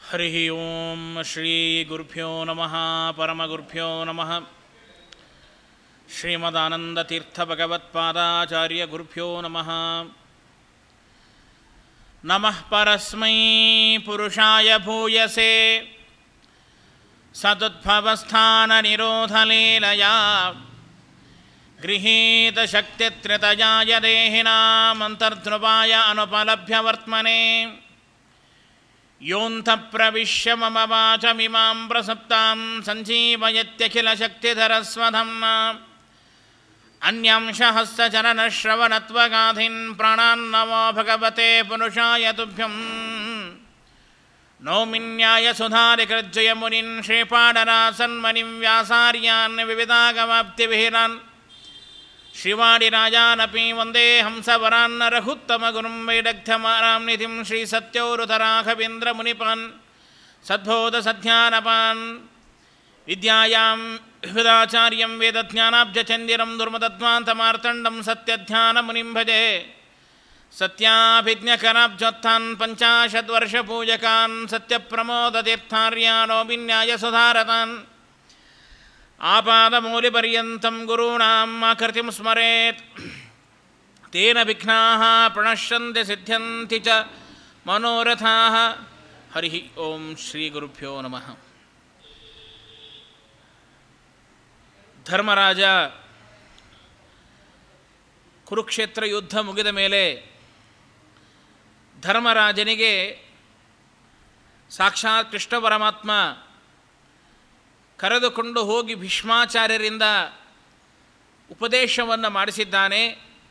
ಹರಿ ಓಂ ಶ್ರೀ ಗುರುಭ್ಯೋ ನಮಃ ಪರಮಗುರುಭ್ಯೋ ನಮಃ ಶ್ರೀಮದಾನಂದತೀರ್ಥಭಗವತ್ಪಾದಾಚಾರ್ಯ ಗುರುಭ್ಯೋ ನಮಃ ನಮಃ ಪರಸ್ಮೈ ಪುರುಷಾಯ ಭೂಯಸೆ ಸದುದ್ಭवस्थाननिरोधलीलया गृहीतशक्तित्रितयाय देहिनामन्तर्ध्रुवाय अनुपलभ्यवर्त्मने योऽन्तप्रविश्य मम वाचमिमां प्रसप्तां सञ्जीवयत्यखिलशक्तिधरस्वधम्ना अन्यांशहस्तचरणश्रवणत्वगाधिन् प्राणान्नमो भगवते पुरुषाय तुभ्यं नौमिन्यायसुधारिकृज्जयमुनिन् श्रीपाडरासन्मनिं व्यासार्यान् विविधागमाप्तिविहिरान् श्रीवाडिराजानपि वन्दे हंसवरान्न रघुत्तमगुरुं वैदग्ध्यमारां निधिं श्रीसत्योरुतराघवेन्द्रमुनिपान् सद्बोधसध्यानपान् विद्यायां विविधाचार्यं वेदज्ञानाब्जचन्दिरं दुर्मदध्वान्तमार्तण्डं सत्यध्यानमुनिं भजे सत्याभिज्ञकराब्जोत्थान् पञ्चाशद्वर्षपूजकान् सत्यप्रमोदतीर्थार्यानो विन्यायसुधारतान् आपादमूलिपर्यन्तं गुरूणाम् आकृतिं स्मरेत् तेन विघ्नाः प्रणश्यन्ति सिद्ध्यन्ति च मनोरथाः हरिः ॐ श्रीगुरुभ्यो नमः ಧರ್ಮರಾಜ ಕುರುಕ್ಷೇತ್ರ ಯುದ್ಧ ಮುಗಿದ ಮೇಲೆ ಧರ್ಮರಾಜನಿಗೆ ಸಾಕ್ಷಾತ್ ಕೃಷ್ಣ ಪರಮಾತ್ಮ ಕರೆದುಕೊಂಡು ಹೋಗಿ ಭೀಷ್ಮಾಚಾರ್ಯರಿಂದ ಉಪದೇಶವನ್ನು ಮಾಡಿಸಿದ್ದಾನೆ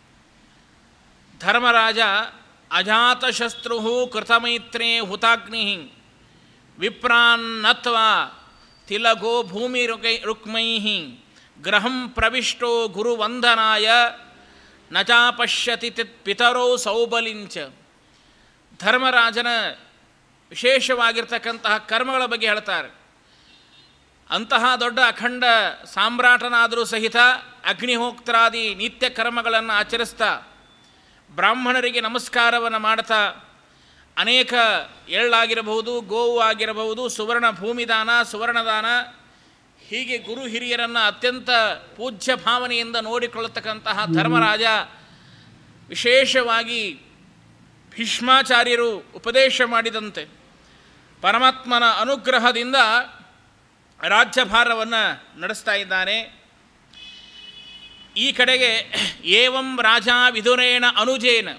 ಧರ್ಮರಾಜ ಅಜಾತಶಸ್ತ್ರು ಕೃತಮೈತ್ರೇ ಹುತಾಗ್ನಿ ವಿಪ್ರಾನ್ನತ್ವ ತಿಲಗೋ ಭೂಮಿ ರುಕೈ ರುಕ್ಮೈ ಗೃಹಂ ಪ್ರವಿಷ್ಟೋ ಗುರುವಂದನಾಯ ನಚಾಪಶ್ಯತಿ ಪಿತರೋ ಸೌಬಲಿಂಚ ಧರ್ಮರಾಜನ ವಿಶೇಷವಾಗಿರ್ತಕ್ಕಂತಹ ಕರ್ಮಗಳ ಬಗ್ಗೆ ಹೇಳ್ತಾರೆ ಅಂತಹ ದೊಡ್ಡ ಅಖಂಡ ಸಾಮ್ರಾಟನಾದರೂ ಸಹಿತ ಅಗ್ನಿಹೋಕ್ತರಾದಿ ನಿತ್ಯ ಕರ್ಮಗಳನ್ನು ಆಚರಿಸ್ತಾ ಬ್ರಾಹ್ಮಣರಿಗೆ ನಮಸ್ಕಾರವನ್ನು ಮಾಡ್ತಾ ಅನೇಕ ಎಳ್ಳಾಗಿರಬಹುದು ಗೋವು ಆಗಿರಬಹುದು ಸುವರ್ಣ ಭೂಮಿದಾನ ಸುವರ್ಣದಾನ ಹೀಗೆ ಗುರು ಹಿರಿಯರನ್ನು ಅತ್ಯಂತ ಪೂಜ್ಯ ಭಾವನೆಯಿಂದ ನೋಡಿಕೊಳ್ಳತಕ್ಕಂತಹ ಧರ್ಮರಾಜ ವಿಶೇಷವಾಗಿ ಭೀಷ್ಮಾಚಾರ್ಯರು ಉಪದೇಶ ಮಾಡಿದಂತೆ ಪರಮಾತ್ಮನ ಅನುಗ್ರಹದಿಂದ ರಾಜ್ಯಭಾರವನ್ನು ನಡೆಸ್ತಾ ಇದ್ದಾನೆ ಈ ಕಡೆಗೆ ಏವಂ ರಾಜ ವಿದುರೇಣ ಅನುಜೇನ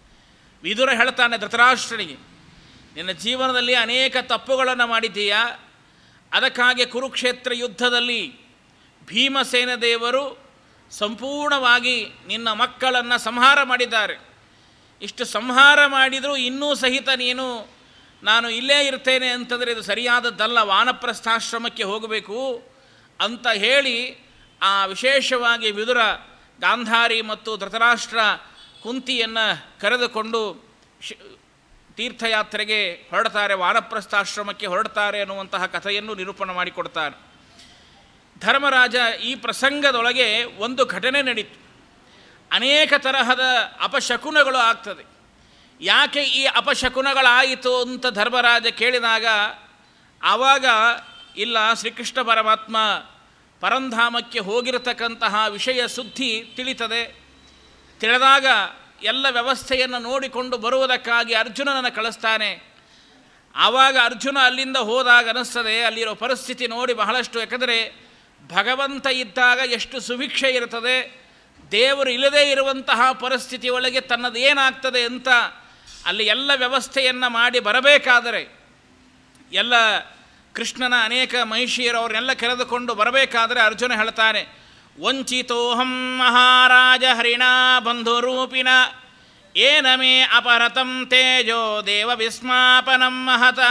ವಿದುರ ಹೇಳ್ತಾನೆ ಧೃತರಾಷ್ಟ್ರನಿಗೆ ನಿನ್ನ ಜೀವನದಲ್ಲಿ ಅನೇಕ ತಪ್ಪುಗಳನ್ನು ಮಾಡಿದ್ದೀಯಾ ಅದಕ್ಕಾಗಿ ಕುರುಕ್ಷೇತ್ರ ಯುದ್ಧದಲ್ಲಿ ಭೀಮಸೇನ ದೇವರು ಸಂಪೂರ್ಣವಾಗಿ ನಿನ್ನ ಮಕ್ಕಳನ್ನು ಸಂಹಾರ ಮಾಡಿದ್ದಾರೆ ಇಷ್ಟು ಸಂಹಾರ ಮಾಡಿದರೂ ಇನ್ನೂ ಸಹಿತ ನೀನು ನಾನು ಇಲ್ಲೇ ಇರ್ತೇನೆ ಅಂತಂದರೆ ಇದು ಸರಿಯಾದದ್ದಲ್ಲ ವಾನಪ್ರಸ್ಥಾಶ್ರಮಕ್ಕೆ ಹೋಗಬೇಕು ಅಂತ ಹೇಳಿ ಆ ವಿಶೇಷವಾಗಿ ವಿದುರ ಗಾಂಧಾರಿ ಮತ್ತು ಧೃತರಾಷ್ಟ್ರ ಕುಂತಿಯನ್ನು ಕರೆದುಕೊಂಡು ಶ್ ತೀರ್ಥಯಾತ್ರೆಗೆ ಹೊರಡ್ತಾರೆ ವಾನಪ್ರಸ್ಥಾಶ್ರಮಕ್ಕೆ ಹೊರಡ್ತಾರೆ ಅನ್ನುವಂತಹ ಕಥೆಯನ್ನು ನಿರೂಪಣೆ ಮಾಡಿಕೊಡ್ತಾರೆ ಧರ್ಮರಾಜ ಈ ಪ್ರಸಂಗದೊಳಗೆ ಒಂದು ಘಟನೆ ನಡೀತು ಅನೇಕ ತರಹದ ಅಪಶಕುನಗಳು ಆಗ್ತದೆ ಯಾಕೆ ಈ ಅಪಶಕುನಗಳಾಯಿತು ಅಂತ ಧರ್ಮರಾಜ ಕೇಳಿದಾಗ ಆವಾಗ ಇಲ್ಲ ಶ್ರೀಕೃಷ್ಣ ಪರಮಾತ್ಮ ಪರಂಧಾಮಕ್ಕೆ ಹೋಗಿರತಕ್ಕಂತಹ ವಿಷಯ ಸುದ್ದಿ ತಿಳಿತದೆ ತಿಳಿದಾಗ ಎಲ್ಲ ವ್ಯವಸ್ಥೆಯನ್ನು ನೋಡಿಕೊಂಡು ಬರುವುದಕ್ಕಾಗಿ ಅರ್ಜುನನನ್ನು ಕಳಿಸ್ತಾನೆ ಆವಾಗ ಅರ್ಜುನ ಅಲ್ಲಿಂದ ಹೋದಾಗ ಅನ್ನಿಸ್ತದೆ ಅಲ್ಲಿರೋ ಪರಿಸ್ಥಿತಿ ನೋಡಿ ಬಹಳಷ್ಟು ಯಾಕಂದರೆ ಭಗವಂತ ಇದ್ದಾಗ ಎಷ್ಟು ಸುಭಿಕ್ಷೆ ಇರ್ತದೆ ದೇವರು ಇಲ್ಲದೇ ಇರುವಂತಹ ಪರಿಸ್ಥಿತಿ ಒಳಗೆ ತನ್ನದು ಏನಾಗ್ತದೆ ಅಂತ ಅಲ್ಲಿ ಎಲ್ಲ ವ್ಯವಸ್ಥೆಯನ್ನು ಮಾಡಿ ಬರಬೇಕಾದರೆ ಎಲ್ಲ ಕೃಷ್ಣನ ಅನೇಕ ಮಹಿಷಿಯರವ್ರನ್ನೆಲ್ಲ ಕರೆದುಕೊಂಡು ಬರಬೇಕಾದರೆ ಅರ್ಜುನ ಹೇಳ್ತಾನೆ ವಂಚಿತೋಹಂ ಮಹಾರಾಜ ಹರಿಣ ಬಂಧುರೂಪಿನ ಏನ ಮೇ ಅಪರತಂ ತೇಜೋ ದೇವ ವಿಸ್ಮಾಪನಂ ಮಹತ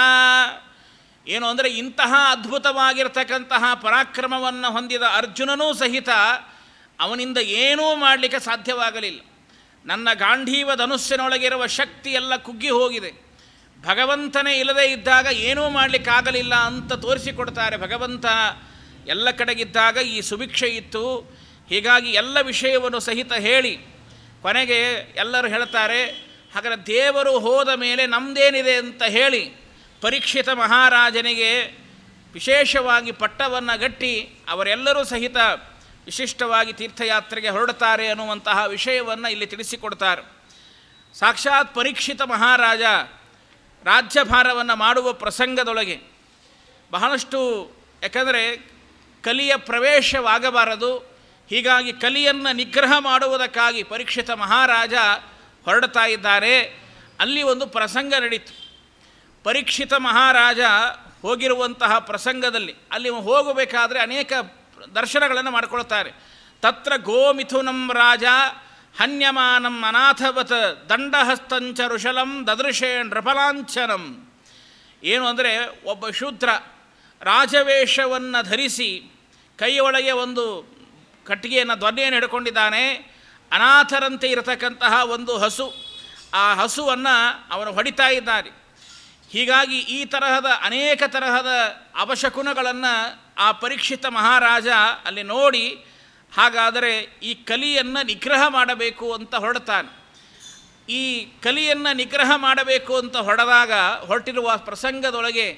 ಏನು ಅಂದರೆ ಇಂತಹ ಅದ್ಭುತವಾಗಿರ್ತಕ್ಕಂತಹ ಪರಾಕ್ರಮವನ್ನು ಹೊಂದಿದ ಅರ್ಜುನನೂ ಸಹಿತ ಅವನಿಂದ ಏನೂ ಮಾಡಲಿಕ್ಕೆ ಸಾಧ್ಯವಾಗಲಿಲ್ಲ ನನ್ನ ಗಾಂಧೀವ ಧನುಸ್ಸಿನೊಳಗಿರುವ ಶಕ್ತಿ ಎಲ್ಲ ಕುಗ್ಗಿ ಹೋಗಿದೆ ಭಗವಂತನೇ ಇಲ್ಲದೇ ಇದ್ದಾಗ ಏನೂ ಮಾಡಲಿಕ್ಕಾಗಲಿಲ್ಲ ಅಂತ ತೋರಿಸಿಕೊಡ್ತಾರೆ ಭಗವಂತ ಎಲ್ಲ ಕಡೆಗಿದ್ದಾಗ ಈ ಸುಭಿಕ್ಷೆ ಇತ್ತು ಹೀಗಾಗಿ ಎಲ್ಲ ವಿಷಯವನ್ನು ಸಹಿತ ಹೇಳಿ ಕೊನೆಗೆ ಎಲ್ಲರೂ ಹೇಳ್ತಾರೆ ಹಾಗಾದರೆ ದೇವರು ಹೋದ ಮೇಲೆ ನಮ್ಮದೇನಿದೆ ಅಂತ ಹೇಳಿ ಪರೀಕ್ಷಿತ ಮಹಾರಾಜನಿಗೆ ವಿಶೇಷವಾಗಿ ಪಟ್ಟವನ್ನು ಗಟ್ಟಿ ಅವರೆಲ್ಲರೂ ಸಹಿತ ವಿಶಿಷ್ಟವಾಗಿ ತೀರ್ಥಯಾತ್ರೆಗೆ ಹೊರಡುತ್ತಾರೆ ಅನ್ನುವಂತಹ ವಿಷಯವನ್ನು ಇಲ್ಲಿ ತಿಳಿಸಿಕೊಡ್ತಾರೆ ಸಾಕ್ಷಾತ್ ಪರೀಕ್ಷಿತ ಮಹಾರಾಜ ರಾಜ್ಯಭಾರವನ್ನು ಮಾಡುವ ಪ್ರಸಂಗದೊಳಗೆ ಬಹಳಷ್ಟು ಯಾಕಂದರೆ ಕಲಿಯ ಪ್ರವೇಶವಾಗಬಾರದು ಹೀಗಾಗಿ ಕಲಿಯನ್ನು ನಿಗ್ರಹ ಮಾಡುವುದಕ್ಕಾಗಿ ಪರೀಕ್ಷಿತ ಮಹಾರಾಜ ಹೊರಡ್ತಾ ಇದ್ದಾರೆ ಅಲ್ಲಿ ಒಂದು ಪ್ರಸಂಗ ನಡೀತು ಪರೀಕ್ಷಿತ ಮಹಾರಾಜ ಹೋಗಿರುವಂತಹ ಪ್ರಸಂಗದಲ್ಲಿ ಅಲ್ಲಿ ಹೋಗಬೇಕಾದ್ರೆ ಅನೇಕ ದರ್ಶನಗಳನ್ನು ಮಾಡಿಕೊಳ್ತಾರೆ ತತ್ರ ಗೋಮಿಥುನಂ ರಾಜ ಹನ್ಯಮಾನಂ ಅನಾಥವತ್ ದಂಡಹಸ್ತಂಚ ಋಷಲಂ ದದೃಶೇ ನೃಪಲಾಂಛನಂ ಏನು ಅಂದರೆ ಒಬ್ಬ ಶೂದ್ರ ರಾಜವೇಷವನ್ನು ಧರಿಸಿ ಕೈಯೊಳಗೆ ಒಂದು ಕಟ್ಟಿಗೆಯನ್ನು ಧ್ವನಿಯನ್ನು ಹಿಡ್ಕೊಂಡಿದ್ದಾನೆ ಅನಾಥರಂತೆ ಇರತಕ್ಕಂತಹ ಒಂದು ಹಸು ಆ ಹಸುವನ್ನು ಅವನು ಹೊಡಿತಾ ಇದ್ದಾನೆ ಹೀಗಾಗಿ ಈ ತರಹದ ಅನೇಕ ತರಹದ ಅವಶಕುನಗಳನ್ನು ಆ ಪರೀಕ್ಷಿತ ಮಹಾರಾಜ ಅಲ್ಲಿ ನೋಡಿ ಹಾಗಾದರೆ ಈ ಕಲಿಯನ್ನು ನಿಗ್ರಹ ಮಾಡಬೇಕು ಅಂತ ಹೊರಡ್ತಾನೆ ಈ ಕಲಿಯನ್ನು ನಿಗ್ರಹ ಮಾಡಬೇಕು ಅಂತ ಹೊಡೆದಾಗ ಹೊರಟಿರುವ ಪ್ರಸಂಗದೊಳಗೆ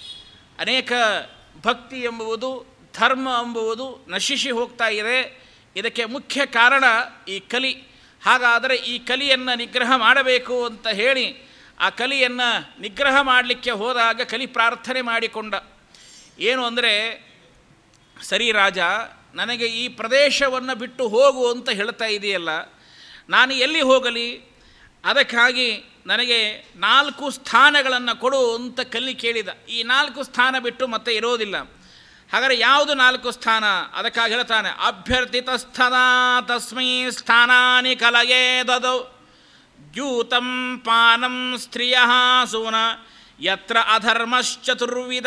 ಅನೇಕ ಭಕ್ತಿ ಎಂಬುವುದು ಧರ್ಮ ಎಂಬುವುದು ನಶಿಸಿ ಹೋಗ್ತಾ ಇದೆ ಇದಕ್ಕೆ ಮುಖ್ಯ ಕಾರಣ ಈ ಕಲಿ ಹಾಗಾದರೆ ಈ ಕಲಿಯನ್ನು ನಿಗ್ರಹ ಮಾಡಬೇಕು ಅಂತ ಹೇಳಿ ಆ ಕಲಿಯನ್ನು ನಿಗ್ರಹ ಮಾಡಲಿಕ್ಕೆ ಹೋದಾಗ ಕಲಿ ಪ್ರಾರ್ಥನೆ ಮಾಡಿಕೊಂಡ ಏನು ಅಂದರೆ ಸರಿ ರಾಜ ನನಗೆ ಈ ಪ್ರದೇಶವನ್ನು ಬಿಟ್ಟು ಹೋಗು ಅಂತ ಹೇಳ್ತಾ ಇದೆಯಲ್ಲ ನಾನು ಎಲ್ಲಿ ಹೋಗಲಿ ಅದಕ್ಕಾಗಿ ನನಗೆ ನಾಲ್ಕು ಸ್ಥಾನಗಳನ್ನು ಕೊಡು ಅಂತ ಕಲ್ಲಿ ಕೇಳಿದ ಈ ನಾಲ್ಕು ಸ್ಥಾನ ಬಿಟ್ಟು ಮತ್ತೆ ಇರೋದಿಲ್ಲ ಹಾಗಾದರೆ ಯಾವುದು ನಾಲ್ಕು ಸ್ಥಾನ ಅದಕ್ಕಾಗಿ ಹೇಳ್ತಾನೆ ಅಭ್ಯರ್ಥಿತ ಸ್ಥಾನ ತಸ್ಮೈ ಸ್ಥಾನಾನಿ ಕಲಯೇ ದದೌ ದ್ಯೂತಂ ಪಾನಂ ಸ್ತ್ರೀಯ ಸೂನ ಯತ್ರ ಅಧರ್ಮಶ್ಚತುರ್ವಿಧ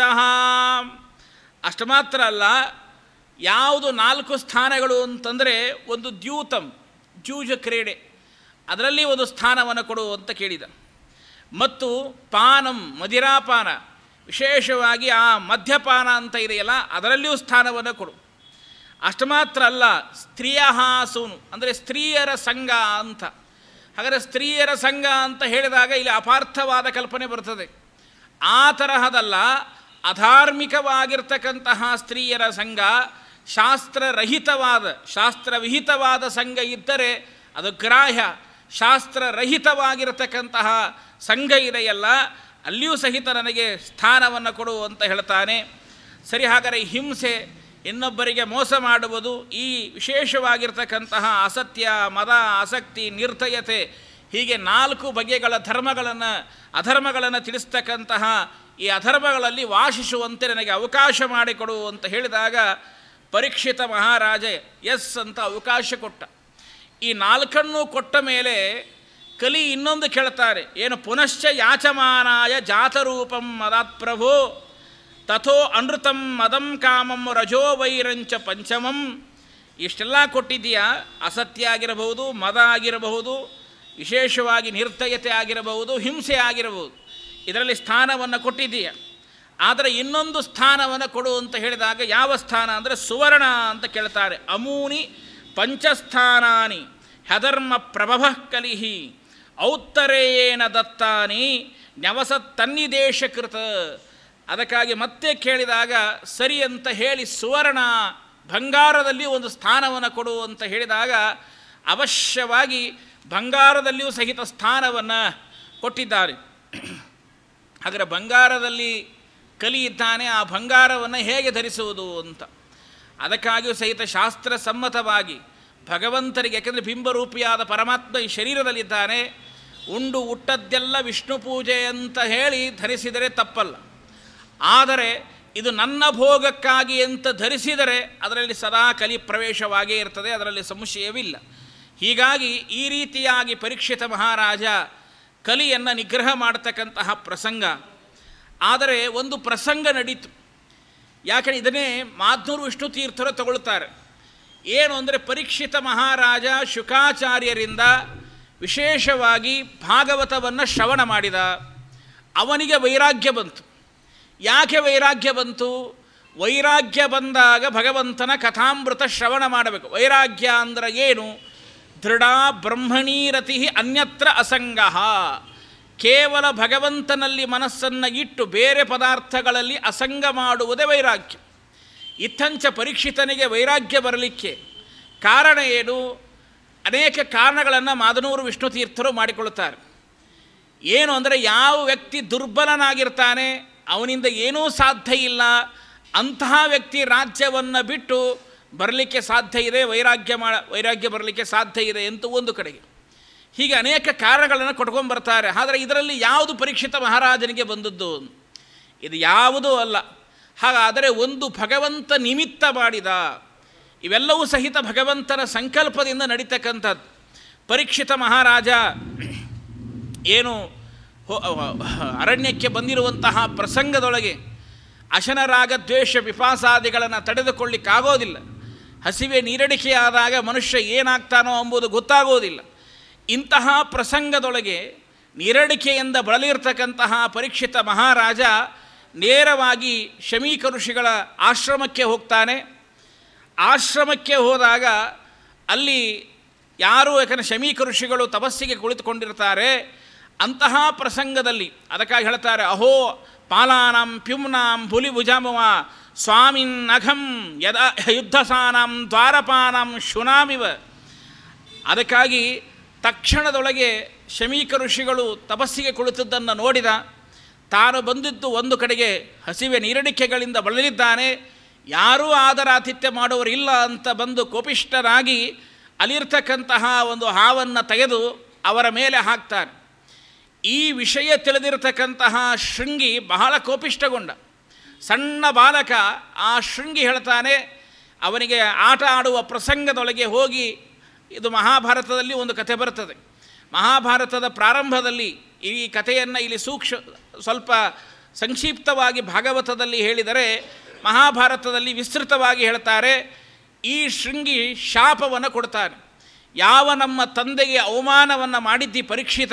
ಅಷ್ಟು ಮಾತ್ರ ಅಲ್ಲ ಯಾವುದು ನಾಲ್ಕು ಸ್ಥಾನಗಳು ಅಂತಂದರೆ ಒಂದು ದ್ಯೂತಂ ಜೂಜ ಕ್ರೀಡೆ ಅದರಲ್ಲಿ ಒಂದು ಸ್ಥಾನವನ್ನು ಕೊಡು ಅಂತ ಕೇಳಿದ ಮತ್ತು ಪಾನಂ ಮದಿರಾಪಾನ ವಿಶೇಷವಾಗಿ ಆ ಮದ್ಯಪಾನ ಅಂತ ಇದೆಯಲ್ಲ ಅದರಲ್ಲಿಯೂ ಸ್ಥಾನವನ್ನು ಕೊಡು ಅಷ್ಟು ಮಾತ್ರ ಅಲ್ಲ ಸ್ತ್ರೀಯ ಹಾಸೂನು ಅಂದರೆ ಸ್ತ್ರೀಯರ ಸಂಘ ಅಂತ ಹಾಗಾದರೆ ಸ್ತ್ರೀಯರ ಸಂಘ ಅಂತ ಹೇಳಿದಾಗ ಇಲ್ಲಿ ಅಪಾರ್ಥವಾದ ಕಲ್ಪನೆ ಬರ್ತದೆ ಆ ತರಹದಲ್ಲ ಅಧಾರ್ಮಿಕವಾಗಿರ್ತಕ್ಕಂತಹ ಸ್ತ್ರೀಯರ ಸಂಘ ಶಾಸ್ತ್ರರಹಿತವಾದ ಶಾಸ್ತ್ರವಿಹಿತವಾದ ಸಂಘ ಇದ್ದರೆ ಅದು ಗ್ರಾಹ್ಯ ಶಾಸ್ತ್ರರಹಿತವಾಗಿರತಕ್ಕಂತಹ ಸಂಘ ಇದೆಯಲ್ಲ ಅಲ್ಲಿಯೂ ಸಹಿತ ನನಗೆ ಸ್ಥಾನವನ್ನು ಕೊಡು ಅಂತ ಹೇಳ್ತಾನೆ ಸರಿ ಹಾಗಾದರೆ ಹಿಂಸೆ ಇನ್ನೊಬ್ಬರಿಗೆ ಮೋಸ ಮಾಡುವುದು ಈ ವಿಶೇಷವಾಗಿರ್ತಕ್ಕಂತಹ ಅಸತ್ಯ ಮದ ಆಸಕ್ತಿ ನಿರ್ದಯತೆ ಹೀಗೆ ನಾಲ್ಕು ಬಗೆಗಳ ಧರ್ಮಗಳನ್ನು ಅಧರ್ಮಗಳನ್ನು ತಿಳಿಸ್ತಕ್ಕಂತಹ ಈ ಅಧರ್ಮಗಳಲ್ಲಿ ವಾಸಿಸುವಂತೆ ನನಗೆ ಅವಕಾಶ ಮಾಡಿಕೊಡು ಅಂತ ಹೇಳಿದಾಗ ಪರೀಕ್ಷಿತ ಮಹಾರಾಜ ಎಸ್ ಅಂತ ಅವಕಾಶ ಕೊಟ್ಟ ಈ ನಾಲ್ಕನ್ನು ಕೊಟ್ಟ ಮೇಲೆ ಕಲಿ ಇನ್ನೊಂದು ಕೇಳ್ತಾರೆ ಏನು ಪುನಶ್ಚ ಯಾಚಮಾನಾಯ ಜಾತರೂಪಂ ಮದಾತ್ ಪ್ರಭೋ ತಥೋ ಅನೃತಂ ಮದಂ ಕಾಮಂ ರಜೋ ವೈರಂಚ ಪಂಚಮಂ ಇಷ್ಟೆಲ್ಲ ಕೊಟ್ಟಿದೆಯಾ ಅಸತ್ಯ ಆಗಿರಬಹುದು ಮದ ಆಗಿರಬಹುದು ವಿಶೇಷವಾಗಿ ನಿರ್ದಯತೆ ಆಗಿರಬಹುದು ಹಿಂಸೆ ಆಗಿರಬಹುದು ಇದರಲ್ಲಿ ಸ್ಥಾನವನ್ನು ಕೊಟ್ಟಿದೆಯಾ ಆದರೆ ಇನ್ನೊಂದು ಸ್ಥಾನವನ್ನು ಕೊಡು ಅಂತ ಹೇಳಿದಾಗ ಯಾವ ಸ್ಥಾನ ಅಂದರೆ ಸುವರ್ಣ ಅಂತ ಕೇಳ್ತಾರೆ ಅಮೂನಿ ಪಂಚಸ್ಥಾನಾನಿ ಹಧರ್ಮ ಪ್ರಭವ ಕಲಿಹಿ ಔತ್ತರೇಯೇನ ದತ್ತಾನಿ ನ್ಯವಸತ್ತನ್ನಿದೇಶಕೃತ ಅದಕ್ಕಾಗಿ ಮತ್ತೆ ಕೇಳಿದಾಗ ಸರಿ ಅಂತ ಹೇಳಿ ಸುವರ್ಣ ಬಂಗಾರದಲ್ಲಿ ಒಂದು ಸ್ಥಾನವನ್ನು ಕೊಡು ಅಂತ ಹೇಳಿದಾಗ ಅವಶ್ಯವಾಗಿ ಬಂಗಾರದಲ್ಲಿಯೂ ಸಹಿತ ಸ್ಥಾನವನ್ನು ಕೊಟ್ಟಿದ್ದಾರೆ ಹಾಗಾದರೆ ಬಂಗಾರದಲ್ಲಿ ಕಲಿ ಇದ್ದಾನೆ ಆ ಬಂಗಾರವನ್ನು ಹೇಗೆ ಧರಿಸುವುದು ಅಂತ ಅದಕ್ಕಾಗಿಯೂ ಸಹಿತ ಶಾಸ್ತ್ರ ಸಮ್ಮತವಾಗಿ ಭಗವಂತನಿಗೆ ಯಾಕೆಂದರೆ ಬಿಂಬರೂಪಿಯಾದ ಪರಮಾತ್ಮ ಈ ಶರೀರದಲ್ಲಿದ್ದಾನೆ ಉಂಡು ಹುಟ್ಟದ್ದೆಲ್ಲ ವಿಷ್ಣು ಪೂಜೆ ಅಂತ ಹೇಳಿ ಧರಿಸಿದರೆ ತಪ್ಪಲ್ಲ ಆದರೆ ಇದು ನನ್ನ ಭೋಗಕ್ಕಾಗಿ ಅಂತ ಧರಿಸಿದರೆ ಅದರಲ್ಲಿ ಸದಾ ಕಲಿ ಪ್ರವೇಶವಾಗೇ ಇರ್ತದೆ ಅದರಲ್ಲಿ ಸಂಶಯವಿಲ್ಲ ಹೀಗಾಗಿ ಈ ರೀತಿಯಾಗಿ ಪರೀಕ್ಷಿತ ಮಹಾರಾಜ ಕಲಿಯನ್ನು ನಿಗ್ರಹ ಮಾಡತಕ್ಕಂತಹ ಪ್ರಸಂಗ ಆದರೆ ಒಂದು ಪ್ರಸಂಗ ನಡೀತು ಯಾಕಂದರೆ ಇದನ್ನೇ ಮಾಧ್ನೂರು ವಿಷ್ಣು ತೀರ್ಥರು ತಗೊಳ್ತಾರೆ ಏನು ಅಂದರೆ ಪರೀಕ್ಷಿತ ಮಹಾರಾಜ ಶುಕಾಚಾರ್ಯರಿಂದ ವಿಶೇಷವಾಗಿ ಭಾಗವತವನ್ನು ಶ್ರವಣ ಮಾಡಿದ ಅವನಿಗೆ ವೈರಾಗ್ಯ ಬಂತು ಯಾಕೆ ವೈರಾಗ್ಯ ಬಂತು ವೈರಾಗ್ಯ ಬಂದಾಗ ಭಗವಂತನ ಕಥಾಮೃತ ಶ್ರವಣ ಮಾಡಬೇಕು ವೈರಾಗ್ಯ ಅಂದರೆ ಏನು ದೃಢ ಬ್ರಹ್ಮಣೀರತಿ ಅನ್ಯತ್ರ ಅಸಂಗ ಕೇವಲ ಭಗವಂತನಲ್ಲಿ ಮನಸ್ಸನ್ನು ಇಟ್ಟು ಬೇರೆ ಪದಾರ್ಥಗಳಲ್ಲಿ ಅಸಂಗ ಮಾಡುವುದೇ ವೈರಾಗ್ಯ ಇತ್ತಂಚ ಪರೀಕ್ಷಿತನಿಗೆ ವೈರಾಗ್ಯ ಬರಲಿಕ್ಕೆ ಕಾರಣ ಏನು ಅನೇಕ ಕಾರಣಗಳನ್ನು ಮಾದನೂರು ವಿಷ್ಣು ತೀರ್ಥರು ಮಾಡಿಕೊಳ್ಳುತ್ತಾರೆ ಏನು ಅಂದರೆ ಯಾವ ವ್ಯಕ್ತಿ ದುರ್ಬಲನಾಗಿರ್ತಾನೆ ಅವನಿಂದ ಏನೂ ಸಾಧ್ಯ ಇಲ್ಲ ಅಂತಹ ವ್ಯಕ್ತಿ ರಾಜ್ಯವನ್ನು ಬಿಟ್ಟು ಬರಲಿಕ್ಕೆ ಸಾಧ್ಯ ಇದೆ ವೈರಾಗ್ಯ ಮಾ ವೈರಾಗ್ಯ ಬರಲಿಕ್ಕೆ ಸಾಧ್ಯ ಇದೆ ಅಂತ ಒಂದು ಕಡೆಗೆ ಹೀಗೆ ಅನೇಕ ಕಾರಣಗಳನ್ನು ಕೊಟ್ಕೊಂಡು ಬರ್ತಾರೆ ಆದರೆ ಇದರಲ್ಲಿ ಯಾವುದು ಪರೀಕ್ಷಿತ ಮಹಾರಾಜನಿಗೆ ಬಂದದ್ದು ಇದು ಯಾವುದೂ ಅಲ್ಲ ಹಾಗಾದರೆ ಒಂದು ಭಗವಂತ ನಿಮಿತ್ತ ಮಾಡಿದ ಇವೆಲ್ಲವೂ ಸಹಿತ ಭಗವಂತನ ಸಂಕಲ್ಪದಿಂದ ನಡೀತಕ್ಕಂಥದ್ದು ಪರೀಕ್ಷಿತ ಮಹಾರಾಜ ಏನು ಹೊ- ಅರಣ್ಯಕ್ಕೆ ಬಂದಿರುವಂತಹ ಪ್ರಸಂಗದೊಳಗೆ ಅಶನರಾಗ ದ್ವೇಷ ವಿಪಾಸಾದಿಗಳನ್ನು ತಡೆದುಕೊಳ್ಳಿಕ್ಕಾಗೋದಿಲ್ಲ ಹಸಿವೆ ನೀರಡಿಕೆಯಾದಾಗ ಮನುಷ್ಯ ಏನಾಗ್ತಾನೋ ಎಂಬುದು ಗೊತ್ತಾಗೋದಿಲ್ಲ ಇಂತಹ ಪ್ರಸಂಗದೊಳಗೆ ನೀರಡಿಕೆಯಿಂದ ಬಳಲಿರ್ತಕ್ಕಂತಹ ಪರೀಕ್ಷಿತ ಮಹಾರಾಜ ನೇರವಾಗಿ ಶಮೀಕ ಋಷಿಗಳ ಆಶ್ರಮಕ್ಕೆ ಹೋಗ್ತಾನೆ ಆಶ್ರಮಕ್ಕೆ ಹೋದಾಗ ಅಲ್ಲಿ ಯಾರು ಯಾಕಂದರೆ ಶಮೀಕ ಋಷಿಗಳು ತಪಸ್ಸಿಗೆ ಕುಳಿತುಕೊಂಡಿರ್ತಾರೆ ಅಂತಹ ಪ್ರಸಂಗದಲ್ಲಿ ಅದಕ್ಕಾಗಿ ಹೇಳ್ತಾರೆ ಅಹೋ ಪಾಲಾನಾಂ ಪ್ಯುಮ್ನಾಂ ಭುಲಿಭುಜಾಮವ ಸ್ವಾಮಿನ್ ಅಘಂ ಯದ ಯುದ್ಧಸಾನಾಂ ದ್ವಾರಪಾನಾಂ ಶುನಾಮಿವ ಅದಕ್ಕಾಗಿ ತಕ್ಷಣದೊಳಗೆ ಶಮೀಕ ಋಷಿಗಳು ತಪಸ್ಸಿಗೆ ಕುಳಿತದ್ದನ್ನು ನೋಡಿದ ತಾನು ಬಂದಿದ್ದು ಒಂದು ಕಡೆಗೆ ಹಸಿವೆ ನೀರಡಿಕೆಗಳಿಂದ ಬಳಲಿದ್ದಾನೆ ಯಾರೂ ಆದರಾತಿಥ್ಯ ಮಾಡುವರಿಲ್ಲ ಅಂತ ಬಂದು ಕೋಪಿಷ್ಟರಾಗಿ ಅಲ್ಲಿರ್ತಕ್ಕಂತಹ ಒಂದು ಹಾವನ್ನು ತೆಗೆದು ಅವರ ಮೇಲೆ ಹಾಕ್ತಾನೆ ಈ ವಿಷಯ ತಿಳಿದಿರತಕ್ಕಂತಹ ಶೃಂಗಿ ಬಹಳ ಕೋಪಿಷ್ಟಗೊಂಡ ಸಣ್ಣ ಬಾಲಕ ಆ ಶೃಂಗಿ ಹೇಳ್ತಾನೆ ಅವನಿಗೆ ಆಟ ಆಡುವ ಪ್ರಸಂಗದೊಳಗೆ ಹೋಗಿ ಇದು ಮಹಾಭಾರತದಲ್ಲಿ ಒಂದು ಕಥೆ ಬರ್ತದೆ ಮಹಾಭಾರತದ ಪ್ರಾರಂಭದಲ್ಲಿ ಈ ಕಥೆಯನ್ನು ಇಲ್ಲಿ ಸೂಕ್ಷ್ಮ ಸ್ವಲ್ಪ ಸಂಕ್ಷಿಪ್ತವಾಗಿ ಭಾಗವತದಲ್ಲಿ ಹೇಳಿದರೆ ಮಹಾಭಾರತದಲ್ಲಿ ವಿಸ್ತೃತವಾಗಿ ಹೇಳ್ತಾರೆ ಈ ಶೃಂಗಿ ಶಾಪವನ್ನು ಕೊಡ್ತಾನೆ ಯಾವ ನಮ್ಮ ತಂದೆಗೆ ಅವಮಾನವನ್ನು ಮಾಡಿದ್ದಿ ಪರೀಕ್ಷಿತ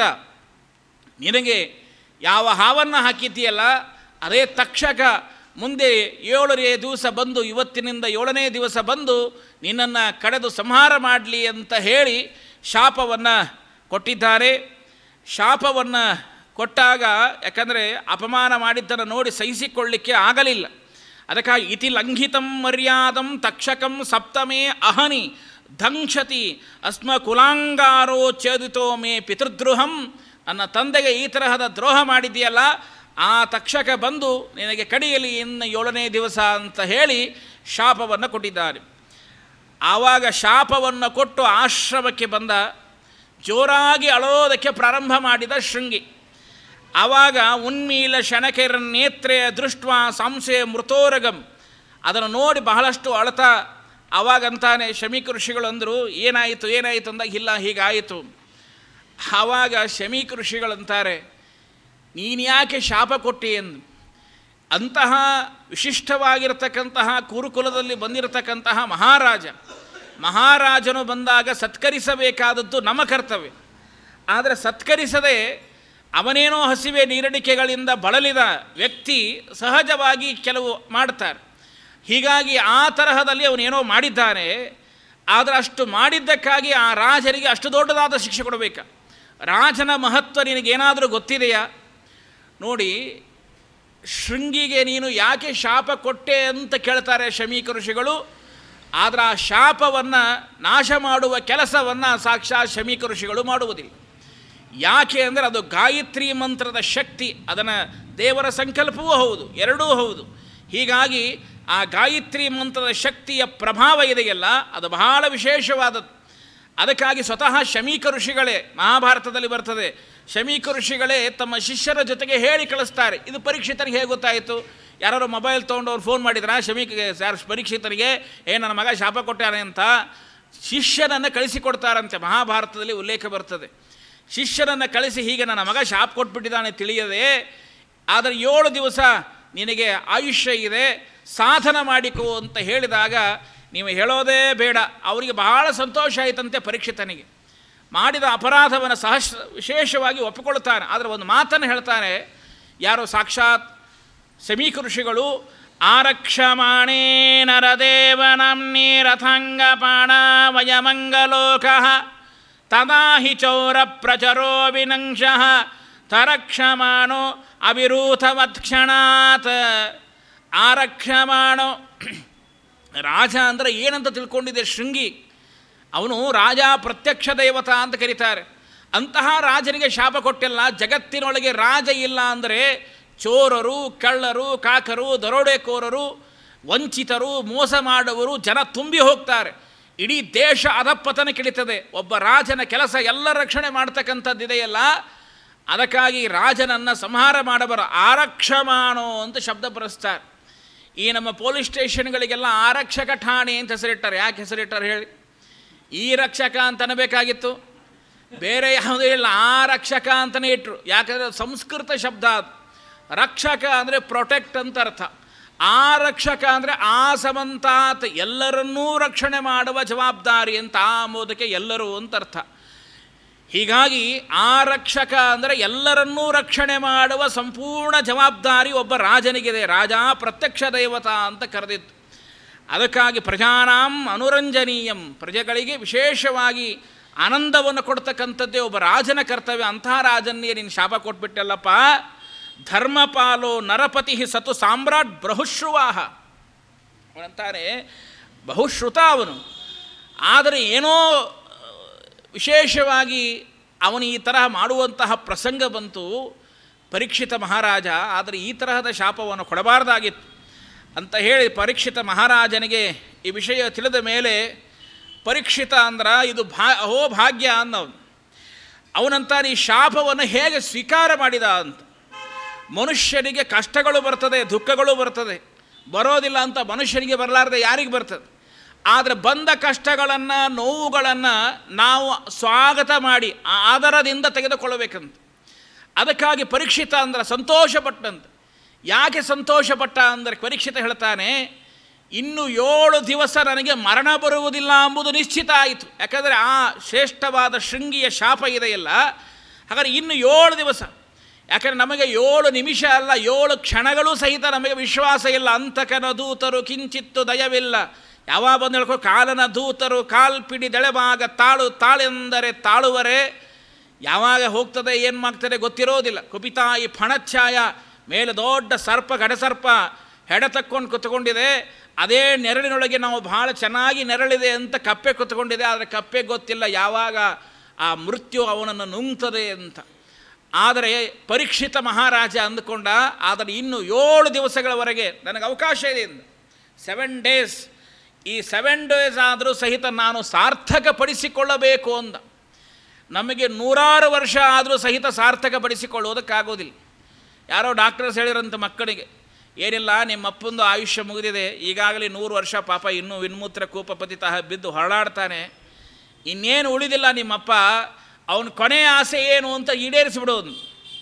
ನಿನಗೆ ಯಾವ ಹಾವನ್ನು ಹಾಕಿದ್ದೀಯಲ್ಲ ಅದೇ ತಕ್ಷಕ ಮುಂದೆ ಏಳನೇ ದಿವಸ ಬಂದು ಇವತ್ತಿನಿಂದ ಏಳನೇ ದಿವಸ ಬಂದು ನಿನ್ನನ್ನು ಕಡೆದು ಸಂಹಾರ ಮಾಡಲಿ ಅಂತ ಹೇಳಿ ಶಾಪವನ್ನು ಕೊಟ್ಟಿದ್ದಾರೆ ಶಾಪವನ್ನು ಕೊಟ್ಟಾಗ ಯಾಕಂದರೆ ಅಪಮಾನ ಮಾಡಿದ್ದನ್ನು ನೋಡಿ ಸಹಿಸಿಕೊಳ್ಳಿಕ್ಕೆ ಆಗಲಿಲ್ಲ ಅದಕ್ಕಾಗಿ ಇತಿ ಲಂಘಿತಂ ಮರ್ಯಾದಂ ತಕ್ಷಕಂ ಸಪ್ತಮೇ ಅಹನಿ ದಂಕ್ಷತಿ ಅಸ್ಮ ಕುಲಾಂಗಾರೋ ಛೇದಿತೋ ಮೇ ಪಿತೃದ್ರೋಹಂ ನನ್ನ ತಂದೆಗೆ ಈ ತರಹದ ದ್ರೋಹ ಮಾಡಿದೆಯಲ್ಲ ಆ ತಕ್ಷಕ ಬಂದು ನಿನಗೆ ಕಡಿಯಲಿ ಇನ್ನು ಏಳನೇ ದಿವಸ ಅಂತ ಹೇಳಿ ಶಾಪವನ್ನು ಕೊಟ್ಟಿದ್ದಾರೆ ಆವಾಗ ಶಾಪವನ್ನು ಕೊಟ್ಟು ಆಶ್ರಮಕ್ಕೆ ಬಂದ ಜೋರಾಗಿ ಅಳೋದಕ್ಕೆ ಪ್ರಾರಂಭ ಮಾಡಿದ ಶೃಂಗಿ ಆವಾಗ ಉನ್ಮೀಲ ಶನಕೆರ ನೇತ್ರೆ ದೃಷ್ಟ ಸಂಶಯ ಮೃತೋರಗಂ ಅದನ್ನು ನೋಡಿ ಬಹಳಷ್ಟು ಅಳತಾ ಆವಾಗಂತಾನೆ ಶಮೀಕ ಋಷಿಗಳು ಅಂದರು ಏನಾಯಿತು ಏನಾಯಿತು ಅಂದಾಗ ಇಲ್ಲ ಹೀಗಾಯಿತು ಆವಾಗ ಶಮೀಕ ಋಷಿಗಳಂತಾರೆ ನೀನು ಯಾಕೆ ಶಾಪ ಕೊಟ್ಟಿ ಎಂದು ಅಂತಹ ವಿಶಿಷ್ಟವಾಗಿರತಕ್ಕಂತಹ ಕುರುಕುಲದಲ್ಲಿ ಬಂದಿರತಕ್ಕಂತಹ ಮಹಾರಾಜ ಮಹಾರಾಜನು ಬಂದಾಗ ಸತ್ಕರಿಸಬೇಕಾದದ್ದು ನಮ್ಮ ಕರ್ತವ್ಯ ಆದರೆ ಸತ್ಕರಿಸದೆ ಅವನೇನೋ ಹಸಿವೆ ನೀರಡಿಕೆಗಳಿಂದ ಬಳಲಿದ ವ್ಯಕ್ತಿ ಸಹಜವಾಗಿ ಕೆಲವು ಮಾಡ್ತಾರೆ ಹೀಗಾಗಿ ಆ ತರಹದಲ್ಲಿ ಅವನೇನೋ ಮಾಡಿದ್ದಾನೆ ಆದರೆ ಅಷ್ಟು ಮಾಡಿದ್ದಕ್ಕಾಗಿ ಆ ರಾಜರಿಗೆ ಅಷ್ಟು ದೊಡ್ಡದಾದ ಶಿಕ್ಷೆ ಕೊಡಬೇಕಾ ರಾಜನ ಮಹತ್ವ ನಿನಗೇನಾದರೂ ಗೊತ್ತಿದೆಯಾ ನೋಡಿ ಶೃಂಗಿಗೆ ನೀನು ಯಾಕೆ ಶಾಪ ಕೊಟ್ಟೆ ಅಂತ ಕೇಳ್ತಾರೆ ಶಮೀಕ ಋಷಿಗಳು ಆದರೆ ಆ ಶಾಪವನ್ನು ನಾಶ ಮಾಡುವ ಕೆಲಸವನ್ನು ಸಾಕ್ಷಾತ್ ಶಮೀಕ ಋಷಿಗಳು ಮಾಡುವುದಿಲ್ಲ ಯಾಕೆ ಅಂದರೆ ಅದು ಗಾಯತ್ರಿ ಮಂತ್ರದ ಶಕ್ತಿ ಅದನ್ನು ದೇವರ ಸಂಕಲ್ಪವೂ ಹೌದು ಎರಡೂ ಹೌದು ಹೀಗಾಗಿ ಆ ಗಾಯತ್ರಿ ಮಂತ್ರದ ಶಕ್ತಿಯ ಪ್ರಭಾವ ಇದೆಯಲ್ಲ ಅದು ಬಹಳ ವಿಶೇಷವಾದದ್ದು ಅದಕ್ಕಾಗಿ ಸ್ವತಃ ಶಮೀಕ ಋಷಿಗಳೇ ಮಹಾಭಾರತದಲ್ಲಿ ಬರ್ತದೆ ಶಮೀಕ ಋಷಿಗಳೇ ತಮ್ಮ ಶಿಷ್ಯರ ಜೊತೆಗೆ ಹೇಳಿ ಕಳಿಸ್ತಾರೆ ಇದು ಪರೀಕ್ಷಿತನಿಗೆ ಹೇಗೆ ಗೊತ್ತಾಯಿತು ಯಾರು ಮೊಬೈಲ್ ತೊಗೊಂಡು ಅವ್ರು ಫೋನ್ ಮಾಡಿದ್ರಾ ಶಮೀಕಿಗೆ ಯಾರು ಪರೀಕ್ಷಿತನಿಗೆ ಏ ನನ್ನ ಮಗ ಶಾಪ ಕೊಟ್ಟಾನೆ ಅಂತ ಶಿಷ್ಯನನ್ನು ಕಳಿಸಿಕೊಡ್ತಾರಂತೆ ಮಹಾಭಾರತದಲ್ಲಿ ಉಲ್ಲೇಖ ಬರ್ತದೆ ಶಿಷ್ಯನನ್ನು ಕಳಿಸಿ ಹೀಗೆ ನನ್ನ ಮಗ ಶಾಪ ಕೊಟ್ಬಿಟ್ಟಿದ್ದಾನೆ ತಿಳಿಯದೆ ಆದರೆ ಏಳು ದಿವಸ ನಿನಗೆ ಆಯುಷ್ಯ ಇದೆ ಸಾಧನ ಮಾಡಿಕೋ ಅಂತ ಹೇಳಿದಾಗ ನೀವು ಹೇಳೋದೇ ಬೇಡ ಅವರಿಗೆ ಬಹಳ ಸಂತೋಷ ಆಯಿತಂತೆ ಪರೀಕ್ಷಿತನಿಗೆ ಮಾಡಿದ ಅಪರಾಧವನ್ನು ಸಹಸ್ ವಿಶೇಷವಾಗಿ ಒಪ್ಪಿಕೊಳ್ತಾನೆ ಆದರೆ ಒಂದು ಮಾತನ್ನು ಹೇಳ್ತಾನೆ ಯಾರೋ ಸಾಕ್ಷಾತ್ ಸಮೀಕ ಋಷಿಗಳು ಆರಕ್ಷಮಾಣೇ ನರದೇವನಂನೇ ರಥಾಂಗಪಾಣ ವಯಮಂಗಲೋಕ ತದಾ ಹಿ ಚೌರ ಪ್ರಚರೋ ವಿನಂಶಃ ತರಕ್ಷಮಾಣೋ ಅವಿರೂಥವತ್ಕ್ಷಣಾತ್ ಆರಕ್ಷಮಾಣೋ ರಾಜ ಅಂದರೆ ಏನಂತ ತಿಳ್ಕೊಂಡಿದೆ ಶೃಂಗಿ ಅವನು ರಾಜ ಪ್ರತ್ಯಕ್ಷ ದೇವತಾ ಅಂತ ಕರೀತಾರೆ ಅಂತಹ ರಾಜನಿಗೆ ಶಾಪ ಕೊಟ್ಟಿಲ್ಲ ಜಗತ್ತಿನೊಳಗೆ ರಾಜ ಇಲ್ಲ ಅಂದರೆ ಚೋರರು ಕಳ್ಳರು ಕಾಕರು ದರೋಡೆಕೋರರು ವಂಚಿತರು ಮೋಸ ಮಾಡುವರು ಜನ ತುಂಬಿ ಹೋಗ್ತಾರೆ ಇಡೀ ದೇಶ ಅಧಪತನ ಕಿಡಿತದೆ ಒಬ್ಬ ರಾಜನ ಕೆಲಸ ಎಲ್ಲ ರಕ್ಷಣೆ ಮಾಡ್ತಕ್ಕಂಥದ್ದಿದೆಯಲ್ಲ ಅದಕ್ಕಾಗಿ ರಾಜನನ್ನು ಸಂಹಾರ ಮಾಡಬಾರ ಆರಕ್ಷಮಾಣೋ ಅಂತ ಶಬ್ದ ಬರೆಸ್ತಾರೆ ಈ ನಮ್ಮ ಪೊಲೀಸ್ ಸ್ಟೇಷನ್ಗಳಿಗೆಲ್ಲ ಆರಕ್ಷಕ ಠಾಣೆ ಅಂತ ಹೆಸರಿಟ್ಟಾರೆ ಯಾಕೆ ಹೆಸರಿಟ್ಟಾರೆ ಹೇಳಿ ಈ ರಕ್ಷಕ ಅಂತ ಅನ್ನಬೇಕಾಗಿತ್ತು ಬೇರೆ ಯಾವುದೂ ಇಲ್ಲ ಆ ರಕ್ಷಕ ಅಂತಲೇ ಇಟ್ಟರು ಯಾಕಂದರೆ ಸಂಸ್ಕೃತ ಶಬ್ದ ಅದು ರಕ್ಷಕ ಅಂದರೆ ಪ್ರೊಟೆಕ್ಟ್ ಅಂತ ಅರ್ಥ ಆ ರಕ್ಷಕ ಅಂದರೆ ಆ ಸಮಂತಾತ್ ಎಲ್ಲರನ್ನೂ ರಕ್ಷಣೆ ಮಾಡುವ ಜವಾಬ್ದಾರಿ ಅಂತ ಆ ಅಂಬೋದಕ್ಕೆ ಎಲ್ಲರೂ ಅಂತ ಅರ್ಥ ಹೀಗಾಗಿ ಆ ರಕ್ಷಕ ಅಂದರೆ ಎಲ್ಲರನ್ನೂ ರಕ್ಷಣೆ ಮಾಡುವ ಸಂಪೂರ್ಣ ಜವಾಬ್ದಾರಿ ಒಬ್ಬ ರಾಜನಿಗಿದೆ ರಾಜ ಪ್ರತ್ಯಕ್ಷ ದೇವತಾ ಅಂತ ಕರೆದಿತ್ತು ಅದಕ್ಕಾಗಿ ಪ್ರಜಾನಾಂ ಅನುರಂಜನೀಯಂ ಪ್ರಜೆಗಳಿಗೆ ವಿಶೇಷವಾಗಿ ಆನಂದವನ್ನು ಕೊಡ್ತಕ್ಕಂಥದ್ದೇ ಒಬ್ಬ ರಾಜನ ಕರ್ತವ್ಯ ಅಂತಹ ರಾಜನ್ನೇ ನೀನು ಶಾಪ ಕೊಟ್ಬಿಟ್ಟಲ್ಲಪ್ಪ ಧರ್ಮಪಾಲೋ ನರಪತಿ ಸತು ಸಾಮ್ರಾಟ್ ಬೃಹುಶ್ರುವಾಹ ಅವನಂತಾನೆ ಬಹುಶ್ರುತ ಅವನು ಆದರೆ ಏನೋ ವಿಶೇಷವಾಗಿ ಅವನು ಈ ತರಹ ಮಾಡುವಂತಹ ಪ್ರಸಂಗ ಬಂತು ಪರೀಕ್ಷಿತ ಮಹಾರಾಜ ಆದರೆ ಈ ತರಹದ ಶಾಪವನ್ನು ಕೊಡಬಾರ್ದಾಗಿತ್ತು ಅಂತ ಹೇಳಿ ಪರೀಕ್ಷಿತ ಮಹಾರಾಜನಿಗೆ ಈ ವಿಷಯ ತಿಳಿದ ಮೇಲೆ ಪರೀಕ್ಷಿತ ಅಂದ್ರೆ ಇದು ಭಾ ಅಹೋ ಭಾಗ್ಯ ಅನ್ನವನು ಅವನಂತಾನೆ ಈ ಶಾಪವನ್ನು ಹೇಗೆ ಸ್ವೀಕಾರ ಮಾಡಿದ ಅಂತ ಮನುಷ್ಯನಿಗೆ ಕಷ್ಟಗಳು ಬರ್ತದೆ ದುಃಖಗಳು ಬರ್ತದೆ ಬರೋದಿಲ್ಲ ಅಂತ ಮನುಷ್ಯನಿಗೆ ಬರಲಾರ್ದೆ ಯಾರಿಗೆ ಬರ್ತದೆ ಆದರೆ ಬಂದ ಕಷ್ಟಗಳನ್ನು ನೋವುಗಳನ್ನು ನಾವು ಸ್ವಾಗತ ಮಾಡಿ ಆದರದಿಂದ ತೆಗೆದುಕೊಳ್ಳಬೇಕಂತ ಅದಕ್ಕಾಗಿ ಪರೀಕ್ಷಿತ ಅಂದ್ರೆ ಸಂತೋಷಪಟ್ಟಂತೆ ಯಾಕೆ ಸಂತೋಷಪಟ್ಟ ಅಂದರೆ ಪರೀಕ್ಷಿತ ಹೇಳ್ತಾನೆ ಇನ್ನು ಏಳು ದಿವಸ ನನಗೆ ಮರಣ ಬರುವುದಿಲ್ಲ ಎಂಬುದು ನಿಶ್ಚಿತ ಆಯಿತು ಯಾಕಂದರೆ ಆ ಶ್ರೇಷ್ಠವಾದ ಶೃಂಗಿಯ ಶಾಪ ಇದೆಯಲ್ಲ ಹಾಗಾದರೆ ಇನ್ನು ಏಳು ದಿವಸ ಯಾಕಂದರೆ ನಮಗೆ ಏಳು ನಿಮಿಷ ಅಲ್ಲ ಏಳು ಕ್ಷಣಗಳು ಸಹಿತ ನಮಗೆ ವಿಶ್ವಾಸ ಇಲ್ಲ ಅಂತಕನ ದೂತರು ಕಿಂಚಿತ್ತು ದಯವಿಲ್ಲ ಯಾವಾಗ ಬಂದು ಹೇಳ್ಕೊ ಕಾಲನ ದೂತರು ಕಾಲ್ಪಿಡಿ ದೆಳೆವಾಗ ತಾಳು ತಾಳೆಂದರೆ ತಾಳುವರೆ ಯಾವಾಗ ಹೋಗ್ತದೆ ಏನು ಮಾಡ್ತದೆ ಗೊತ್ತಿರೋದಿಲ್ಲ ಕುಪಿತಾಯಿ ಫಣಚ್ಛಾಯ ಮೇಲೆ ದೊಡ್ಡ ಸರ್ಪ ಗಡಸರ್ಪ ಹೆಡ ತಕ್ಕೊಂಡು ಕುತ್ಕೊಂಡಿದೆ ಅದೇ ನೆರಳಿನೊಳಗೆ ನಾವು ಭಾಳ ಚೆನ್ನಾಗಿ ನೆರಳಿದೆ ಅಂತ ಕಪ್ಪೆ ಕುತ್ಕೊಂಡಿದೆ ಆದರೆ ಕಪ್ಪೆ ಗೊತ್ತಿಲ್ಲ ಯಾವಾಗ ಆ ಮೃತ್ಯು ಅವನನ್ನು ನುಂಗ್ತದೆ ಅಂತ ಆದರೆ ಪರೀಕ್ಷಿತ ಮಹಾರಾಜ ಅಂದುಕೊಂಡ ಆದರೆ ಇನ್ನು ಏಳು ದಿವಸಗಳವರೆಗೆ ನನಗೆ ಅವಕಾಶ ಇದೆ ಎಂದು ಸೆವೆನ್ ಡೇಸ್ ಈ ಸೆವೆನ್ ಡೇಸ್ ಆದರೂ ಸಹಿತ ನಾನು ಸಾರ್ಥಕಪಡಿಸಿಕೊಳ್ಳಬೇಕು ಅಂದ ನಮಗೆ ನೂರಾರು ವರ್ಷ ಆದರೂ ಸಹಿತ ಸಾರ್ಥಕಪಡಿಸಿಕೊಳ್ಳೋದಕ್ಕಾಗೋದಿಲ್ಲ ಯಾರೋ ಡಾಕ್ಟರ್ಸ್ ಹೇಳಿರಂಥ ಮಕ್ಕಳಿಗೆ ಏನಿಲ್ಲ ನಿಮ್ಮ ಅಪ್ಪಂದು ಆಯುಷ್ಯ ಮುಗಿದಿದೆ ಈಗಾಗಲೇ ನೂರು ವರ್ಷ ಪಾಪ ಇನ್ನೂ ವಿನ್ಮೂತ್ರ ಕೂಪ ಪತಿತಃ ಬಿದ್ದು ಹೊರಳಾಡ್ತಾನೆ ಇನ್ನೇನು ಉಳಿದಿಲ್ಲ ನಿಮ್ಮಪ್ಪ ಅವನ ಕೊನೆಯ ಆಸೆ ಏನು ಅಂತ ಈಡೇರಿಸಿಬಿಡೋದು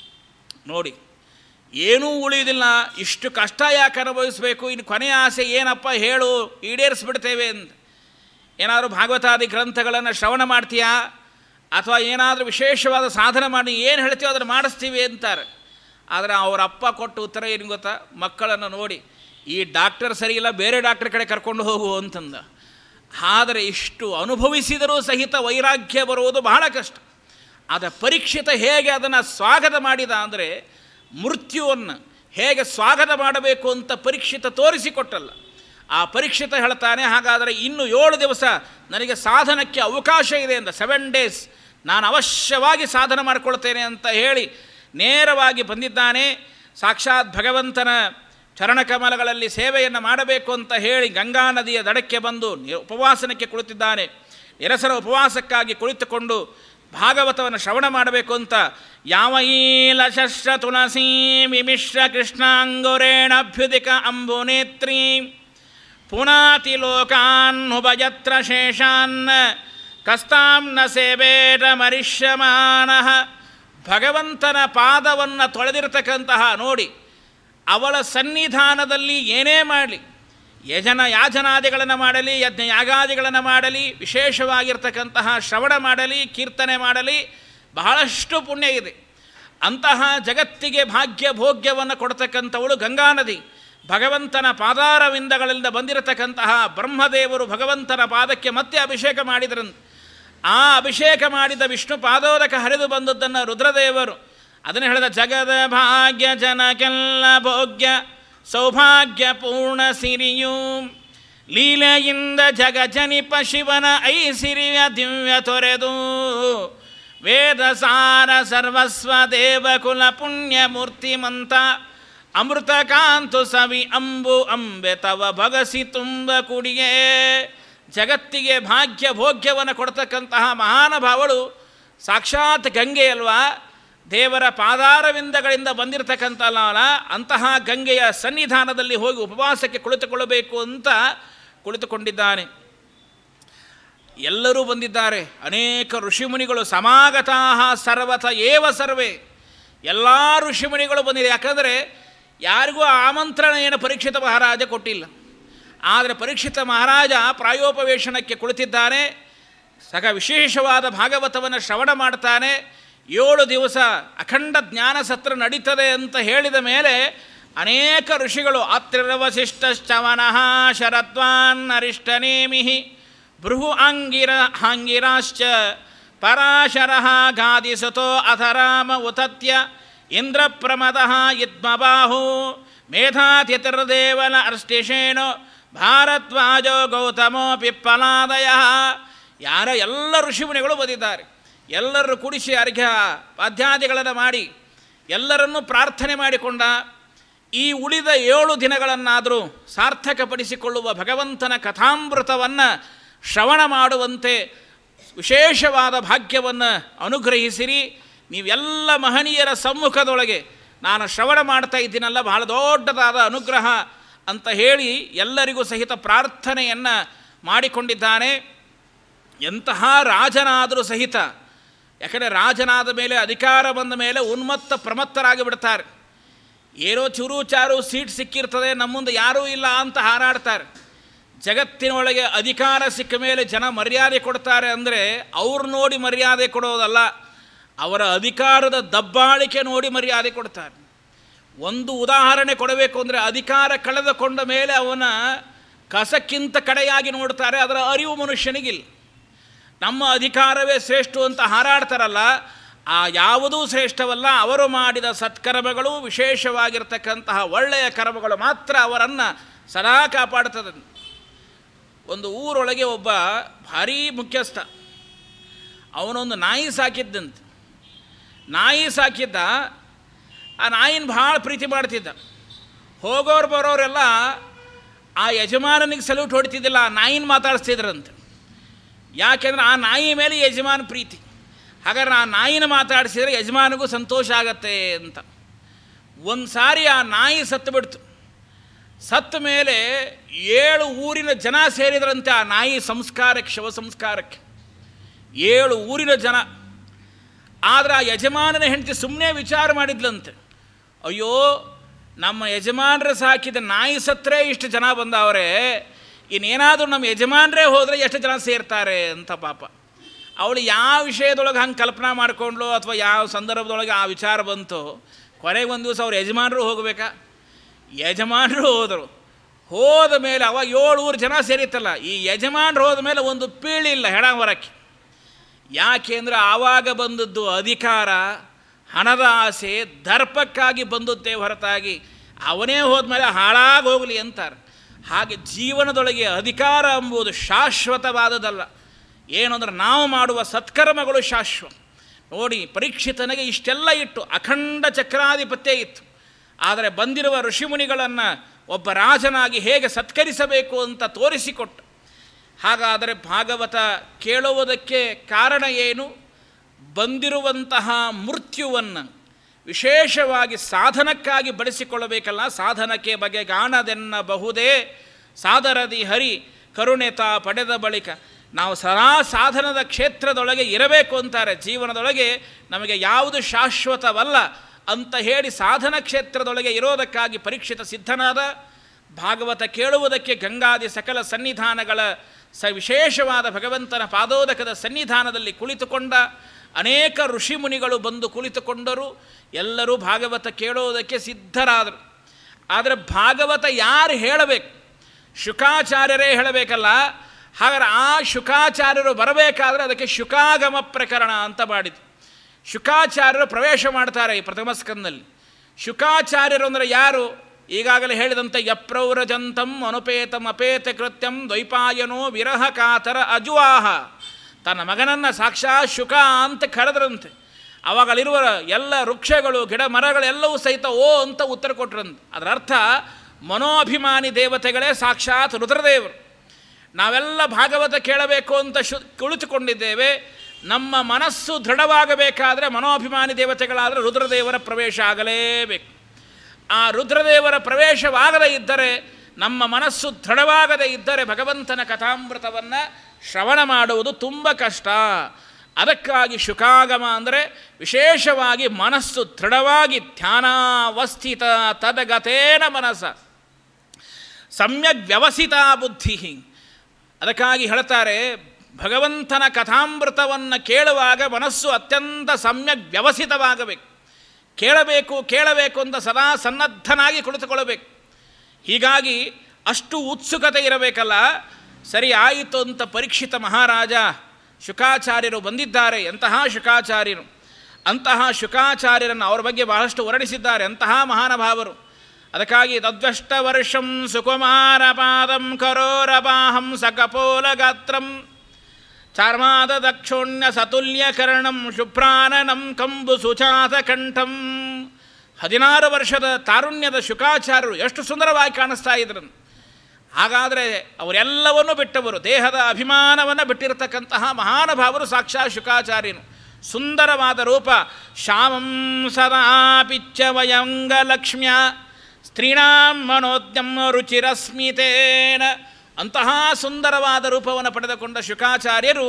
ನೋಡಿ ಏನೂ ಉಳಿಯೋದಿಲ್ಲ ಇಷ್ಟು ಕಷ್ಟ ಯಾಕೆ ಅನುಭವಿಸಬೇಕು ಇನ್ನು ಕೊನೆಯ ಆಸೆ ಏನಪ್ಪ ಹೇಳು ಈಡೇರಿಸ್ಬಿಡ್ತೇವೆ ಅಂತ ಏನಾದರೂ ಭಾಗವತಾದಿ ಗ್ರಂಥಗಳನ್ನು ಶ್ರವಣ ಮಾಡ್ತೀಯಾ ಅಥವಾ ಏನಾದರೂ ವಿಶೇಷವಾದ ಸಾಧನೆ ಮಾಡಿ ಏನು ಹೇಳ್ತೀವೋ ಅದನ್ನು ಮಾಡಿಸ್ತೀವಿ ಅಂತಾರೆ ಆದರೆ ಅವರ ಅಪ್ಪ ಕೊಟ್ಟು ಉತ್ತರ ಏನು ಗೊತ್ತಾ ಮಕ್ಕಳನ್ನು ನೋಡಿ ಈ ಡಾಕ್ಟರ್ ಸರಿಯಿಲ್ಲ ಬೇರೆ ಡಾಕ್ಟರ್ ಕಡೆ ಕರ್ಕೊಂಡು ಹೋಗು ಅಂತಂದ ಆದರೆ ಇಷ್ಟು ಅನುಭವಿಸಿದರೂ ಸಹಿತ ವೈರಾಗ್ಯ ಬರುವುದು ಬಹಳ ಕಷ್ಟ ಆದರೆ ಪರೀಕ್ಷಿತ ಹೇಗೆ ಅದನ್ನು ಸ್ವಾಗತ ಮಾಡಿದ ಅಂದರೆ ಮೃತ್ಯುವನ್ನು ಹೇಗೆ ಸ್ವಾಗತ ಮಾಡಬೇಕು ಅಂತ ಪರೀಕ್ಷಿತ ತೋರಿಸಿಕೊಟ್ಟಲ್ಲ ಆ ಪರೀಕ್ಷಿತ ಹೇಳ್ತಾನೆ ಹಾಗಾದರೆ ಇನ್ನು ಏಳು ದಿವಸ ನನಗೆ ಸಾಧನಕ್ಕೆ ಅವಕಾಶ ಇದೆ ಅಂತ ಸೆವೆನ್ ಡೇಸ್ ನಾನು ಅವಶ್ಯವಾಗಿ ಸಾಧನ ಮಾಡಿಕೊಳ್ತೇನೆ ಅಂತ ಹೇಳಿ ನೇರವಾಗಿ ಬಂದಿದ್ದಾನೆ ಸಾಕ್ಷಾತ್ ಭಗವಂತನ ಚರಣಕಮಲಗಳಲ್ಲಿ ಸೇವೆಯನ್ನು ಮಾಡಬೇಕು ಅಂತ ಹೇಳಿ ಗಂಗಾ ನದಿಯ ದಡಕ್ಕೆ ಬಂದು ಉಪವಾಸನಕ್ಕೆ ಕುಳಿತಿದ್ದಾನೆ ಎರಸರ ಉಪವಾಸಕ್ಕಾಗಿ ಕುಳಿತುಕೊಂಡು ಭಾಗವತವನ್ನು ಶ್ರವಣ ಮಾಡಬೇಕು ಅಂತ ಯಾವ ಈಲ ಶಸ್ತ್ರ ತುಳಸೀ ವಿಮಿಶ್ರ ಕೃಷ್ಣಾಂಗುರೇಣಭ್ಯುದಿಕ ಅಂಬುನೇತ್ರೀ ಪುನಾತಿ ಲೋಕಾನ್ ಹುಭಯತ್ರ ಶೇಷಾನ್ ಕಸ್ತಾಂ ನ ಸೇವೇಟ ಮರಿಷ್ಯಮಾನ ಭಗವಂತನ ಪಾದವನ್ನು ತೊಳೆದಿರ್ತಕ್ಕಂತಹ ನೋಡಿ ಅವಳ ಸನ್ನಿಧಾನದಲ್ಲಿ ಏನೇ ಮಾಡಲಿ ಯಜನ ಯಾಜನಾದಿಗಳನ್ನು ಮಾಡಲಿ ಯಜ್ಞ ಯಾಗಾದಿಗಳನ್ನು ಮಾಡಲಿ ವಿಶೇಷವಾಗಿರ್ತಕ್ಕಂತಹ ಶ್ರವಣ ಮಾಡಲಿ ಕೀರ್ತನೆ ಮಾಡಲಿ ಬಹಳಷ್ಟು ಪುಣ್ಯ ಇದೆ ಅಂತಹ ಜಗತ್ತಿಗೆ ಭಾಗ್ಯ ಭೋಗ್ಯವನ್ನು ಕೊಡ್ತಕ್ಕಂಥವಳು ಗಂಗಾ ನದಿ ಭಗವಂತನ ಪಾದಾರವಿಂದಗಳಿಂದ ಬಂದಿರತಕ್ಕಂತಹ ಬ್ರಹ್ಮದೇವರು ಭಗವಂತನ ಪಾದಕ್ಕೆ ಮತ್ತೆ ಅಭಿಷೇಕ ಮಾಡಿದ್ರಂತೆ ಆ ಅಭಿಷೇಕ ಮಾಡಿದ ವಿಷ್ಣು ಪಾದೋದಕ ಹರಿದು ಬಂದದ್ದನ್ನು ರುದ್ರದೇವರು ಅದನ್ನು ಹೇಳಿದ ಜಗದ ಭಾಗ್ಯ ಜನಕ್ಕೆಲ್ಲ ಭೋಗ್ಯ ಸೌಭಾಗ್ಯ ಪೂರ್ಣ ಸಿರಿಯು ಲೀಲೆಯಿಂದ ಜಗ ಜನಿಪ ಶಿವನ ಐಸಿರಿಯ ದಿವ್ಯ ತೊರೆದು ವೇದ ಸಾರ ಸರ್ವಸ್ವ ದೇವಕುಲ ಪುಣ್ಯ ಮೂರ್ತಿಮಂತ ಅಮೃತ ಕಾಂತು ಸವಿ ಅಂಬು ಅಂಬೆ ತವ ಭಗಸಿ ತುಂಬ ಕುಡಿಯೇ ಜಗತ್ತಿಗೆ ಭಾಗ್ಯ ಭೋಗ್ಯವನ್ನು ಕೊಡ್ತಕ್ಕಂತಹ ಮಹಾನುಭಾವಳು ಸಾಕ್ಷಾತ್ ಗಂಗೆ ಅಲ್ವಾ ದೇವರ ಪಾದಾರವಿಂದಗಳಿಂದ ಬಂದಿರತಕ್ಕಂಥ ಅಲ್ಲ ಅಂತಹ ಗಂಗೆಯ ಸನ್ನಿಧಾನದಲ್ಲಿ ಹೋಗಿ ಉಪವಾಸಕ್ಕೆ ಕುಳಿತುಕೊಳ್ಳಬೇಕು ಅಂತ ಕುಳಿತುಕೊಂಡಿದ್ದಾನೆ ಎಲ್ಲರೂ ಬಂದಿದ್ದಾರೆ ಅನೇಕ ಋಷಿಮುನಿಗಳು ಸಮಾಗತಾ ಸರ್ವಥ ಏವ ಸರ್ವೇ ಎಲ್ಲ ಋಷಿಮುನಿಗಳು ಬಂದಿದೆ ಯಾಕಂದರೆ ಯಾರಿಗೂ ಆಮಂತ್ರಣ ಏನು ಪರೀಕ್ಷಿತ ಮಹಾರಾಜ ಕೊಟ್ಟಿಲ್ಲ ಆದರೆ ಪರೀಕ್ಷಿತ ಮಹಾರಾಜ ಪ್ರಾಯೋಪವೇಶನಕ್ಕೆ ಕುಳಿತಿದ್ದಾನೆ ಸಗ ವಿಶೇಷವಾದ ಭಾಗವತವನ್ನು ಶ್ರವಣ ಮಾಡ್ತಾನೆ ಏಳು ದಿವಸ ಅಖಂಡ ಜ್ಞಾನ ಸತ್ರ ನಡೀತದೆ ಅಂತ ಹೇಳಿದ ಮೇಲೆ ಅನೇಕ ಋಷಿಗಳು ಅತ್ರಿರವಶಿಷ್ಟಶ್ಚವನಃ ಶರದ್ವಾನ್ ಅರಿಷ್ಟನೇಮಿ ಬೃಹು ಅಂಗಿರ ಹಾಂಗಿರಾಶ್ಚ ಪರಾಶರ ಗಾದಿಸುತೋ ಅಥರಾಮ ಉತತ್ಯ ಇಂದ್ರಪ್ರಮದಃ ಯುದ್ಮಬಾಹು ಮೇಧಾತಿರ್ದೇವನ ಅರ್ಷ್ಟಿಷೇಣು ಭಾರದ್ವಾಜೋ ಗೌತಮೋ ಪಿಪ್ಪಲಾದಯ ಯಾರ ಎಲ್ಲ ಋಷಿಮುನಿಗಳು ಬಂದಿದ್ದಾರೆ ಎಲ್ಲರೂ ಕುಡಿಸಿ ಅರ್ಘ್ಯ ಪಾದ್ಯಾದಿಗಳನ್ನು ಮಾಡಿ ಎಲ್ಲರನ್ನೂ ಪ್ರಾರ್ಥನೆ ಮಾಡಿಕೊಂಡ ಈ ಉಳಿದ ಏಳು ದಿನಗಳನ್ನಾದರೂ ಸಾರ್ಥಕಪಡಿಸಿಕೊಳ್ಳುವ ಭಗವಂತನ ಕಥಾಮೃತವನ್ನು ಶ್ರವಣ ಮಾಡುವಂತೆ ವಿಶೇಷವಾದ ಭಾಗ್ಯವನ್ನು ಅನುಗ್ರಹಿಸಿರಿ ನೀವೆಲ್ಲ ಮಹನೀಯರ ಸಮ್ಮುಖದೊಳಗೆ ನಾನು ಶ್ರವಣ ಮಾಡ್ತಾ ಇದ್ದೀನಲ್ಲ ಬಹಳ ದೊಡ್ಡದಾದ ಅನುಗ್ರಹ ಅಂತ ಹೇಳಿ ಎಲ್ಲರಿಗೂ ಸಹಿತ ಪ್ರಾರ್ಥನೆಯನ್ನು ಮಾಡಿಕೊಂಡಿದ್ದಾನೆ ಎಂತಹ ರಾಜನಾದರೂ ಸಹಿತ ಯಾಕಂದರೆ ರಾಜನಾದ ಮೇಲೆ ಅಧಿಕಾರ ಬಂದ ಮೇಲೆ ಉನ್ಮತ್ತ ಪ್ರಮತ್ತರಾಗಿ ಬಿಡ್ತಾರೆ ಏನೋ ಚೂರು ಚಾರು ಸೀಟ್ ಸಿಕ್ಕಿರ್ತದೆ ನಮ್ಮ ಮುಂದೆ ಯಾರೂ ಇಲ್ಲ ಅಂತ ಹಾರಾಡ್ತಾರೆ ಜಗತ್ತಿನೊಳಗೆ ಅಧಿಕಾರ ಸಿಕ್ಕ ಮೇಲೆ ಜನ ಮರ್ಯಾದೆ ಕೊಡ್ತಾರೆ ಅಂದರೆ ಅವ್ರು ನೋಡಿ ಮರ್ಯಾದೆ ಕೊಡೋದಲ್ಲ ಅವರ ಅಧಿಕಾರದ ದಬ್ಬಾಳಿಕೆ ನೋಡಿ ಮರ್ಯಾದೆ ಕೊಡ್ತಾರೆ ಒಂದು ಉದಾಹರಣೆ ಕೊಡಬೇಕು ಅಂದರೆ ಅಧಿಕಾರ ಕಳೆದುಕೊಂಡ ಮೇಲೆ ಅವನ ಕಸಕ್ಕಿಂತ ಕಡೆಯಾಗಿ ನೋಡ್ತಾರೆ ಅದರ ಅರಿವು ಮನುಷ್ಯನಿಗಿಲ್ಲ ನಮ್ಮ ಅಧಿಕಾರವೇ ಶ್ರೇಷ್ಠ ಅಂತ ಹಾರಾಡ್ತಾರಲ್ಲ ಆ ಯಾವುದೂ ಶ್ರೇಷ್ಠವಲ್ಲ ಅವರು ಮಾಡಿದ ಸತ್ಕರ್ಮಗಳು ವಿಶೇಷವಾಗಿರ್ತಕ್ಕಂತಹ ಒಳ್ಳೆಯ ಕರ್ಮಗಳು ಮಾತ್ರ ಅವರನ್ನು ಸದಾ ಕಾಪಾಡ್ತದೆ ಒಂದು ಊರೊಳಗೆ ಒಬ್ಬ ಭಾರೀ ಮುಖ್ಯಸ್ಥ ಅವನೊಂದು ನಾಯಿ ಸಾಕಿದ್ದಂತೆ ನಾಯಿ ಸಾಕಿದ್ದ ಆ ನಾಯಿನ ಭಾಳ ಪ್ರೀತಿ ಮಾಡ್ತಿದ್ದ ಹೋಗೋರು ಬರೋರೆಲ್ಲ ಆ ಯಜಮಾನನಿಗೆ ಸಲ್ಯೂಟ್ ಹೊಡಿತಿದ್ದಿಲ್ಲ ಆ ನಾಯಿನ ಮಾತಾಡಿಸ್ತಿದ್ರಂತೆ ಯಾಕೆಂದ್ರೆ ಆ ನಾಯಿ ಮೇಲೆ ಯಜಮಾನ ಪ್ರೀತಿ ಹಾಗಾದ್ರೆ ಆ ನಾಯಿನ ಮಾತಾಡಿಸಿದರೆ ಯಜಮಾನಿಗೂ ಸಂತೋಷ ಆಗತ್ತೆ ಅಂತ ಒಂದು ಸಾರಿ ಆ ನಾಯಿ ಸತ್ತು ಬಿಡ್ತು ಸತ್ತ ಮೇಲೆ ಏಳು ಊರಿನ ಜನ ಸೇರಿದ್ರಂತೆ ಆ ನಾಯಿ ಸಂಸ್ಕಾರಕ್ಕೆ ಶವ ಸಂಸ್ಕಾರಕ್ಕೆ ಏಳು ಊರಿನ ಜನ ಆದರೆ ಆ ಯಜಮಾನನ ಹೆಂಡತಿ ಸುಮ್ಮನೆ ವಿಚಾರ ಮಾಡಿದ್ಲಂತೆ ಅಯ್ಯೋ ನಮ್ಮ ಯಜಮಾನರು ಸಾಕಿದ ನಾಯಿ ಸತ್ತರೆ ಇಷ್ಟು ಜನ ಬಂದವರೆ ಇನ್ನೇನಾದರೂ ನಮ್ಮ ಯಜಮಾನರೇ ಹೋದರೆ ಎಷ್ಟು ಜನ ಸೇರ್ತಾರೆ ಅಂತ ಪಾಪ ಅವಳು ಯಾವ ವಿಷಯದೊಳಗೆ ಹಂಗೆ ಕಲ್ಪನಾ ಮಾಡಿಕೊಂಡ್ಲು ಅಥವಾ ಯಾವ ಸಂದರ್ಭದೊಳಗೆ ಆ ವಿಚಾರ ಬಂತು ಕೊನೆಗೆ ಒಂದು ದಿವಸ ಅವ್ರ ಯಜಮಾನರು ಹೋಗಬೇಕಾ ಯಜಮಾನರು ಹೋದರು ಹೋದ ಮೇಲೆ ಅವಾಗ ಏಳು ಊರು ಜನ ಸೇರಿತ್ತಲ್ಲ ಈ ಯಜಮಾನರು ಹೋದ ಮೇಲೆ ಒಂದು ಪೀಳಿ ಇಲ್ಲ ಹೆಣ ಹೊರಕ್ಕೆ ಯಾಕೆ ಅಂದರೆ ಆವಾಗ ಬಂದದ್ದು ಅಧಿಕಾರ ಹಣದ ಆಸೆ ದರ್ಪಕ್ಕಾಗಿ ಬಂದದ್ದೇ ಹೊರತಾಗಿ ಅವನೇ ಹೋದ್ಮೇಲೆ ಹಾಳಾಗಿ ಹೋಗಲಿ ಅಂತಾರೆ ಹಾಗೆ ಜೀವನದೊಳಗೆ ಅಧಿಕಾರ ಎಂಬುದು ಶಾಶ್ವತವಾದದಲ್ಲ ಏನು ಅಂದ್ರೆ ನಾವು ಮಾಡುವ ಸತ್ಕರ್ಮಗಳು ಶಾಶ್ವತ ನೋಡಿ ಪರೀಕ್ಷಿತನಿಗೆ ಇಷ್ಟೆಲ್ಲ ಇಟ್ಟು ಅಖಂಡ ಚಕ್ರಾಧಿಪತ್ಯ ಇತ್ತು ಆದರೆ ಬಂದಿರುವ ಋಷಿಮುನಿಗಳನ್ನು ಒಬ್ಬ ರಾಜನಾಗಿ ಹೇಗೆ ಸತ್ಕರಿಸಬೇಕು ಅಂತ ತೋರಿಸಿಕೊಟ್ಟು ಹಾಗಾದರೆ ಭಾಗವತ ಕೇಳುವುದಕ್ಕೆ ಕಾರಣ ಏನು ಬಂದಿರುವಂತಹ ಮೃತ್ಯುವನ್ನು ವಿಶೇಷವಾಗಿ ಸಾಧನಕ್ಕಾಗಿ ಬಳಸಿಕೊಳ್ಳಬೇಕಲ್ಲ ಸಾಧನಕ್ಕೆ ಬಗೆಗಾಣದೆನ್ನಬಹುದೇ ಸಾದರದಿ ಹರಿ ಕರುಣೆತ ಪಡೆದ ಬಳಿಕ ನಾವು ಸದಾ ಸಾಧನದ ಕ್ಷೇತ್ರದೊಳಗೆ ಇರಬೇಕು ಅಂತಾರೆ ಜೀವನದೊಳಗೆ ನಮಗೆ ಯಾವುದು ಶಾಶ್ವತವಲ್ಲ ಅಂತ ಹೇಳಿ ಸಾಧನ ಕ್ಷೇತ್ರದೊಳಗೆ ಇರೋದಕ್ಕಾಗಿ ಪರೀಕ್ಷಿತ ಸಿದ್ಧನಾದ ಭಾಗವತ ಕೇಳುವುದಕ್ಕೆ ಗಂಗಾದಿ ಸಕಲ ಸನ್ನಿಧಾನಗಳ ಸ ವಿಶೇಷವಾದ ಭಗವಂತನ ಪಾದೋದಕದ ಸನ್ನಿಧಾನದಲ್ಲಿ ಕುಳಿತುಕೊಂಡ ಅನೇಕ ಋಷಿಮುನಿಗಳು ಬಂದು ಕುಳಿತುಕೊಂಡರು ಎಲ್ಲರೂ ಭಾಗವತ ಕೇಳುವುದಕ್ಕೆ ಸಿದ್ಧರಾದರು ಆದರೆ ಭಾಗವತ ಯಾರು ಹೇಳಬೇಕು ಶುಕಾಚಾರ್ಯರೇ ಹೇಳಬೇಕಲ್ಲ ಹಾಗಾದ್ರೆ ಆ ಶುಕಾಚಾರ್ಯರು ಬರಬೇಕಾದ್ರೆ ಅದಕ್ಕೆ ಶುಕಾಗಮ ಪ್ರಕರಣ ಅಂತ ಮಾಡಿತು ಶುಕಾಚಾರ್ಯರು ಪ್ರವೇಶ ಮಾಡ್ತಾರೆ ಈ ಪ್ರಥಮ ಸ್ಕಂದಲ್ಲಿ ಶುಕಾಚಾರ್ಯರು ಅಂದರೆ ಯಾರು ಈಗಾಗಲೇ ಹೇಳಿದಂತೆ ಯಪ್ರೌರಜಂತಂ ಅನುಪೇತಂ ಅಪೇತ ಕೃತ್ಯಂ ದ್ವೈಪಾಯನೋ ವಿರಹ ಕಾತರ ಅಜುವಾಹ ತನ್ನ ಮಗನನ್ನು ಸಾಕ್ಷಾತ್ ಶುಕ ಅಂತ ಕರೆದ್ರಂತೆ ಅವಾಗಲಿರುವ ಎಲ್ಲ ವೃಕ್ಷಗಳು ಗಿಡ ಮರಗಳೆಲ್ಲವೂ ಸಹಿತ ಓ ಅಂತ ಉತ್ತರ ಕೊಟ್ರಂತೆ ಅದರ ಅರ್ಥ ಮನೋಭಿಮಾನಿ ದೇವತೆಗಳೇ ಸಾಕ್ಷಾತ್ ರುದ್ರದೇವರು ನಾವೆಲ್ಲ ಭಾಗವತ ಕೇಳಬೇಕು ಅಂತ ಶು ಕುಳಿತುಕೊಂಡಿದ್ದೇವೆ ನಮ್ಮ ಮನಸ್ಸು ದೃಢವಾಗಬೇಕಾದರೆ ಮನೋಭಿಮಾನಿ ದೇವತೆಗಳಾದರೆ ರುದ್ರದೇವರ ಪ್ರವೇಶ ಆಗಲೇಬೇಕು ಆ ರುದ್ರದೇವರ ಪ್ರವೇಶವಾಗದೇ ಇದ್ದರೆ ನಮ್ಮ ಮನಸ್ಸು ದೃಢವಾಗದೇ ಇದ್ದರೆ ಭಗವಂತನ ಕಥಾಮೃತವನ್ನು ಶ್ರವಣ ಮಾಡುವುದು ತುಂಬ ಕಷ್ಟ ಅದಕ್ಕಾಗಿ ಶುಕಾಗಮ ಅಂದರೆ ವಿಶೇಷವಾಗಿ ಮನಸ್ಸು ದೃಢವಾಗಿ ಧ್ಯಾನಾವಸ್ಥಿತ ತದಗತೇನ ಮನಸ್ಸ ಸಮ್ಯಕ್ ವ್ಯವಸಿತ ಬುದ್ಧಿ ಅದಕ್ಕಾಗಿ ಹೇಳ್ತಾರೆ ಭಗವಂತನ ಕಥಾಮೃತವನ್ನು ಕೇಳುವಾಗ ಮನಸ್ಸು ಅತ್ಯಂತ ಸಮ್ಯಕ್ ವ್ಯವಸಿತವಾಗಬೇಕು ಕೇಳಬೇಕು ಕೇಳಬೇಕು ಅಂತ ಸದಾ ಸನ್ನದ್ಧನಾಗಿ ಕುಳಿತುಕೊಳ್ಳಬೇಕು ಹೀಗಾಗಿ ಅಷ್ಟು ಉತ್ಸುಕತೆ ಇರಬೇಕಲ್ಲ ಸರಿ ಆಯಿತು ಅಂತ ಪರೀಕ್ಷಿತ ಮಹಾರಾಜ ಶುಕಾಚಾರ್ಯರು ಬಂದಿದ್ದಾರೆ ಎಂತಹ ಶುಕಾಚಾರ್ಯರು ಅಂತಹ ಶುಕಾಚಾರ್ಯರನ್ನು ಅವರ ಬಗ್ಗೆ ಬಹಳಷ್ಟು ವರ್ಣಿಸಿದ್ದಾರೆ ಅಂತಹ ಮಹಾನುಭಾವರು ಅದಕ್ಕಾಗಿ ತದ್ವಷ್ಟ ವರ್ಷಂ ಸುಕುಮಾರ ಪಾದಂ ಕರೋರಪಾಹಂ ಸಕಪೋಲ ಗಾತ್ರಂ ಚಾರ್ಮಾದ ದಕ್ಷೋಣ್ಯ ಸತುಲ್ಯ ಕರ್ಣಂ ಶುಭ್ರಾನನಂ ಕಂಬು ಸುಚಾತ ಕಂಠಂ ಹದಿನಾರು ವರ್ಷದ ತಾರುಣ್ಯದ ಶುಕಾಚಾರ್ಯರು ಎಷ್ಟು ಸುಂದರವಾಗಿ ಕಾಣಿಸ್ತಾ ಇದ್ರು ಹಾಗಾದರೆ ಅವರೆಲ್ಲವನ್ನೂ ಬಿಟ್ಟವರು ದೇಹದ ಅಭಿಮಾನವನ್ನು ಬಿಟ್ಟಿರತಕ್ಕಂತಹ ಮಹಾನುಭಾವರು ಸಾಕ್ಷಾತ್ ಶುಕಾಚಾರ್ಯನು ಸುಂದರವಾದ ರೂಪ ಶ್ಯಾಮಂ ಸದಾ ಪಿಚ್ಚ ವಯಂಗ ಲಕ್ಷ್ಮ್ಯ ಸ್ತ್ರೀಣಾಂ ಮನೋದ್ಯಂ ರುಚಿರಸ್ಮಿತೇನ ಅಂತಹ ಸುಂದರವಾದ ರೂಪವನ್ನು ಪಡೆದುಕೊಂಡ ಶುಕಾಚಾರ್ಯರು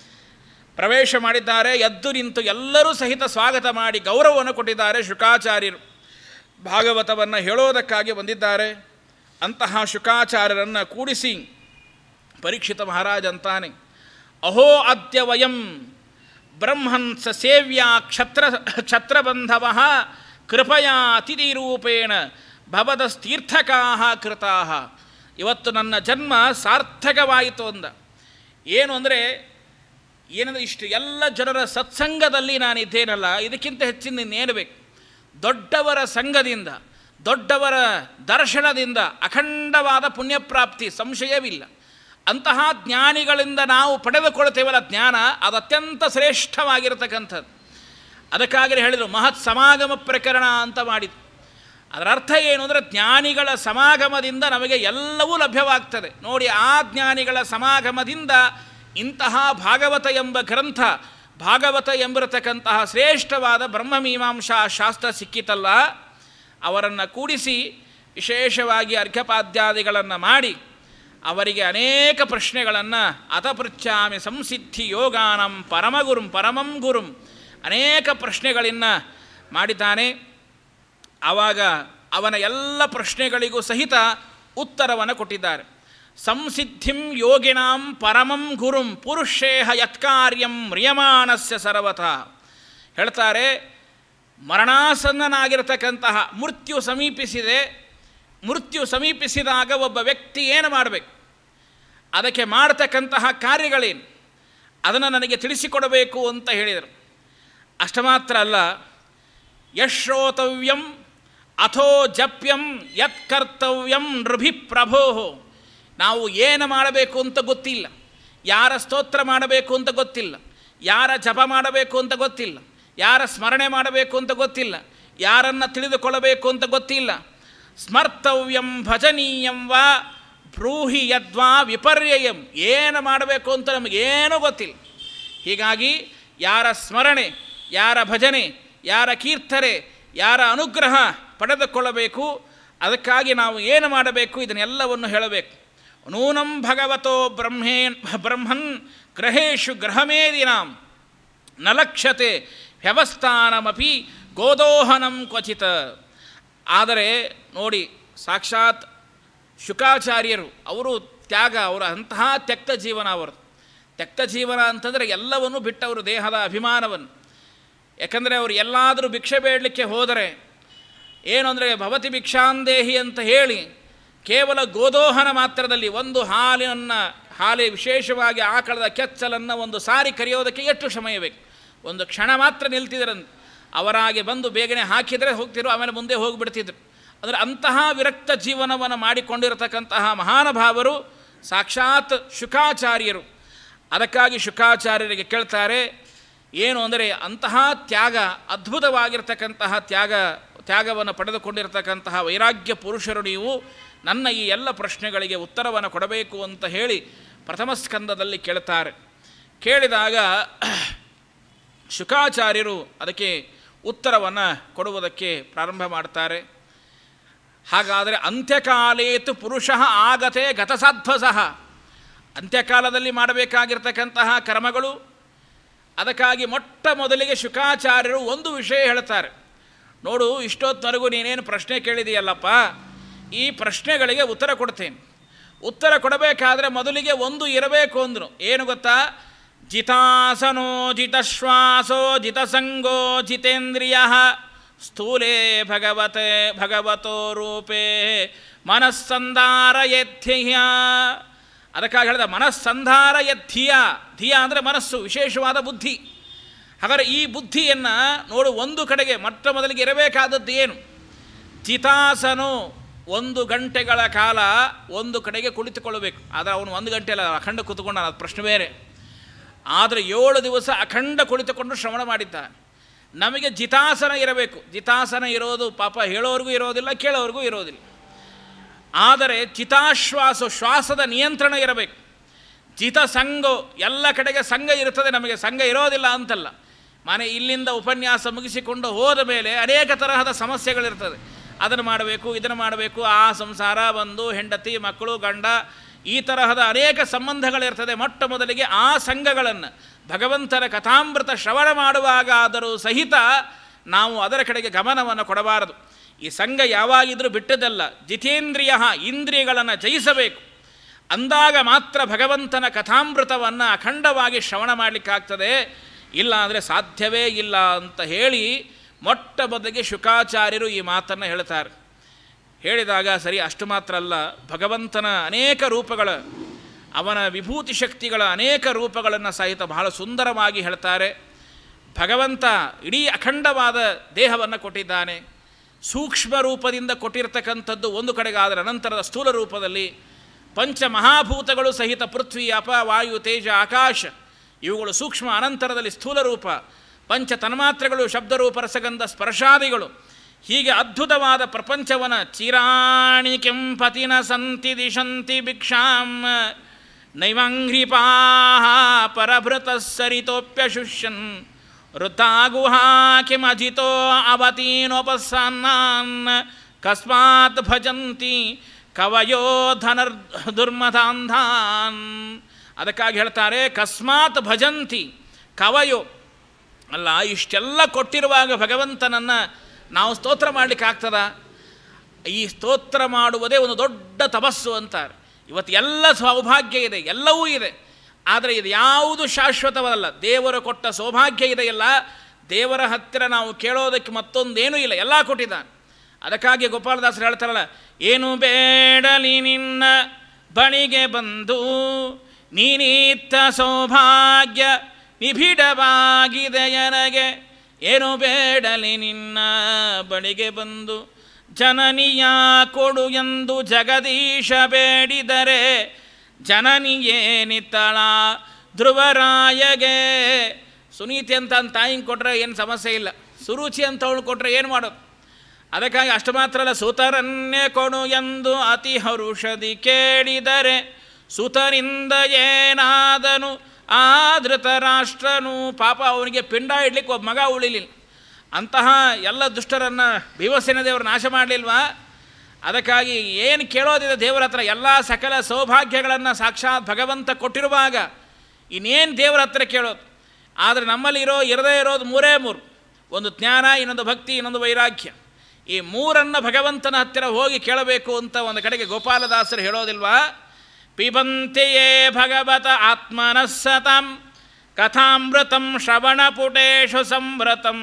ಪ್ರವೇಶ ಮಾಡಿದ್ದಾರೆ ಎದ್ದು ನಿಂತು ಎಲ್ಲರೂ ಸಹಿತ ಸ್ವಾಗತ ಮಾಡಿ ಗೌರವವನ್ನು ಕೊಟ್ಟಿದ್ದಾರೆ ಶುಕಾಚಾರ್ಯರು ಭಾಗವತವನ್ನು ಹೇಳೋದಕ್ಕಾಗಿ ಬಂದಿದ್ದಾರೆ ಅಂತಹ ಶುಕಾಚಾರ್ಯರನ್ನು ಕೂಡಿಸಿ ಪರೀಕ್ಷಿತ ಮಹಾರಾಜ ಅಂತಾನೆ ಅಹೋ ಅದ್ಯ ವಯಂ ಬ್ರಹ್ಮನ್ ಸ ಸೇವ್ಯ ಕ್ಷತ್ರ ಕ್ಷತ್ರಬಂಧವ ಕೃಪಯಾ ಅತಿಥಿರೂಪೇಣ ಭವದಸ್ತೀರ್ಥಕಾ ಕೃತಾ ಇವತ್ತು ನನ್ನ ಜನ್ಮ ಸಾರ್ಥಕವಾಯಿತು ಅಂದ ಏನು ಅಂದರೆ ಏನಂದರೆ ಇಷ್ಟು ಎಲ್ಲ ಜನರ ಸತ್ಸಂಗದಲ್ಲಿ ನಾನಿದ್ದೇನಲ್ಲ ಇದಕ್ಕಿಂತ ಹೆಚ್ಚಿನ ಇನ್ನೇನು ಬೇಕು ದೊಡ್ಡವರ ಸಂಘದಿಂದ ದೊಡ್ಡವರ ದರ್ಶನದಿಂದ ಅಖಂಡವಾದ ಪುಣ್ಯಪ್ರಾಪ್ತಿ ಸಂಶಯವಿಲ್ಲ ಅಂತಹ ಜ್ಞಾನಿಗಳಿಂದ ನಾವು ಪಡೆದುಕೊಳ್ತೇವಲ್ಲ ಜ್ಞಾನ ಅದು ಅತ್ಯಂತ ಶ್ರೇಷ್ಠವಾಗಿರತಕ್ಕಂಥದ್ದು ಅದಕ್ಕಾಗಿ ಹೇಳಿದರು ಮಹತ್ ಸಮಾಗಮ ಪ್ರಕರಣ ಅಂತ ಮಾಡಿದ್ದು ಅದರ ಅರ್ಥ ಏನು ಅಂದರೆ ಜ್ಞಾನಿಗಳ ಸಮಾಗಮದಿಂದ ನಮಗೆ ಎಲ್ಲವೂ ಲಭ್ಯವಾಗ್ತದೆ ನೋಡಿ ಆ ಜ್ಞಾನಿಗಳ ಸಮಾಗಮದಿಂದ ಇಂತಹ ಭಾಗವತ ಎಂಬ ಗ್ರಂಥ ಭಾಗವತ ಎಂಬಿರತಕ್ಕಂತಹ ಶ್ರೇಷ್ಠವಾದ ಬ್ರಹ್ಮಮೀಮಾಂಸಾ ಶಾಸ್ತ್ರ ಸಿಕ್ಕಿತಲ್ಲ ಅವರನ್ನು ಕೂಡಿಸಿ ವಿಶೇಷವಾಗಿ ಅರ್ಘ್ಯಪಾದ್ಯಾದಿಗಳನ್ನು ಮಾಡಿ ಅವರಿಗೆ ಅನೇಕ ಪ್ರಶ್ನೆಗಳನ್ನು ಅತಪೃಚ್ಛಾಮಿ ಸಂಸಿದ್ಧಿ ಯೋಗಾನಂ ಪರಮಗುರುಂ ಪರಮಂ ಗುರುಂ ಅನೇಕ ಪ್ರಶ್ನೆಗಳನ್ನು ಮಾಡಿದ್ದಾನೆ ಆವಾಗ ಅವನ ಎಲ್ಲ ಪ್ರಶ್ನೆಗಳಿಗೂ ಸಹಿತ ಉತ್ತರವನ್ನು ಕೊಟ್ಟಿದ್ದಾರೆ ಸಂಸಿದ್ಧಿಂ ಯೋಗಿನಾಂ ಪರಮಂ ಗುರುಂ ಪುರುಷೇಹ ಯತ್ಕಾರ್ಯಂ ಮ್ರಿಯಮಾಣಸ್ಯ ಸರ್ವತಃ ಹೇಳ್ತಾರೆ ಮರಣಾಸನ್ನನಾಗಿರತಕ್ಕಂತಹ ಮೃತ್ಯು ಸಮೀಪಿಸಿದೆ ಮೃತ್ಯು ಸಮೀಪಿಸಿದಾಗ ಒಬ್ಬ ವ್ಯಕ್ತಿ ಏನು ಮಾಡಬೇಕು ಅದಕ್ಕೆ ಮಾಡತಕ್ಕಂತಹ ಕಾರ್ಯಗಳೇನು ಅದನ್ನು ನನಗೆ ತಿಳಿಸಿಕೊಡಬೇಕು ಅಂತ ಹೇಳಿದರು ಅಷ್ಟ ಮಾತ್ರ ಅಲ್ಲ ಯಶ್ರೋತವ್ಯಂ ಅಥೋ ಜಪ್ಯಂ ಯತ್ ಕರ್ತವ್ಯಂ ನೃಭಿ ಪ್ರಭೋ ನಾವು ಏನು ಮಾಡಬೇಕು ಅಂತ ಗೊತ್ತಿಲ್ಲ ಯಾರ ಸ್ತೋತ್ರ ಮಾಡಬೇಕು ಅಂತ ಗೊತ್ತಿಲ್ಲ ಯಾರ ಜಪ ಮಾಡಬೇಕು ಅಂತ ಗೊತ್ತಿಲ್ಲ ಯಾರ ಸ್ಮರಣೆ ಮಾಡಬೇಕು ಅಂತ ಗೊತ್ತಿಲ್ಲ ಯಾರನ್ನು ತಿಳಿದುಕೊಳ್ಳಬೇಕು ಅಂತ ಗೊತ್ತಿಲ್ಲ ಸ್ಮರ್ತವ್ಯಂ ಭಜನೀಯಂ ವಾ ಬ್ರೂಹಿ ಯದ್ವಾ ವಿಪರ್ಯಯಂ ಏನು ಮಾಡಬೇಕು ಅಂತ ನಮಗೇನೂ ಗೊತ್ತಿಲ್ಲ ಹೀಗಾಗಿ ಯಾರ ಸ್ಮರಣೆ ಯಾರ ಭಜನೆ ಯಾರ ಕೀರ್ತನೆ ಯಾರ ಅನುಗ್ರಹ ಪಡೆದುಕೊಳ್ಳಬೇಕು ಅದಕ್ಕಾಗಿ ನಾವು ಏನು ಮಾಡಬೇಕು ಇದನ್ನೆಲ್ಲವನ್ನು ಹೇಳಬೇಕು ನೂನಂ ಭಗವತೋ ಬ್ರಹ್ಮೇನ್ ಬ್ರಹ್ಮನ್ ಗ್ರಹೇಶು ಗ್ರಹಮೇದಿನಾಂ ನ ಲಕ್ಷ್ಯತೆ ವ್ಯವಸ್ಥಾನಮಪಿ ಗೋದೋಹನಂ ಕ್ವಚಿತ ಆದರೆ ನೋಡಿ ಸಾಕ್ಷಾತ್ ಶುಕಾಚಾರ್ಯರು ಅವರು ತ್ಯಾಗ ಅವರ ಅಂತಹ ತ್ಯಕ್ತ ಜೀವನ ಅವರು ತ್ಯಕ್ತ ಜೀವನ ಅಂತಂದರೆ ಎಲ್ಲವನ್ನೂ ಬಿಟ್ಟವರು ದೇಹದ ಅಭಿಮಾನವನ್ನು ಯಾಕಂದರೆ ಅವರು ಎಲ್ಲಾದರೂ ಭಿಕ್ಷೆ ಬೇಡಲಿಕ್ಕೆ ಹೋದರೆ ಏನು ಅಂದರೆ ಭವತಿ ಭಿಕ್ಷಾಂದೇಹಿ ಅಂತ ಹೇಳಿ ಕೇವಲ ಗೋದೋಹನ ಮಾತ್ರದಲ್ಲಿ ಒಂದು ಹಾಲಿನ ಹಾಲಿ ವಿಶೇಷವಾಗಿ ಆಕಳದ ಕೆಚ್ಚಲನ್ನು ಒಂದು ಸಾರಿ ಕರೆಯೋದಕ್ಕೆ ಎಷ್ಟು ಸಮಯ ಬೇಕು ಒಂದು ಕ್ಷಣ ಮಾತ್ರ ನಿಲ್ತಿದ್ರಂತೆ ಅವರಾಗೆ ಬಂದು ಬೇಗನೆ ಹಾಕಿದರೆ ಹೋಗ್ತಿದ್ರು ಆಮೇಲೆ ಮುಂದೆ ಹೋಗಿಬಿಡ್ತಿದ್ರು ಅಂದರೆ ಅಂತಹ ವಿರಕ್ತ ಜೀವನವನ್ನು ಮಾಡಿಕೊಂಡಿರತಕ್ಕಂತಹ ಮಹಾನುಭಾವರು ಸಾಕ್ಷಾತ್ ಶುಕಾಚಾರ್ಯರು ಅದಕ್ಕಾಗಿ ಶುಕಾಚಾರ್ಯರಿಗೆ ಕೇಳ್ತಾರೆ ಏನು ಅಂದರೆ ಅಂತಹ ತ್ಯಾಗ ಅದ್ಭುತವಾಗಿರ್ತಕ್ಕಂತಹ ತ್ಯಾಗ ತ್ಯಾಗವನ್ನು ಪಡೆದುಕೊಂಡಿರತಕ್ಕಂತಹ ವೈರಾಗ್ಯ ಪುರುಷರು ನೀವು ನನ್ನ ಈ ಎಲ್ಲ ಪ್ರಶ್ನೆಗಳಿಗೆ ಉತ್ತರವನ್ನು ಕೊಡಬೇಕು ಅಂತ ಹೇಳಿ ಪ್ರಥಮ ಸ್ಕಂದದಲ್ಲಿ ಕೇಳ್ತಾರೆ ಕೇಳಿದಾಗ ಶುಕಾಚಾರ್ಯರು ಅದಕ್ಕೆ ಉತ್ತರವನ್ನು ಕೊಡುವುದಕ್ಕೆ ಪ್ರಾರಂಭ ಮಾಡ್ತಾರೆ ಹಾಗಾದರೆ ಅಂತ್ಯಕಾಲೇತು ಪುರುಷ ಆಗತೆ ಗತಸಾಧ್ವಸಃ ಅಂತ್ಯಕಾಲದಲ್ಲಿ ಮಾಡಬೇಕಾಗಿರ್ತಕ್ಕಂತಹ ಕರ್ಮಗಳು ಅದಕ್ಕಾಗಿ ಮೊಟ್ಟ ಮೊದಲಿಗೆ ಶುಕಾಚಾರ್ಯರು ಒಂದು ವಿಷಯ ಹೇಳ್ತಾರೆ ನೋಡು ಇಷ್ಟೊತ್ತವರೆಗೂ ನೀನೇನು ಪ್ರಶ್ನೆ ಕೇಳಿದೆಯಲ್ಲಪ್ಪ ಈ ಪ್ರಶ್ನೆಗಳಿಗೆ ಉತ್ತರ ಕೊಡ್ತೇನೆ ಉತ್ತರ ಕೊಡಬೇಕಾದ್ರೆ ಮೊದಲಿಗೆ ಒಂದು ಇರಬೇಕು ಅಂದರು ಏನು ಗೊತ್ತಾ ಜಿತಾಸನೋ ಜಿತಶ್ವಾಸೋ ಜಿತಸಂಗೋ ಜಿತೇಂದ್ರಿಯ ಸ್ಥೂಲೇ ಭಗವತೆ ಭಗವತೋ ರೂಪೇ ಮನಸ್ಸಂಧಾರ ಯಥ್ಯ ಅದಕ್ಕಾಗಿ ಹೇಳಿದ ಮನಸ್ಸಂಧಾರ ಯಥ್ಯ ಧಿಯ ಅಂದರೆ ಮನಸ್ಸು ವಿಶೇಷವಾದ ಬುದ್ಧಿ ಹಾಗಾದರೆ ಈ ಬುದ್ಧಿಯನ್ನು ನೋಡು ಒಂದು ಕಡೆಗೆ ಮೊಟ್ಟ ಮೊದಲಿಗೆ ಇರಬೇಕಾದದ್ದು ಏನು ಚಿತಾಸನು ಒಂದು ಗಂಟೆಗಳ ಕಾಲ ಒಂದು ಕಡೆಗೆ ಕುಳಿತುಕೊಳ್ಳಬೇಕು ಆದರೆ ಅವನು ಒಂದು ಗಂಟೆ ಅಲ್ಲ ಅಖಂಡ ಕೂತ್ಕೊಂಡ ಅದು ಪ್ರಶ್ನೆ ಬೇರೆ ಆದರೆ ಏಳು ದಿವಸ ಅಖಂಡ ಕುಳಿತುಕೊಂಡು ಶ್ರವಣ ಮಾಡಿದ್ದಾನೆ ನಮಗೆ ಜಿತಾಸನ ಇರಬೇಕು ಜಿತಾಸನ ಇರೋದು ಪಾಪ ಹೇಳೋರಿಗೂ ಇರೋದಿಲ್ಲ ಕೇಳೋರಿಗೂ ಇರೋದಿಲ್ಲ ಆದರೆ ಚಿತಾಶ್ವಾಸ ಶ್ವಾಸದ ನಿಯಂತ್ರಣ ಇರಬೇಕು ಜಿತ ಸಂಘೋ ಎಲ್ಲ ಕಡೆಗೆ ಸಂಘ ಇರ್ತದೆ ನಮಗೆ ಸಂಘ ಇರೋದಿಲ್ಲ ಅಂತಲ್ಲ ಮನೆ ಇಲ್ಲಿಂದ ಉಪನ್ಯಾಸ ಮುಗಿಸಿಕೊಂಡು ಹೋದ ಮೇಲೆ ಅನೇಕ ತರಹದ ಸಮಸ್ಯೆಗಳಿರ್ತದೆ ಅದನ್ನು ಮಾಡಬೇಕು ಇದನ್ನು ಮಾಡಬೇಕು ಆ ಸಂಸಾರ ಬಂದು ಹೆಂಡತಿ ಮಕ್ಕಳು ಗಂಡ ಈ ತರಹದ ಅನೇಕ ಸಂಬಂಧಗಳಿರ್ತದೆ ಮೊಟ್ಟ ಮೊದಲಿಗೆ ಆ ಸಂಘಗಳನ್ನು ಭಗವಂತನ ಕಥಾಮೃತ ಶ್ರವಣ ಮಾಡುವಾಗ ಆದರೂ ಸಹಿತ ನಾವು ಅದರ ಕಡೆಗೆ ಗಮನವನ್ನು ಕೊಡಬಾರದು ಈ ಸಂಘ ಯಾವಾಗಿದ್ರೂ ಬಿಟ್ಟದಲ್ಲ ಜಿತೇಂದ್ರಿಯ ಇಂದ್ರಿಯಗಳನ್ನು ಜಯಿಸಬೇಕು ಅಂದಾಗ ಮಾತ್ರ ಭಗವಂತನ ಕಥಾಮೃತವನ್ನು ಅಖಂಡವಾಗಿ ಶ್ರವಣ ಮಾಡಲಿಕ್ಕಾಗ್ತದೆ ಇಲ್ಲ ಅಂದರೆ ಸಾಧ್ಯವೇ ಇಲ್ಲ ಅಂತ ಹೇಳಿ ಮೊಟ್ಟ ಮೊದಲಿಗೆ ಶುಕಾಚಾರ್ಯರು ಈ ಮಾತನ್ನು ಹೇಳ್ತಾರೆ ಹೇಳಿದಾಗ ಸರಿ ಅಷ್ಟು ಮಾತ್ರ ಅಲ್ಲ ಭಗವಂತನ ಅನೇಕ ರೂಪಗಳ ಅವನ ವಿಭೂತಿ ಶಕ್ತಿಗಳ ಅನೇಕ ರೂಪಗಳನ್ನು ಸಹಿತ ಬಹಳ ಸುಂದರವಾಗಿ ಹೇಳ್ತಾರೆ ಭಗವಂತ ಇಡೀ ಅಖಂಡವಾದ ದೇಹವನ್ನು ಕೊಟ್ಟಿದ್ದಾನೆ ಸೂಕ್ಷ್ಮ ರೂಪದಿಂದ ಕೊಟ್ಟಿರ್ತಕ್ಕಂಥದ್ದು ಒಂದು ಕಡೆಗಾದರೆ ಅನಂತರದ ಸ್ಥೂಲ ರೂಪದಲ್ಲಿ ಪಂಚ ಮಹಾಭೂತಗಳು ಸಹಿತ ಪೃಥ್ವಿ ಅಪ ವಾಯು ತೇಜ ಆಕಾಶ ಇವುಗಳು ಸೂಕ್ಷ್ಮ ಅನಂತರದಲ್ಲಿ ಸ್ಥೂಲ ರೂಪ ಪಂಚ ತನ್ಮಾತ್ರೆಗಳು ಶಬ್ದರೂಪ ರಸಗಂಧ ಸ್ಪರ್ಶಾದಿಗಳು ಹೀಗೆ ಅದ್ಭುತವಾದ ಪ್ರಪಂಚವನ ಚಿರಾಣಿ ಕೆಂಪತಿನ ಸಂತಿ ದಿಶಂತಿ ಭಿಕ್ಷಾಂ ನೈವಾಂಘ್ರಿಪಾ ಪರಭೃತ ಸರಿತೋಪ್ಯಶುಷ್ಯನ್ ಋತಾಗುಹಾ ಕಿಮಜಿತೋ ಅವತೀನೋಪಸನ್ನಾನ್ ಕಸ್ಮಾತ್ ಭಜಂತಿ ಕವಯೋ ಧನರ್ ದುರ್ಮಧಾಂಧಾನ್ ಅದಕ್ಕಾಗಿ ಹೇಳ್ತಾರೆ ಕಸ್ಮಾತ್ ಭಜಂತಿ ಕವಯೋ ಅಲ್ಲ ಇಷ್ಟೆಲ್ಲ ಕೊಟ್ಟಿರುವಾಗ ಭಗವಂತನನ್ನು ನಾವು ಸ್ತೋತ್ರ ಮಾಡಲಿಕ್ಕೆ ಆಗ್ತದ ಈ ಸ್ತೋತ್ರ ಮಾಡುವುದೇ ಒಂದು ದೊಡ್ಡ ತಪಸ್ಸು ಅಂತಾರೆ ಇವತ್ತು ಎಲ್ಲ ಸೌಭಾಗ್ಯ ಇದೆ ಎಲ್ಲವೂ ಇದೆ ಆದರೆ ಇದು ಯಾವುದು ಶಾಶ್ವತವಲ್ಲ ದೇವರು ಕೊಟ್ಟ ಸೌಭಾಗ್ಯ ಇದೆಯಲ್ಲ ದೇವರ ಹತ್ತಿರ ನಾವು ಕೇಳೋದಕ್ಕೆ ಮತ್ತೊಂದೇನೂ ಇಲ್ಲ ಎಲ್ಲ ಕೊಟ್ಟಿದ್ದಾನೆ ಅದಕ್ಕಾಗಿ ಗೋಪಾಲದಾಸರು ಹೇಳ್ತಾರಲ್ಲ ಏನು ಬೇಡಲಿ ನಿನ್ನ ಬಳಿಗೆ ಬಂದು ನೀನಿತ್ತ ಸೌಭಾಗ್ಯ ನಿಬಿಡವಾಗಿದೆ ನನಗೆ ಏನು ಬೇಡಲಿ ನಿನ್ನ ಬಳಿಗೆ ಬಂದು ಜನನಿಯ ಕೊಡು ಎಂದು ಜಗದೀಶ ಬೇಡಿದರೆ ಜನನಿಯೇನಿತ್ತಳ ಧ್ರುವರಾಯಗೆ ಸುನೀತಿ ಅಂತ ತಾಯಿಗೆ ಕೊಟ್ಟರೆ ಏನು ಸಮಸ್ಯೆ ಇಲ್ಲ ಸುರುಚಿ ಅಂತ ಅವಳು ಕೊಟ್ಟರೆ ಏನು ಮಾಡೋದು ಅದಕ್ಕಾಗಿ ಅಷ್ಟು ಮಾತ್ರ ಅಲ್ಲ ಸುತರನ್ನೇ ಕೊಡು ಎಂದು ಅತಿ ಹರುಷದಿ ಕೇಳಿದರೆ ಸುತರಿಂದ ಏನಾದನು ಆ ಧೃತರಾಷ್ಟ್ರನು ಪಾಪ ಅವನಿಗೆ ಪಿಂಡ ಇಡ್ಲಿಕ್ಕೆ ಒಬ್ಬ ಮಗ ಉಳಿಲಿಲ್ಲ ಅಂತಹ ಎಲ್ಲ ದುಷ್ಟರನ್ನು ಭೀಮಸೇನ ದೇವರು ನಾಶ ಮಾಡಲಿಲ್ವಾ ಅದಕ್ಕಾಗಿ ಏನು ಕೇಳೋದಿದೆ ದೇವರ ಹತ್ರ ಎಲ್ಲ ಸಕಲ ಸೌಭಾಗ್ಯಗಳನ್ನು ಸಾಕ್ಷಾತ್ ಭಗವಂತ ಕೊಟ್ಟಿರುವಾಗ ಇನ್ನೇನು ದೇವರ ಹತ್ರ ಕೇಳೋದು ಆದರೆ ನಮ್ಮಲ್ಲಿ ಇರೋ ಇರದೇ ಇರೋದು ಮೂರೇ ಮೂರು ಒಂದು ಜ್ಞಾನ ಇನ್ನೊಂದು ಭಕ್ತಿ ಇನ್ನೊಂದು ವೈರಾಗ್ಯ ಈ ಮೂರನ್ನು ಭಗವಂತನ ಹತ್ತಿರ ಹೋಗಿ ಕೇಳಬೇಕು ಅಂತ ಒಂದು ಕಡೆಗೆ ಗೋಪಾಲದಾಸರು ಹೇಳೋದಿಲ್ವಾ ಪಿಬಂತೆಯೇ ಭಗವತ ಆತ್ಮನಸ್ಸತಂ ಕಥಾಮೃತಂ ಶ್ರವಣಪುಟೇಶು ಸಂವ್ರತಂ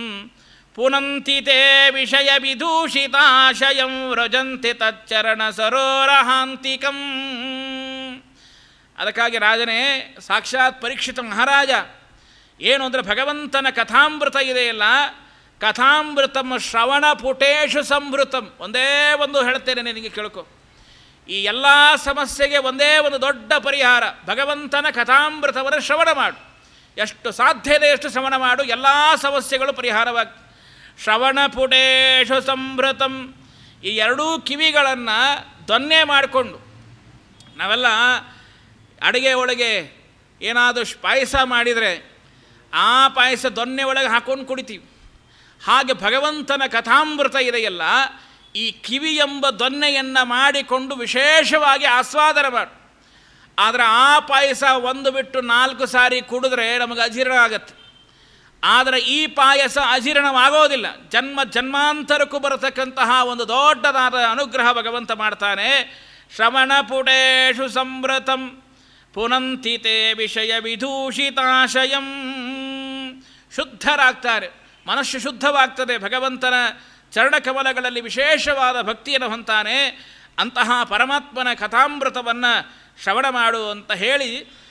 ಪುನಂತಿ ತೇ ವಿಷಯ ವಿದೂಷಿತಾಶಯಂ ವ್ರಜಂತಿ ತಚ್ಚರಣ ಸರೋರಹಾಂತಿಕಂ ಅದಕ್ಕಾಗಿ ರಾಜನೇ ಸಾಕ್ಷಾತ್ ಪರೀಕ್ಷಿತ ಮಹಾರಾಜ ಏನು ಅಂದರೆ ಭಗವಂತನ ಕಥಾಮೃತ ಇದೆಯಲ್ಲ ಕಥಾಮೃತಂ ಶ್ರವಣ ಪುಟೇಶು ಸಂಭೃತಂ ಒಂದೇ ಒಂದು ಹೇಳ್ತೇನೆ ನಿನಗೆ ಕೇಳ್ಕೊ ಈ ಎಲ್ಲ ಸಮಸ್ಯೆಗೆ ಒಂದೇ ಒಂದು ದೊಡ್ಡ ಪರಿಹಾರ ಭಗವಂತನ ಕಥಾಮೃತವನ್ನು ಶ್ರವಣ ಮಾಡು ಎಷ್ಟು ಸಾಧ್ಯ ಇದೆ ಎಷ್ಟು ಶ್ರವಣ ಮಾಡು ಎಲ್ಲ ಸಮಸ್ಯೆಗಳು ಪರಿಹಾರವಾಗಿ ಶ್ರವಣ ಪುಟೇಶು ಸಂಭೃತಂ ಈ ಎರಡೂ ಕಿವಿಗಳನ್ನು ದೊನ್ನೆ ಮಾಡಿಕೊಂಡು ನಾವೆಲ್ಲ ಅಡುಗೆ ಒಳಗೆ ಏನಾದರೂ ಪಾಯಸ ಮಾಡಿದರೆ ಆ ಪಾಯಸ ದೊನ್ನೆ ಒಳಗೆ ಹಾಕ್ಕೊಂಡು ಕುಡಿತೀವಿ ಹಾಗೆ ಭಗವಂತನ ಕಥಾಮೃತ ಇದೆಯಲ್ಲ ಈ ಕಿವಿ ಎಂಬ ದೊನ್ನೆಯನ್ನು ಮಾಡಿಕೊಂಡು ವಿಶೇಷವಾಗಿ ಆಸ್ವಾದನ ಮಾಡು ಆದರೆ ಆ ಪಾಯಸ ಒಂದು ಬಿಟ್ಟು ನಾಲ್ಕು ಸಾರಿ ಕುಡಿದ್ರೆ ನಮಗೆ ಅಜೀರ್ಣ ಆಗತ್ತೆ ಆದರೆ ಈ ಪಾಯಸ ಅಜೀರ್ಣವಾಗೋದಿಲ್ಲ ಜನ್ಮ ಜನ್ಮಾಂತರಕ್ಕೂ ಬರತಕ್ಕಂತಹ ಒಂದು ದೊಡ್ಡದಾದ ಅನುಗ್ರಹ ಭಗವಂತ ಮಾಡ್ತಾನೆ ಶ್ರವಣ ಪುಟೇಶು ಸಂಭೃತಂ ಪುನಂತಿತೆ ವಿಷಯ ವಿದೂಷಿತಾಶಯಂ ಶುದ್ಧರಾಗ್ತಾರೆ ಮನಸ್ಸು ಶುದ್ಧವಾಗ್ತದೆ ಭಗವಂತನ ಚರಣಕಮಲಗಳಲ್ಲಿ ವಿಶೇಷವಾದ ಭಕ್ತಿಯನ್ನು ಹೊಂತಾನೆ ಅಂತಹ ಪರಮಾತ್ಮನ ಕಥಾಮೃತವನ್ನು ಶ್ರವಣ ಮಾಡು ಅಂತ ಹೇಳಿ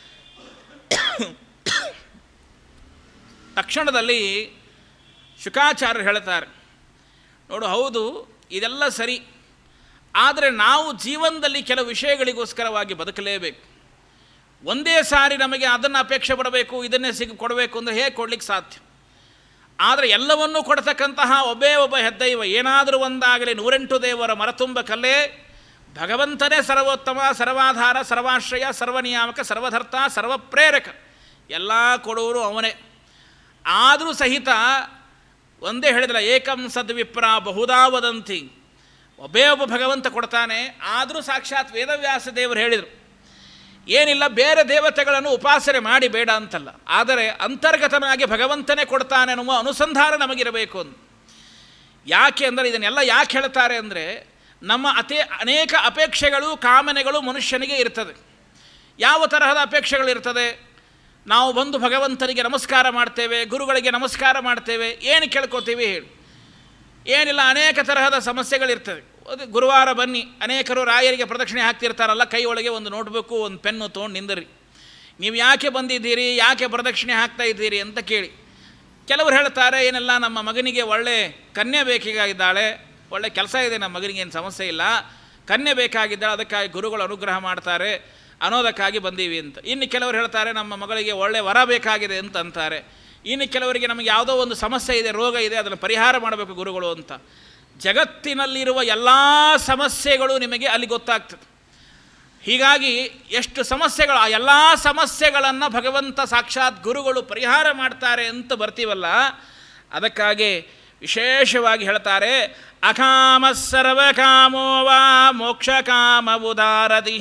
ತಕ್ಷಣದಲ್ಲಿ ಶುಕಾಚಾರ್ಯರು ಹೇಳ್ತಾರೆ ನೋಡು ಹೌದು ಇದೆಲ್ಲ ಸರಿ ಆದರೆ ನಾವು ಜೀವನದಲ್ಲಿ ಕೆಲವು ವಿಷಯಗಳಿಗೋಸ್ಕರವಾಗಿ ಬದುಕಲೇಬೇಕು ಒಂದೇ ಸಾರಿ ನಮಗೆ ಅದನ್ನು ಅಪೇಕ್ಷೆ ಪಡಬೇಕು ಇದನ್ನೇ ಸಿಗ ಕೊಡಬೇಕು ಅಂದರೆ ಹೇಗೆ ಕೊಡ್ಲಿಕ್ಕೆ ಸಾಧ್ಯ ಆದರೆ ಎಲ್ಲವನ್ನೂ ಕೊಡ್ತಕ್ಕಂತಹ ಒಬ್ಬೇ ಒಬ್ಬ ಹೆದ್ದೈವ ಏನಾದರೂ ಒಂದಾಗಲಿ ನೂರೆಂಟು ದೇವರ ಮರತುಂಬ ಕಲ್ಲೇ ಭಗವಂತನೇ ಸರ್ವೋತ್ತಮ ಸರ್ವಾಧಾರ ಸರ್ವಾಶ್ರಯ ಸರ್ವನಿಯಾಮಕ ಸರ್ವಧರ್ತ ಸರ್ವಪ್ರೇರಕ ಎಲ್ಲ ಕೊಡುವರು ಅವನೇ ಆದರೂ ಸಹಿತ ಒಂದೇ ಹೇಳಿದಲ್ಲ ಏಕಂ ಸದ್ವಿಪ್ರ ಬಹುದಾ ವದಂತಿ ಒಬ್ಬೇ ಒಬ್ಬ ಭಗವಂತ ಕೊಡ್ತಾನೆ ಆದರೂ ಸಾಕ್ಷಾತ್ ವೇದವ್ಯಾಸ ದೇವರು ಹೇಳಿದರು ಏನಿಲ್ಲ ಬೇರೆ ದೇವತೆಗಳನ್ನು ಉಪಾಸನೆ ಮಾಡಿ ಬೇಡ ಅಂತಲ್ಲ ಆದರೆ ಅಂತರ್ಗತನಾಗಿ ಭಗವಂತನೇ ಕೊಡ್ತಾನೆ ಅನ್ನುವ ಅನುಸಂಧಾನ ನಮಗಿರಬೇಕು ಅಂತ ಯಾಕೆ ಅಂದರೆ ಇದನ್ನೆಲ್ಲ ಯಾಕೆ ಹೇಳ್ತಾರೆ ಅಂದರೆ ನಮ್ಮ ಅತೇ ಅನೇಕ ಅಪೇಕ್ಷೆಗಳು ಕಾಮನೆಗಳು ಮನುಷ್ಯನಿಗೆ ಇರ್ತದೆ ಯಾವ ತರಹದ ಅಪೇಕ್ಷೆಗಳಿರ್ತದೆ ನಾವು ಬಂದು ಭಗವಂತನಿಗೆ ನಮಸ್ಕಾರ ಮಾಡ್ತೇವೆ ಗುರುಗಳಿಗೆ ನಮಸ್ಕಾರ ಮಾಡ್ತೇವೆ ಏನು ಕೇಳ್ಕೊತೀವಿ ಹೇಳಿ ಏನಿಲ್ಲ ಅನೇಕ ತರಹದ ಸಮಸ್ಯೆಗಳಿರ್ತವೆ ಅದು ಗುರುವಾರ ಬನ್ನಿ ಅನೇಕರು ರಾಯರಿಗೆ ಪ್ರದಕ್ಷಿಣೆ ಹಾಕ್ತಿರ್ತಾರಲ್ಲ ಕೈ ಒಳಗೆ ಒಂದು ನೋಟ್ಬುಕ್ಕು ಒಂದು ಪೆನ್ನು ತೊಗೊಂಡು ನಿಂದಿರಿ ನೀವು ಯಾಕೆ ಬಂದಿದ್ದೀರಿ ಯಾಕೆ ಪ್ರದಕ್ಷಿಣೆ ಹಾಕ್ತಾ ಇದ್ದೀರಿ ಅಂತ ಕೇಳಿ ಕೆಲವರು ಹೇಳ್ತಾರೆ ಏನೆಲ್ಲ ನಮ್ಮ ಮಗನಿಗೆ ಒಳ್ಳೆ ಕನ್ಯೆ ಬೇಕಾಗಿದ್ದಾಳೆ ಒಳ್ಳೆ ಕೆಲಸ ಇದೆ ನಮ್ಮ ಮಗನಿಗೆ ಏನು ಸಮಸ್ಯೆ ಇಲ್ಲ ಕನ್ಯೆ ಬೇಕಾಗಿದ್ದಾಳೆ ಅದಕ್ಕಾಗಿ ಗುರುಗಳು ಅನುಗ್ರಹ ಮಾಡ್ತಾರೆ ಅನ್ನೋದಕ್ಕಾಗಿ ಬಂದೀವಿ ಅಂತ ಇನ್ನು ಕೆಲವರು ಹೇಳ್ತಾರೆ ನಮ್ಮ ಮಗಳಿಗೆ ಒಳ್ಳೆ ವರ ಬೇಕಾಗಿದೆ ಅಂತ ಅಂತಾರೆ ಇನ್ನು ಕೆಲವರಿಗೆ ನಮಗೆ ಯಾವುದೋ ಒಂದು ಸಮಸ್ಯೆ ಇದೆ ರೋಗ ಇದೆ ಅದನ್ನು ಪರಿಹಾರ ಮಾಡಬೇಕು ಗುರುಗಳು ಅಂತ ಜಗತ್ತಿನಲ್ಲಿರುವ ಎಲ್ಲ ಸಮಸ್ಯೆಗಳು ನಿಮಗೆ ಅಲ್ಲಿ ಗೊತ್ತಾಗ್ತದೆ ಹೀಗಾಗಿ ಎಷ್ಟು ಸಮಸ್ಯೆಗಳು ಆ ಎಲ್ಲ ಸಮಸ್ಯೆಗಳನ್ನು ಭಗವಂತ ಸಾಕ್ಷಾತ್ ಗುರುಗಳು ಪರಿಹಾರ ಮಾಡ್ತಾರೆ ಅಂತ ಬರ್ತೀವಲ್ಲ ಅದಕ್ಕಾಗಿ ವಿಶೇಷವಾಗಿ ಹೇಳ್ತಾರೆ ಅಕಾಮ ಸರ್ವಕಾಮೋ ವಾ ಮೋಕ್ಷಕಾಮ ಉದಾರದಿ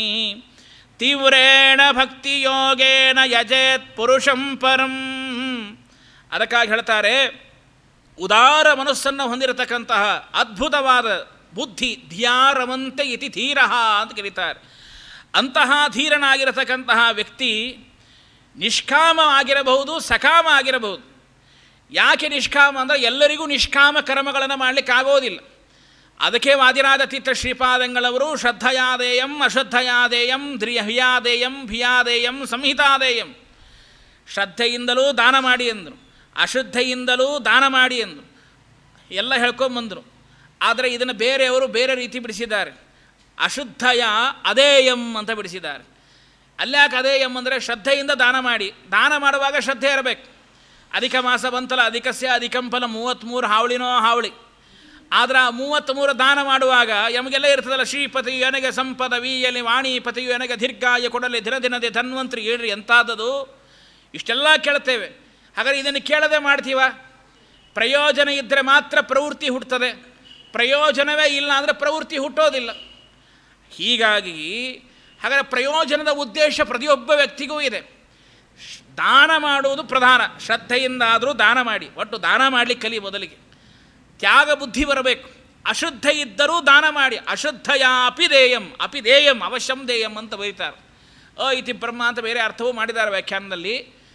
ತೀವ್ರೇಣ ಭಕ್ತಿಯೋಗೇನ ಯಜೇತ್ ಪುರುಷಂ ಪರಂ ಅದಕ್ಕಾಗಿ ಹೇಳ್ತಾರೆ ಉದಾರ ಮನಸ್ಸನ್ನು ಹೊಂದಿರತಕ್ಕಂತಹ ಅದ್ಭುತವಾದ ಬುದ್ಧಿ ಧಿಯಾರವಂತೆ ಇತಿ ಧೀರ ಅಂತ ಕರೀತಾರೆ ಅಂತಹ ಧೀರನಾಗಿರತಕ್ಕಂತಹ ವ್ಯಕ್ತಿ ನಿಷ್ಕಾಮ ಆಗಿರಬಹುದು ಸಕಾಮ ಆಗಿರಬಹುದು ಯಾಕೆ ನಿಷ್ಕಾಮ ಅಂದರೆ ಎಲ್ಲರಿಗೂ ನಿಷ್ಕಾಮ ಕರ್ಮಗಳನ್ನು ಮಾಡಲಿಕ್ಕಾಗೋದಿಲ್ಲ ಅದಕ್ಕೆ ವಾದಿರಾದ ತೀರ್ಥ ಶ್ರೀಪಾದಂಗಳವರು ಶ್ರದ್ಧಯಾದೇಯಂ ಅಶ್ರದ್ಧಯಾದೇಯಂ ಧ್ರಿಯಹಿಯಾದೇಯಂ ಭಿಯಾದೇಯಂ ಸಂಹಿತಾದೇಯಂ ಶ್ರದ್ಧೆಯಿಂದಲೂ ದಾನ ಮಾಡಿ ಎಂದರು ಅಶುದ್ಧೆಯಿಂದಲೂ ದಾನ ಮಾಡಿ ಎಂದರು ಎಲ್ಲ ಹೇಳ್ಕೊಂಬಂದರು ಆದರೆ ಇದನ್ನು ಬೇರೆಯವರು ಬೇರೆ ರೀತಿ ಬಿಡಿಸಿದ್ದಾರೆ ಅಶುದ್ಧಯ ಅದೇಯಂ ಅಂತ ಬಿಡಿಸಿದ್ದಾರೆ ಅಲ್ಯಾಕೆ ಅದೇಯಂ ಅಂದರೆ ಶ್ರದ್ಧೆಯಿಂದ ದಾನ ಮಾಡಿ ದಾನ ಮಾಡುವಾಗ ಶ್ರದ್ಧೆ ಇರಬೇಕು ಅಧಿಕ ಮಾಸ ಬಂತಲ್ಲ ಅಧಿಕಸ್ಯ ಅಧಿಕಂಫಲ ಮೂವತ್ತ್ಮೂರು ಹಾವಳಿನೋ ಹಾವಳಿ ಆದರೆ ಆ ಮೂವತ್ತ್ಮೂರು ದಾನ ಮಾಡುವಾಗ ನಮಗೆಲ್ಲ ಇರ್ತದಲ್ಲ ಶ್ರೀಪತಿಯು ನನಗೆ ಸಂಪದ ವೀಯಲಿ ವಾಣಿಪತಿಯು ನನಗೆ ದೀರ್ಘಾಯ ಕೊಡಲಿ ದಿನ ದಿನದೇ ಧನ್ವಂತರಿ ಹೇಳ್ರಿ ಎಂಥದ್ದದು ಇಷ್ಟೆಲ್ಲ ಕೇಳ್ತೇವೆ ಹಾಗಾದ್ರೆ ಇದನ್ನು ಕೇಳದೆ ಮಾಡ್ತೀವ ಪ್ರಯೋಜನ ಇದ್ದರೆ ಮಾತ್ರ ಪ್ರವೃತ್ತಿ ಹುಟ್ಟುತ್ತದೆ ಪ್ರಯೋಜನವೇ ಇಲ್ಲ ಅಂದರೆ ಪ್ರವೃತ್ತಿ ಹುಟ್ಟೋದಿಲ್ಲ ಹೀಗಾಗಿ ಹಾಗಾದರೆ ಪ್ರಯೋಜನದ ಉದ್ದೇಶ ಪ್ರತಿಯೊಬ್ಬ ವ್ಯಕ್ತಿಗೂ ಇದೆ ದಾನ ಮಾಡುವುದು ಪ್ರಧಾನ ಶ್ರದ್ಧೆಯಿಂದಾದರೂ ದಾನ ಮಾಡಿ ಒಟ್ಟು ದಾನ ಮಾಡಲಿಕ್ಕೆ ಕಲಿ ಮೊದಲಿಗೆ ತ್ಯಾಗ ಬುದ್ಧಿ ಬರಬೇಕು ಅಶುದ್ಧ ಇದ್ದರೂ ದಾನ ಮಾಡಿ ಅಶುದ್ಧಯ ಅಪಿದೇಯಂ ಅಪಿದೇಯಂ ಅವಶ್ಯಂ ದೇಯಂ ಅಂತ ಬರೀತಾರೆ ಅ ಇತಿ ಬ್ರಹ್ಮ ಅಂತ ಬೇರೆ ಅರ್ಥವೂ ಮಾಡಿದ್ದಾರೆ ವ್ಯಾಖ್ಯಾನದಲ್ಲಿ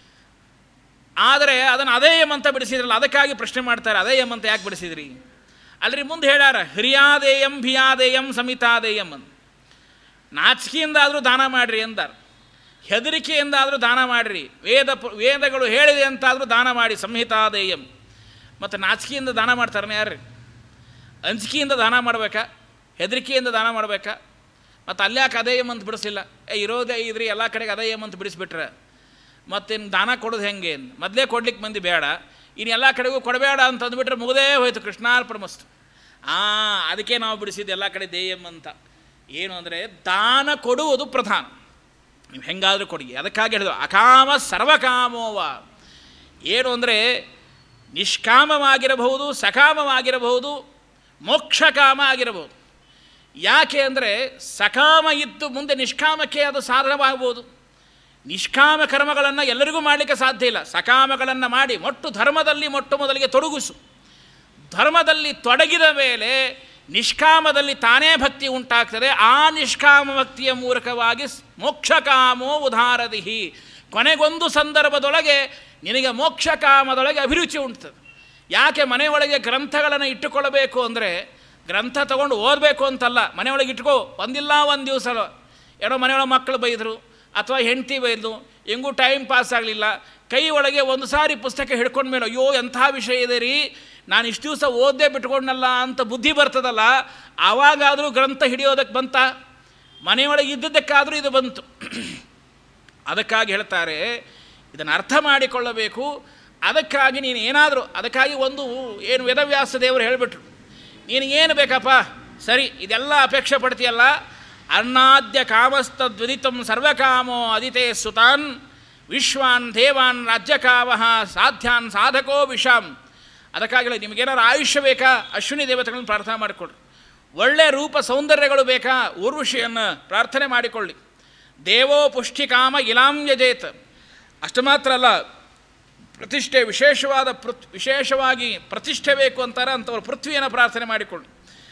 ಆದರೆ ಅದನ್ನು ಅದೇಯಂ ಅಂತ ಬಿಡಿಸಿದ್ರಲ್ಲ ಅದಕ್ಕಾಗಿ ಪ್ರಶ್ನೆ ಮಾಡ್ತಾರೆ ಅದೇಯಂ ಅಂತ ಯಾಕೆ ಬಿಡಿಸಿದ್ರಿ ಅಲ್ರಿ ಮುಂದೆ ಹೇಳ್ಯಾರ ಹಿರಿಯಾದೇಯಂ ಭಿಯಾದೇಯಂ ಸಮಿತಾದೇಯಂ ಅಂತ ನಾಚಿಕೆಯಿಂದಾದರೂ ದಾನ ಮಾಡಿರಿ ಅಂದಾರ ಹೆದರಿಕೆಯಿಂದಾದರೂ ದಾನ ಮಾಡಿರಿ ವೇದ ಪ- ವೇದಗಳು ಹೇಳಿದೆ ಅಂತಾದರೂ ದಾನ ಮಾಡಿ ಸಂಹಿತಾದೇಯಂ ಮತ್ತು ನಾಚಿಕೆಯಿಂದ ದಾನ ಮಾಡ್ತಾರೆ ಯಾರು ಅಂಜಿಕೆಯಿಂದ ದಾನ ಮಾಡಬೇಕಾ ಹೆದರಿಕೆಯಿಂದ ದಾನ ಮಾಡಬೇಕಾ ಮತ್ತು ಅಲ್ಯಾಕೆ ಅದೇಯಂ ಅಂತ ಬಿಡಿಸಿಲ್ಲ ಏ ಇರೋದೇ ಇದ್ರಿ ಎಲ್ಲ ಕಡೆಗೆ ಅದೇಯಂ ಅಂತ ಬಿಡಿಸ್ಬಿಟ್ರೆ ಮತ್ತಿನ್ನು ದಾನ ಕೊಡೋದು ಹೆಂಗೆ ಮೊದಲೇ ಕೊಡ್ಲಿಕ್ಕೆ ಮಂದಿ ಬೇಡ ಇನ್ನು ಎಲ್ಲ ಕಡೆಗೂ ಕೊಡಬೇಡ ಅಂತ ಅಂದ್ಬಿಟ್ರೆ ಮುಗದೇ ಹೋಯ್ತು ಕೃಷ್ಣಾರ್ಪಣಮಸ್ತು ಆ ಅದಕ್ಕೆ ನಾವು ಬಿಡಿಸಿದ್ದು ಎಲ್ಲ ಕಡೆ ದೇಯಂ ಅಂತ ಏನು ಅಂದರೆ ದಾನ ಕೊಡುವುದು ಪ್ರಧಾನ ನೀವು ಹೆಂಗಾದರೂ ಕೊಡಿ ಅದಕ್ಕಾಗಿ ಹೇಳಿದ್ರು ಅಕಾಮ ಸರ್ವಕಾಮೋವ ಏನು ಅಂದರೆ ನಿಷ್ಕಾಮವಾಗಿರಬಹುದು ಸಕಾಮವಾಗಿರಬಹುದು ಮೋಕ್ಷಕಾಮ ಆಗಿರಬಹುದು ಯಾಕೆ ಅಂದರೆ ಸಕಾಮ ಇದ್ದು ಮುಂದೆ ನಿಷ್ಕಾಮಕ್ಕೆ ಅದು ಸಾಧನವಾಗ್ಬೋದು ನಿಷ್ಕಾಮ ಕರ್ಮಗಳನ್ನು ಎಲ್ಲರಿಗೂ ಮಾಡಲಿಕ್ಕೆ ಸಾಧ್ಯ ಇಲ್ಲ ಸಕಾಮಗಳನ್ನು ಮಾಡಿ ಮೊಟ್ಟು ಧರ್ಮದಲ್ಲಿ ಮೊಟ್ಟ ಮೊದಲಿಗೆ ತೊಡಗಿಸು ಧರ್ಮದಲ್ಲಿ ತೊಡಗಿದ ಮೇಲೆ ನಿಷ್ಕಾಮದಲ್ಲಿ ತಾನೇ ಭಕ್ತಿ ಉಂಟಾಗ್ತದೆ ಆ ನಿಷ್ಕಾಮ ಭಕ್ತಿಯ ಮೂಲಕವಾಗಿ ಸ್- ಮೋಕ್ಷಕಾಮೋ ಉದಾರದಿಹಿ ಕೊನೆಗೊಂದು ಸಂದರ್ಭದೊಳಗೆ ನಿನಗೆ ಮೋಕ್ಷಕಾಮದೊಳಗೆ ಅಭಿರುಚಿ ಉಂಟುತ್ತದೆ ಯಾಕೆ ಮನೆಯೊಳಗೆ ಗ್ರಂಥಗಳನ್ನು ಇಟ್ಟುಕೊಳ್ಳಬೇಕು ಅಂದರೆ ಗ್ರಂಥ ತಗೊಂಡು ಓದಬೇಕು ಅಂತಲ್ಲ ಮನೆಯೊಳಗೆ ಇಟ್ಕೋ ಒಂದಿಲ್ಲ ಒಂದು ದಿವಸ ಏನೋ ಮನೆಯೊಳಗೆ ಮಕ್ಕಳು ಬೈದರು ಅಥವಾ ಹೆಂಡತಿ ಬೈದು ಹೆಂಗೂ ಟೈಮ್ ಪಾಸ್ ಆಗಲಿಲ್ಲ ಕೈ ಒಳಗೆ ಒಂದು ಸಾರಿ ಪುಸ್ತಕ ಹಿಡ್ಕೊಂಡ ಮೇಲೆ ಅಯ್ಯೋ ಎಂಥ ವಿಷಯ ಇದೆ ರೀ ನಾನು ಇಷ್ಟು ದಿವಸ ಓದೇ ಬಿಟ್ಕೊಂಡಲ್ಲ ಅಂತ ಬುದ್ಧಿ ಬರ್ತದಲ್ಲ ಆವಾಗಾದರೂ ಗ್ರಂಥ ಹಿಡಿಯೋದಕ್ಕೆ ಬಂತ ಮನೆಯೊಳಗೆ ಇದ್ದದ್ದಕ್ಕಾದರೂ ಇದು ಬಂತು ಅದಕ್ಕಾಗಿ ಹೇಳ್ತಾರೆ ಇದನ್ನು ಅರ್ಥ ಮಾಡಿಕೊಳ್ಳಬೇಕು ಅದಕ್ಕಾಗಿ ನೀನು ಏನಾದರೂ ಅದಕ್ಕಾಗಿ ಒಂದು ಏನು ವೇದವ್ಯಾಸ ದೇವರು ಹೇಳಿಬಿಟ್ರು ನೀನು ಏನು ಬೇಕಪ್ಪ ಸರಿ ಇದೆಲ್ಲ ಅಪೇಕ್ಷೆ ಪಡ್ತೀಯಲ್ಲ ಅನ್ನಾದ್ಯ ಕಾಮಸ್ತದ್ವಿದಿತಂ ಸರ್ವಕಾಮೋ ಅದಿತೆ ಸುತಾನ್ ವಿಶ್ವಾನ್ ದೇವಾನ್ ರಾಜ್ಯಕಾವಹ ಸಾಧ್ಯಾನ್ ಸಾಧಕೋ ವಿಷಾಂ ಅದಕ್ಕಾಗಲೇ ನಿಮಗೇನಾದ್ರು ಆಯುಷ್ಯ ಬೇಕಾ ಅಶ್ವಿನಿ ದೇವತೆಗಳನ್ನು ಪ್ರಾರ್ಥನೆ ಮಾಡಿಕೊಳ್ಳಿ ಒಳ್ಳೆ ರೂಪ ಸೌಂದರ್ಯಗಳು ಬೇಕಾ ಊರ್ವಶಿಯನ್ನು ಪ್ರಾರ್ಥನೆ ಮಾಡಿಕೊಳ್ಳಿ ದೇವೋ ಪುಷ್ಟಿಕಾಮ ಇಲಾಂ ಯಜೇತ್ ಅಷ್ಟು ಮಾತ್ರ ಅಲ್ಲ ಪ್ರತಿಷ್ಠೆ ವಿಶೇಷವಾದ ಪೃಥ್ ವಿಶೇಷವಾಗಿ ಪ್ರತಿಷ್ಠೆ ಬೇಕು ಅಂತಾರೆ ಅಂಥವ್ರು ಪೃಥ್ವಿಯನ್ನು ಪ್ರಾರ್ಥನೆ ಮಾಡಿಕೊಳ್ಳಿ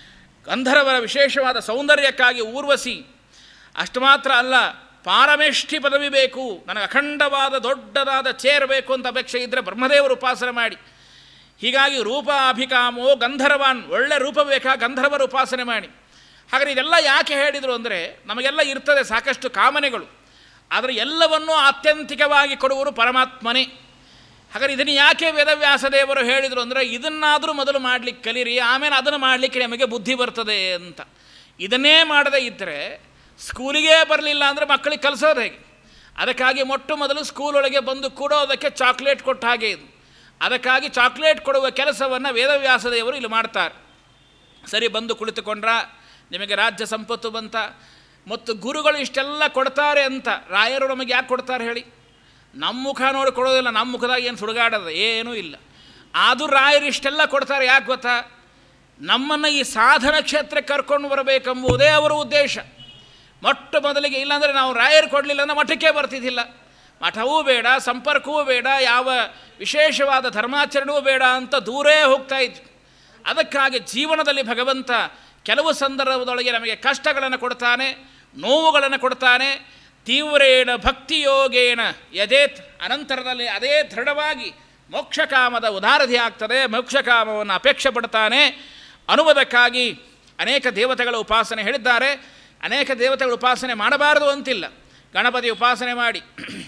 ಗಂಧರ್ವರ ವಿಶೇಷವಾದ ಸೌಂದರ್ಯಕ್ಕಾಗಿ ಊರ್ವಶಿ ಅಷ್ಟು ಮಾತ್ರ ಅಲ್ಲ ಪಾರಮೇಷ್ಠಿ ಪದವಿ ಬೇಕು ನನಗೆ ಅಖಂಡವಾದ ದೊಡ್ಡದಾದ ಚೇರ್ ಬೇಕು ಅಂತ ಅಪೇಕ್ಷೆ ಇದ್ದರೆ ಬ್ರಹ್ಮದೇವರು ಉಪಾಸನೆ ಮಾಡಿ ಹೀಗಾಗಿ ರೂಪ ಅಭಿಕಾಮೋ ಗಂಧರ್ವಾನ್ ಒಳ್ಳೆ ರೂಪ ಬೇಕಾ ಗಂಧರ್ವರ ಉಪಾಸನೆ ಮಾಡಿ ಹಾಗಾದ್ರೆ ಇದೆಲ್ಲ ಯಾಕೆ ಹೇಳಿದರು ಅಂದರೆ ನಮಗೆಲ್ಲ ಇರ್ತದೆ ಸಾಕಷ್ಟು ಕಾಮನೆಗಳು ಆದರೆ ಎಲ್ಲವನ್ನೂ ಆತ್ಯಂತಿಕವಾಗಿ ಕೊಡುವರು ಪರಮಾತ್ಮನೇ ಹಾಗಾದ್ರೆ ಇದನ್ನು ಯಾಕೆ ವೇದವ್ಯಾಸ ದೇವರು ಹೇಳಿದರು ಅಂದರೆ ಇದನ್ನಾದರೂ ಮೊದಲು ಮಾಡಲಿಕ್ಕೆ ಕಲೀರಿ ಆಮೇಲೆ ಅದನ್ನು ಮಾಡಲಿಕ್ಕೆ ನಮಗೆ ಬುದ್ಧಿ ಬರ್ತದೆ ಅಂತ ಇದನ್ನೇ ಮಾಡದೇ ಇದ್ದರೆ ಸ್ಕೂಲಿಗೆ ಬರಲಿಲ್ಲ ಅಂದರೆ ಮಕ್ಕಳಿಗೆ ಕಲಿಸೋದು ಹೇಗೆ ಅದಕ್ಕಾಗಿ ಮೊಟ್ಟ ಮೊದಲು ಸ್ಕೂಲೊಳಗೆ ಬಂದು ಕೊಡೋದಕ್ಕೆ ಚಾಕ್ಲೇಟ್ ಕೊಟ್ಟ ಹಾಗೆ ಇದು ಅದಕ್ಕಾಗಿ ಚಾಕ್ಲೇಟ್ ಕೊಡುವ ಕೆಲಸವನ್ನು ವೇದವ್ಯಾಸ ದೇವರು ಇಲ್ಲಿ ಮಾಡ್ತಾರೆ ಸರಿ ಬಂದು ಕುಳಿತುಕೊಂಡ್ರ ನಿಮಗೆ ರಾಜ್ಯ ಸಂಪತ್ತು ಬಂತ ಮತ್ತು ಗುರುಗಳು ಇಷ್ಟೆಲ್ಲ ಕೊಡ್ತಾರೆ ಅಂತ ರಾಯರು ನಮಗೆ ಯಾಕೆ ಕೊಡ್ತಾರೆ ಹೇಳಿ ನಮ್ಮ ಮುಖ ನೋಡಿ ಕೊಡೋದಿಲ್ಲ ನಮ್ಮ ಮುಖದಾಗ ಏನು ಸುಡುಗಾಡದ ಏನೂ ಇಲ್ಲ ಆದರೂ ರಾಯರು ಇಷ್ಟೆಲ್ಲ ಕೊಡ್ತಾರೆ ಯಾಕೆ ಗೊತ್ತಾ ನಮ್ಮನ್ನು ಈ ಸಾಧನ ಕ್ಷೇತ್ರಕ್ಕೆ ಕರ್ಕೊಂಡು ಬರಬೇಕೆಂಬುದೇ ಅವರ ಉದ್ದೇಶ ಮೊಟ್ಟ ಮೊದಲಿಗೆ ಇಲ್ಲಾಂದರೆ ನಾವು ರಾಯರು ಕೊಡಲಿಲ್ಲ ಅಂದರೆ ಮಠಕ್ಕೆ ಬರ್ತಿದ್ದಿಲ್ಲ ಮಠವೂ ಬೇಡ ಸಂಪರ್ಕವೂ ಬೇಡ ಯಾವ ವಿಶೇಷವಾದ ಧರ್ಮಾಚರಣೆಯೂ ಬೇಡ ಅಂತ ದೂರೇ ಹೋಗ್ತಾ ಇದ್ವಿ ಅದಕ್ಕಾಗಿ ಜೀವನದಲ್ಲಿ ಭಗವಂತ ಕೆಲವು ಸಂದರ್ಭದೊಳಗೆ ನಮಗೆ ಕಷ್ಟಗಳನ್ನು ಕೊಡ್ತಾನೆ ನೋವುಗಳನ್ನು ಕೊಡ್ತಾನೆ ತೀವ್ರೇಣ ಭಕ್ತಿಯೋಗೇನ ಯಜೇತ್ ಅನಂತರದಲ್ಲಿ ಅದೇ ದೃಢವಾಗಿ ಮೋಕ್ಷಕಾಮದ ಉದಾರಧಿ ಆಗ್ತದೆ ಮೋಕ್ಷಕಾಮವನ್ನು ಅಪೇಕ್ಷೆ ಪಡ್ತಾನೆ ಅನ್ನುವುದಕ್ಕಾಗಿ ಅನೇಕ ದೇವತೆಗಳ ಉಪಾಸನೆ ಹೇಳಿದ್ದಾರೆ ಅನೇಕ ದೇವತೆಗಳ ಉಪಾಸನೆ ಮಾಡಬಾರದು ಅಂತಿಲ್ಲ ಗಣಪತಿ ಉಪಾಸನೆ ಮಾಡಿ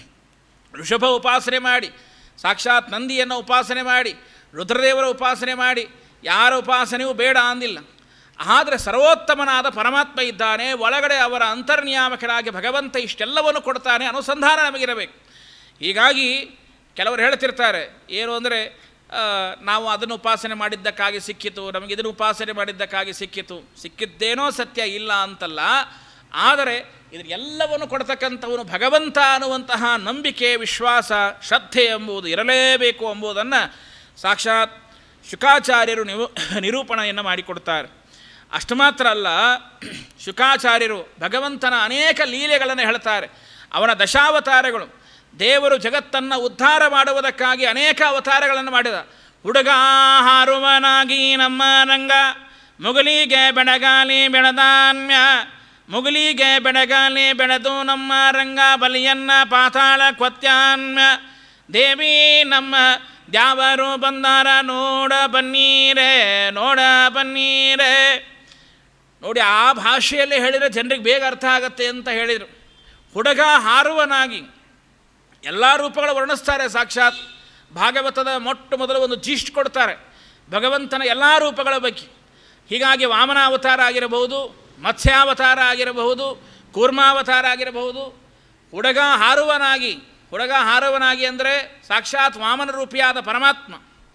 ಋಷಭ ಉಪಾಸನೆ ಮಾಡಿ ಸಾಕ್ಷಾತ್ ನಂದಿಯನ್ನು ಉಪಾಸನೆ ಮಾಡಿ ರುದ್ರದೇವರ ಉಪಾಸನೆ ಮಾಡಿ ಯಾರ ಉಪಾಸನೆಯೂ ಬೇಡ ಅಂದಿಲ್ಲ ಆದರೆ ಸರ್ವೋತ್ತಮನಾದ ಪರಮಾತ್ಮ ಇದ್ದಾನೆ ಒಳಗಡೆ ಅವರ ಅಂತರ್ನಿಯಾಮಕರಾಗಿ ಭಗವಂತ ಇಷ್ಟೆಲ್ಲವನ್ನು ಕೊಡ್ತಾನೆ ಅನುಸಂಧಾನ ನಮಗಿರಬೇಕು ಹೀಗಾಗಿ ಕೆಲವರು ಹೇಳ್ತಿರ್ತಾರೆ ಏನು ಅಂದರೆ ನಾವು ಅದನ್ನು ಉಪಾಸನೆ ಮಾಡಿದ್ದಕ್ಕಾಗಿ ಸಿಕ್ಕಿತು ನಮಗೆ ಇದನ್ನು ಉಪಾಸನೆ ಮಾಡಿದ್ದಕ್ಕಾಗಿ ಸಿಕ್ಕಿತು ಸಿಕ್ಕಿದ್ದೇನೋ ಸತ್ಯ ಇಲ್ಲ ಅಂತಲ್ಲ ಆದರೆ ಇದನ್ನು ಎಲ್ಲವನ್ನು ಕೊಡ್ತಕ್ಕಂಥವನು ಭಗವಂತ ಅನ್ನುವಂತಹ ನಂಬಿಕೆ ವಿಶ್ವಾಸ ಶ್ರದ್ಧೆ ಎಂಬುದು ಇರಲೇಬೇಕು ಎಂಬುದನ್ನು ಸಾಕ್ಷಾತ್ ಶುಕಾಚಾರ್ಯರು ನಿವು ನಿರೂಪಣೆಯನ್ನು ಮಾಡಿಕೊಡ್ತಾರೆ ಅಷ್ಟು ಮಾತ್ರ ಅಲ್ಲ ಶುಕಾಚಾರ್ಯರು ಭಗವಂತನ ಅನೇಕ ಲೀಲೆಗಳನ್ನು ಹೇಳ್ತಾರೆ ಅವನ ದಶಾವತಾರಗಳು ದೇವರು ಜಗತ್ತನ್ನು ಉದ್ಧಾರ ಮಾಡುವುದಕ್ಕಾಗಿ ಅನೇಕ ಅವತಾರಗಳನ್ನು ಮಾಡಿದ ಹುಡುಗ ಹಾರುವನಾಗಿ ನಮ್ಮ ರಂಗ ಮುಗುಲಿಗೆ ಬೆಳಗಾಲಿ ಬೆಳೆದಾನ್ಯ ಮುಗುಲಿಗೆ ಬೆಳಗಾಲಿ ಬೆಳೆದು ನಮ್ಮ ರಂಗ ಬಲಿಯನ್ನ ಪಾತಾಳ ಕ್ವತ್ಯಾನ್ಯ ದೇವಿ ನಮ್ಮ ದ್ಯಾವರು ಬಂದಾರ ನೋಡ ಬನ್ನೀರೇ ನೋಡ ಬನ್ನೀರೇ ನೋಡಿ ಆ ಭಾಷೆಯಲ್ಲಿ ಹೇಳಿದರೆ ಜನರಿಗೆ ಬೇಗ ಅರ್ಥ ಆಗತ್ತೆ ಅಂತ ಹೇಳಿದರು ಹುಡುಗ ಹಾರುವನಾಗಿ ಎಲ್ಲ ರೂಪಗಳು ವರ್ಣಿಸ್ತಾರೆ ಸಾಕ್ಷಾತ್ ಭಾಗವತದ ಮೊಟ್ಟ ಮೊದಲು ಒಂದು ಜೀಸ್ಟ್ ಕೊಡ್ತಾರೆ ಭಗವಂತನ ಎಲ್ಲ ರೂಪಗಳ ಬಗ್ಗೆ ಹೀಗಾಗಿ ವಾಮನಾವತಾರ ಆಗಿರಬಹುದು ಮತ್ಸ್ಯಾವತಾರ ಆಗಿರಬಹುದು ಕೂರ್ಮಾವತಾರ ಆಗಿರಬಹುದು ಹುಡುಗ ಹಾರುವನಾಗಿ ಹುಡುಗ ಹಾರುವನಾಗಿ ಅಂದರೆ ಸಾಕ್ಷಾತ್ ವಾಮನ ರೂಪಿಯಾದ ಪರಮಾತ್ಮ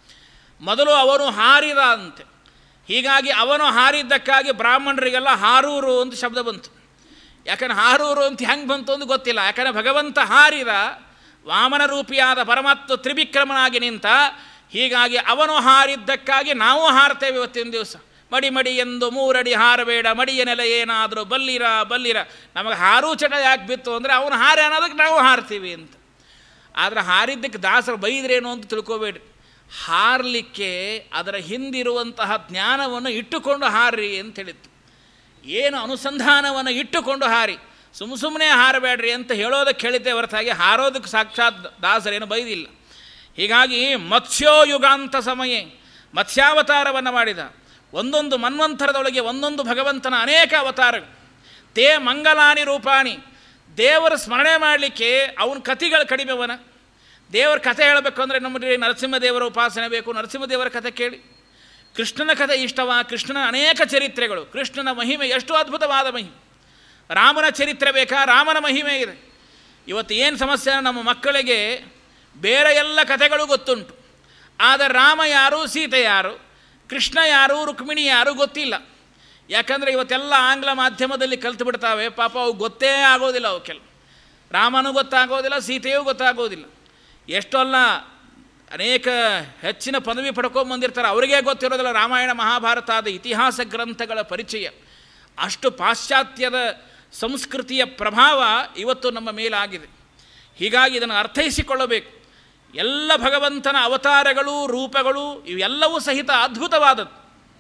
ಮೊದಲು ಅವನು ಹಾರಿದ ಅಂತೆ ಹೀಗಾಗಿ ಅವನು ಹಾರಿದ್ದಕ್ಕಾಗಿ ಬ್ರಾಹ್ಮಣರಿಗೆಲ್ಲ ಹಾರೂರು ಅಂತ ಶಬ್ದ ಬಂತು ಯಾಕಂದ್ರೆ ಹಾರೂರು ಅಂತ ಹೆಂಗೆ ಬಂತು ಅಂತ ಗೊತ್ತಿಲ್ಲ ಯಾಕಂದರೆ ಭಗವಂತ ಹಾರಿದ ವಾಮನ ರೂಪಿಯಾದ ಪರಮಾತ್ಮ ತ್ರಿವಿಕ್ರಮನಾಗಿ ನಿಂತ ಹೀಗಾಗಿ ಅವನು ಹಾರಿದ್ದಕ್ಕಾಗಿ ನಾವು ಹಾರ್ತೇವೆ ಇವತ್ತಿನ ದಿವಸ ಮಡಿ ಮಡಿ ಎಂದು ಮೂರಡಿ ಹಾರಬೇಡ ಮಡಿಯ ನೆಲೆ ಏನಾದರೂ ಬಲ್ಲಿರ ಬಲ್ಲಿರ ನಮಗೆ ಹಾರು ಚಟ ಯಾಕೆ ಬಿತ್ತು ಅಂದರೆ ಅವನು ಹಾರಿ ಅನ್ನೋದಕ್ಕೆ ನಾವು ಹಾರ್ತೀವಿ ಅಂತ ಆದರೆ ಹಾರಿದ್ದಕ್ಕೆ ದಾಸರು ಬೈದ್ರೇನು ಅಂತ ತಿಳ್ಕೊಬೇಡ್ರಿ ಹಾರಲಿಕ್ಕೆ ಅದರ ಹಿಂದಿರುವಂತಹ ಜ್ಞಾನವನ್ನು ಇಟ್ಟುಕೊಂಡು ಹಾರ್ರಿ ಅಂತ ಹೇಳಿತ್ತು ಏನು ಅನುಸಂಧಾನವನ್ನು ಇಟ್ಟುಕೊಂಡು ಹಾರಿ ಸುಮ್ಮ ಸುಮ್ಮನೆ ಹಾರಬೇಡ್ರಿ ಅಂತ ಹೇಳೋದಕ್ಕೆ ಹೇಳಿದ್ದೆ ಹೊರತಾಗಿ ಹಾರೋದಕ್ಕೆ ಸಾಕ್ಷಾತ್ ದಾಸರೇನು ಬೈದಿಲ್ಲ ಹೀಗಾಗಿ ಮತ್ಸ್ಯೋ ಯುಗಾಂತ ಸಮಯ ಮತ್ಸ್ಯಾವತಾರವನ್ನು ಮಾಡಿದ ಒಂದೊಂದು ಮನ್ವಂತರದೊಳಗೆ ಒಂದೊಂದು ಭಗವಂತನ ಅನೇಕ ಅವತಾರಗಳು ತೇ ಮಂಗಲಾನಿ ರೂಪಾಣಿ ದೇವರ ಸ್ಮರಣೆ ಮಾಡಲಿಕ್ಕೆ ಅವನ ಕತಿಗಳು ಕಡಿಮೆವನ ದೇವರ ಕಥೆ ಹೇಳಬೇಕು ಅಂದರೆ ನಮ್ಮಲ್ಲಿ ನರಸಿಂಹದೇವರ ಉಪಾಸನೆ ಬೇಕು ನರಸಿಂಹದೇವರ ಕಥೆ ಕೇಳಿ ಕೃಷ್ಣನ ಕಥೆ ಇಷ್ಟವ ಕೃಷ್ಣನ ಅನೇಕ ಚರಿತ್ರೆಗಳು ಕೃಷ್ಣನ ಮಹಿಮೆ ಎಷ್ಟು ಅದ್ಭುತವಾದ ಮಹಿಮೆ ರಾಮನ ಚರಿತ್ರೆ ಬೇಕಾ ರಾಮನ ಮಹಿಮೆ ಇದೆ ಇವತ್ತು ಏನು ಸಮಸ್ಯೆ ನಮ್ಮ ಮಕ್ಕಳಿಗೆ ಬೇರೆ ಎಲ್ಲ ಕಥೆಗಳು ಗೊತ್ತುಂಟು ಆದರೆ ರಾಮ ಯಾರು ಸೀತೆ ಯಾರು ಕೃಷ್ಣ ಯಾರು ರುಕ್ಮಿಣಿ ಯಾರು ಗೊತ್ತಿಲ್ಲ ಯಾಕಂದರೆ ಇವತ್ತೆಲ್ಲ ಆಂಗ್ಲ ಮಾಧ್ಯಮದಲ್ಲಿ ಕಲ್ತು ಬಿಡ್ತಾವೆ ಪಾಪ ಅವು ಗೊತ್ತೇ ಆಗೋದಿಲ್ಲ ಅವಕ್ಕೆಲ್ಲ ರಾಮನೂ ಗೊತ್ತಾಗೋದಿಲ್ಲ ಸೀತೆಯೂ ಗೊತ್ತಾಗೋದಿಲ್ಲ ಎಷ್ಟೊಲ್ಲ ಅನೇಕ ಹೆಚ್ಚಿನ ಪದವಿ ಪಡ್ಕೊಂಬಂದಿರ್ತಾರೆ ಅವರಿಗೇ ಗೊತ್ತಿರೋದಿಲ್ಲ ರಾಮಾಯಣ ಮಹಾಭಾರತಾದ ಇತಿಹಾಸ ಗ್ರಂಥಗಳ ಪರಿಚಯ ಅಷ್ಟು ಪಾಶ್ಚಾತ್ಯದ ಸಂಸ್ಕೃತಿಯ ಪ್ರಭಾವ ಇವತ್ತು ನಮ್ಮ ಮೇಲಾಗಿದೆ ಹೀಗಾಗಿ ಇದನ್ನು ಅರ್ಥೈಸಿಕೊಳ್ಳಬೇಕು ಎಲ್ಲ ಭಗವಂತನ ಅವತಾರಗಳು ರೂಪಗಳು ಇವೆಲ್ಲವೂ ಸಹಿತ ಅದ್ಭುತವಾದದ್ದು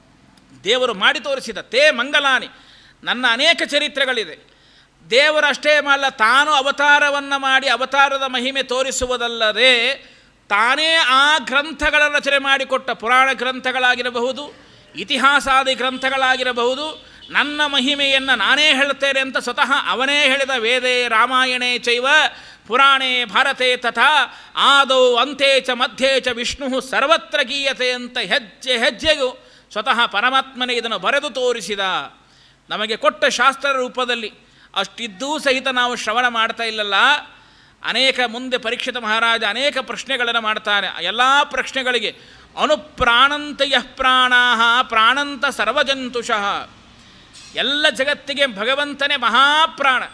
ದೇವರು ಮಾಡಿ ತೋರಿಸಿದ ತೇ ಮಂಗಲಾನಿ ನನ್ನ ಅನೇಕ ಚರಿತ್ರೆಗಳಿದೆ ದೇವರಷ್ಟೇ ಮಾಡಲ್ಲ ತಾನು ಅವತಾರವನ್ನು ಮಾಡಿ ಅವತಾರದ ಮಹಿಮೆ ತೋರಿಸುವುದಲ್ಲದೆ ತಾನೇ ಆ ಗ್ರಂಥಗಳ ರಚನೆ ಮಾಡಿಕೊಟ್ಟ ಪುರಾಣ ಗ್ರಂಥಗಳಾಗಿರಬಹುದು ಇತಿಹಾಸಾದಿ ಗ್ರಂಥಗಳಾಗಿರಬಹುದು ನನ್ನ ಮಹಿಮೆಯನ್ನು ನಾನೇ ಹೇಳ್ತೇನೆ ಅಂತ ಸ್ವತಃ ಅವನೇ ಹೇಳಿದ ವೇದೇ ರಾಮಾಯಣೇ ಚೈವ ಪುರಾಣೇ ಭಾರತೆ ತಥಾ ಆದೌ ಅಂತೆ ಚ ಮಧ್ಯೆ ಚ ವಿಷ್ಣು ಸರ್ವತ್ರ ಗೀಯತೆ ಅಂತ ಹೆಜ್ಜೆ ಹೆಜ್ಜೆಗೂ ಸ್ವತಃ ಪರಮಾತ್ಮನೇ ಇದನ್ನು ಬರೆದು ತೋರಿಸಿದ ನಮಗೆ ಕೊಟ್ಟ ಶಾಸ್ತ್ರ ರೂಪದಲ್ಲಿ ಅಷ್ಟಿದ್ದೂ ಸಹಿತ ನಾವು ಶ್ರವಣ ಮಾಡ್ತಾ ಇಲ್ಲಲ್ಲ ಅನೇಕ ಮುಂದೆ ಪರೀಕ್ಷಿತ ಮಹಾರಾಜ ಅನೇಕ ಪ್ರಶ್ನೆಗಳನ್ನು ಮಾಡ್ತಾನೆ ಎಲ್ಲ ಪ್ರಶ್ನೆಗಳಿಗೆ ಅನುಪ್ರಾಣಂತ ಯಃ ಪ್ರಾಣಾಹ ಪ್ರಾಣಂತ ಸರ್ವಜಂತುಷಃ ಎಲ್ಲ ಜಗತ್ತಿಗೆ ಭಗವಂತನೇ ಮಹಾಪ್ರಾಣ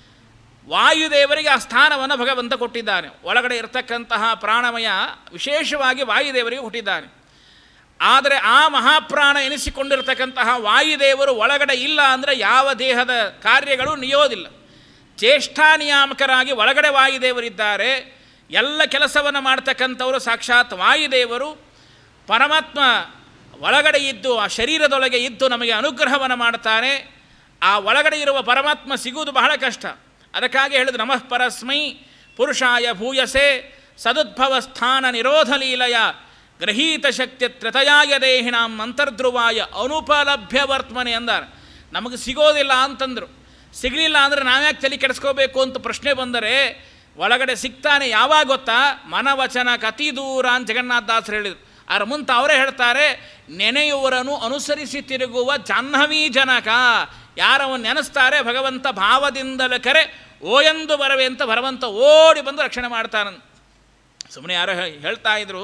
ವಾಯುದೇವರಿಗೆ ಆ ಸ್ಥಾನವನ್ನು ಭಗವಂತ ಕೊಟ್ಟಿದ್ದಾನೆ ಒಳಗಡೆ ಇರತಕ್ಕಂತಹ ಪ್ರಾಣಮಯ ವಿಶೇಷವಾಗಿ ವಾಯುದೇವರಿಗೆ ಹುಟ್ಟಿದ್ದಾನೆ ಆದರೆ ಆ ಮಹಾಪ್ರಾಣ ಎನಿಸಿಕೊಂಡಿರತಕ್ಕಂತಹ ವಾಯುದೇವರು ಒಳಗಡೆ ಇಲ್ಲ ಅಂದರೆ ಯಾವ ದೇಹದ ಕಾರ್ಯಗಳು ನಿಯೋದಿಲ್ಲ ಚೇಷ್ಟಾ ನಿಯಾಮಕರಾಗಿ ಒಳಗಡೆ ವಾಯುದೇವರಿದ್ದಾರೆ ಎಲ್ಲ ಕೆಲಸವನ್ನು ಮಾಡ್ತಕ್ಕಂಥವರು ಸಾಕ್ಷಾತ್ ವಾಯುದೇವರು ಪರಮಾತ್ಮ ಒಳಗಡೆ ಇದ್ದು ಆ ಶರೀರದೊಳಗೆ ಇದ್ದು ನಮಗೆ ಅನುಗ್ರಹವನ್ನು ಮಾಡ್ತಾನೆ ಆ ಒಳಗಡೆ ಇರುವ ಪರಮಾತ್ಮ ಸಿಗುವುದು ಬಹಳ ಕಷ್ಟ ಅದಕ್ಕಾಗಿ ಹೇಳಿದ್ರು ನಮಃ ಪರಸ್ಮೈ ಪುರುಷಾಯ ಭೂಯಸೆ ಸದುದ್ಭವ ಸ್ಥಾನ ನಿರೋಧ ಲೀಲಯ ಗ್ರಹೀತ ಶಕ್ತಿ ತ್ರತಯಾಯ ದೇಹಿಣಾಂ ಅಂತರ್ಧ್ರುವಾಯ ಅನುಪಲಭ್ಯ ವರ್ತಮನೆ ಅಂದಾರೆ ನಮಗೆ ಸಿಗೋದಿಲ್ಲ ಅಂತಂದರು ಸಿಗಲಿಲ್ಲ ಅಂದರೆ ನಾವ್ಯಾಕೆ ತಲೆ ಕೆಡಿಸ್ಕೋಬೇಕು ಅಂತ ಪ್ರಶ್ನೆ ಬಂದರೆ ಒಳಗಡೆ ಸಿಗ್ತಾನೆ ಯಾವಾಗ ಗೊತ್ತಾ ಮನವಚನ ಕತಿ ದೂರ ಅಂತ ಜಗನ್ನಾಥದಾಸರು ಹೇಳಿದರು ಅದರ ಮುಂತ ಅವರೇ ಹೇಳ್ತಾರೆ ನೆನೆಯುವರನ್ನು ಅನುಸರಿಸಿ ತಿರುಗುವ ಜಾಹ್ನವೀ ಜನಕ ಯಾರವನ್ನು ನೆನೆಸ್ತಾರೆ ಭಗವಂತ ಭಾವದಿಂದಲೇ ಕರೆ ಓಯೆಂದು ಬರವೆ ಅಂತ ಭಗವಂತ ಓಡಿ ಬಂದು ರಕ್ಷಣೆ ಮಾಡ್ತಾನಂತ ಸುಮ್ಮನೆ ಯಾರೋ ಹೇಳ್ತಾ ಇದ್ರು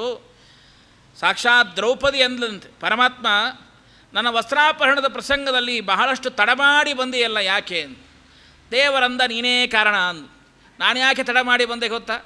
ಸಾಕ್ಷಾತ್ ದ್ರೌಪದಿ ಎಂದ್ಲಂತೆ ಪರಮಾತ್ಮ ನನ್ನ ವಸ್ತ್ರಾಪಹರಣದ ಪ್ರಸಂಗದಲ್ಲಿ ಬಹಳಷ್ಟು ತಡಮಾಡಿ ಬಂದೆಯಲ್ಲ ಯಾಕೆ ಅಂತ ದೇವರಂದ ನೀನೇ ಕಾರಣ ಅಂದು ನಾನು ಯಾಕೆ ತಡ ಮಾಡಿ ಬಂದೆ ಗೊತ್ತಾ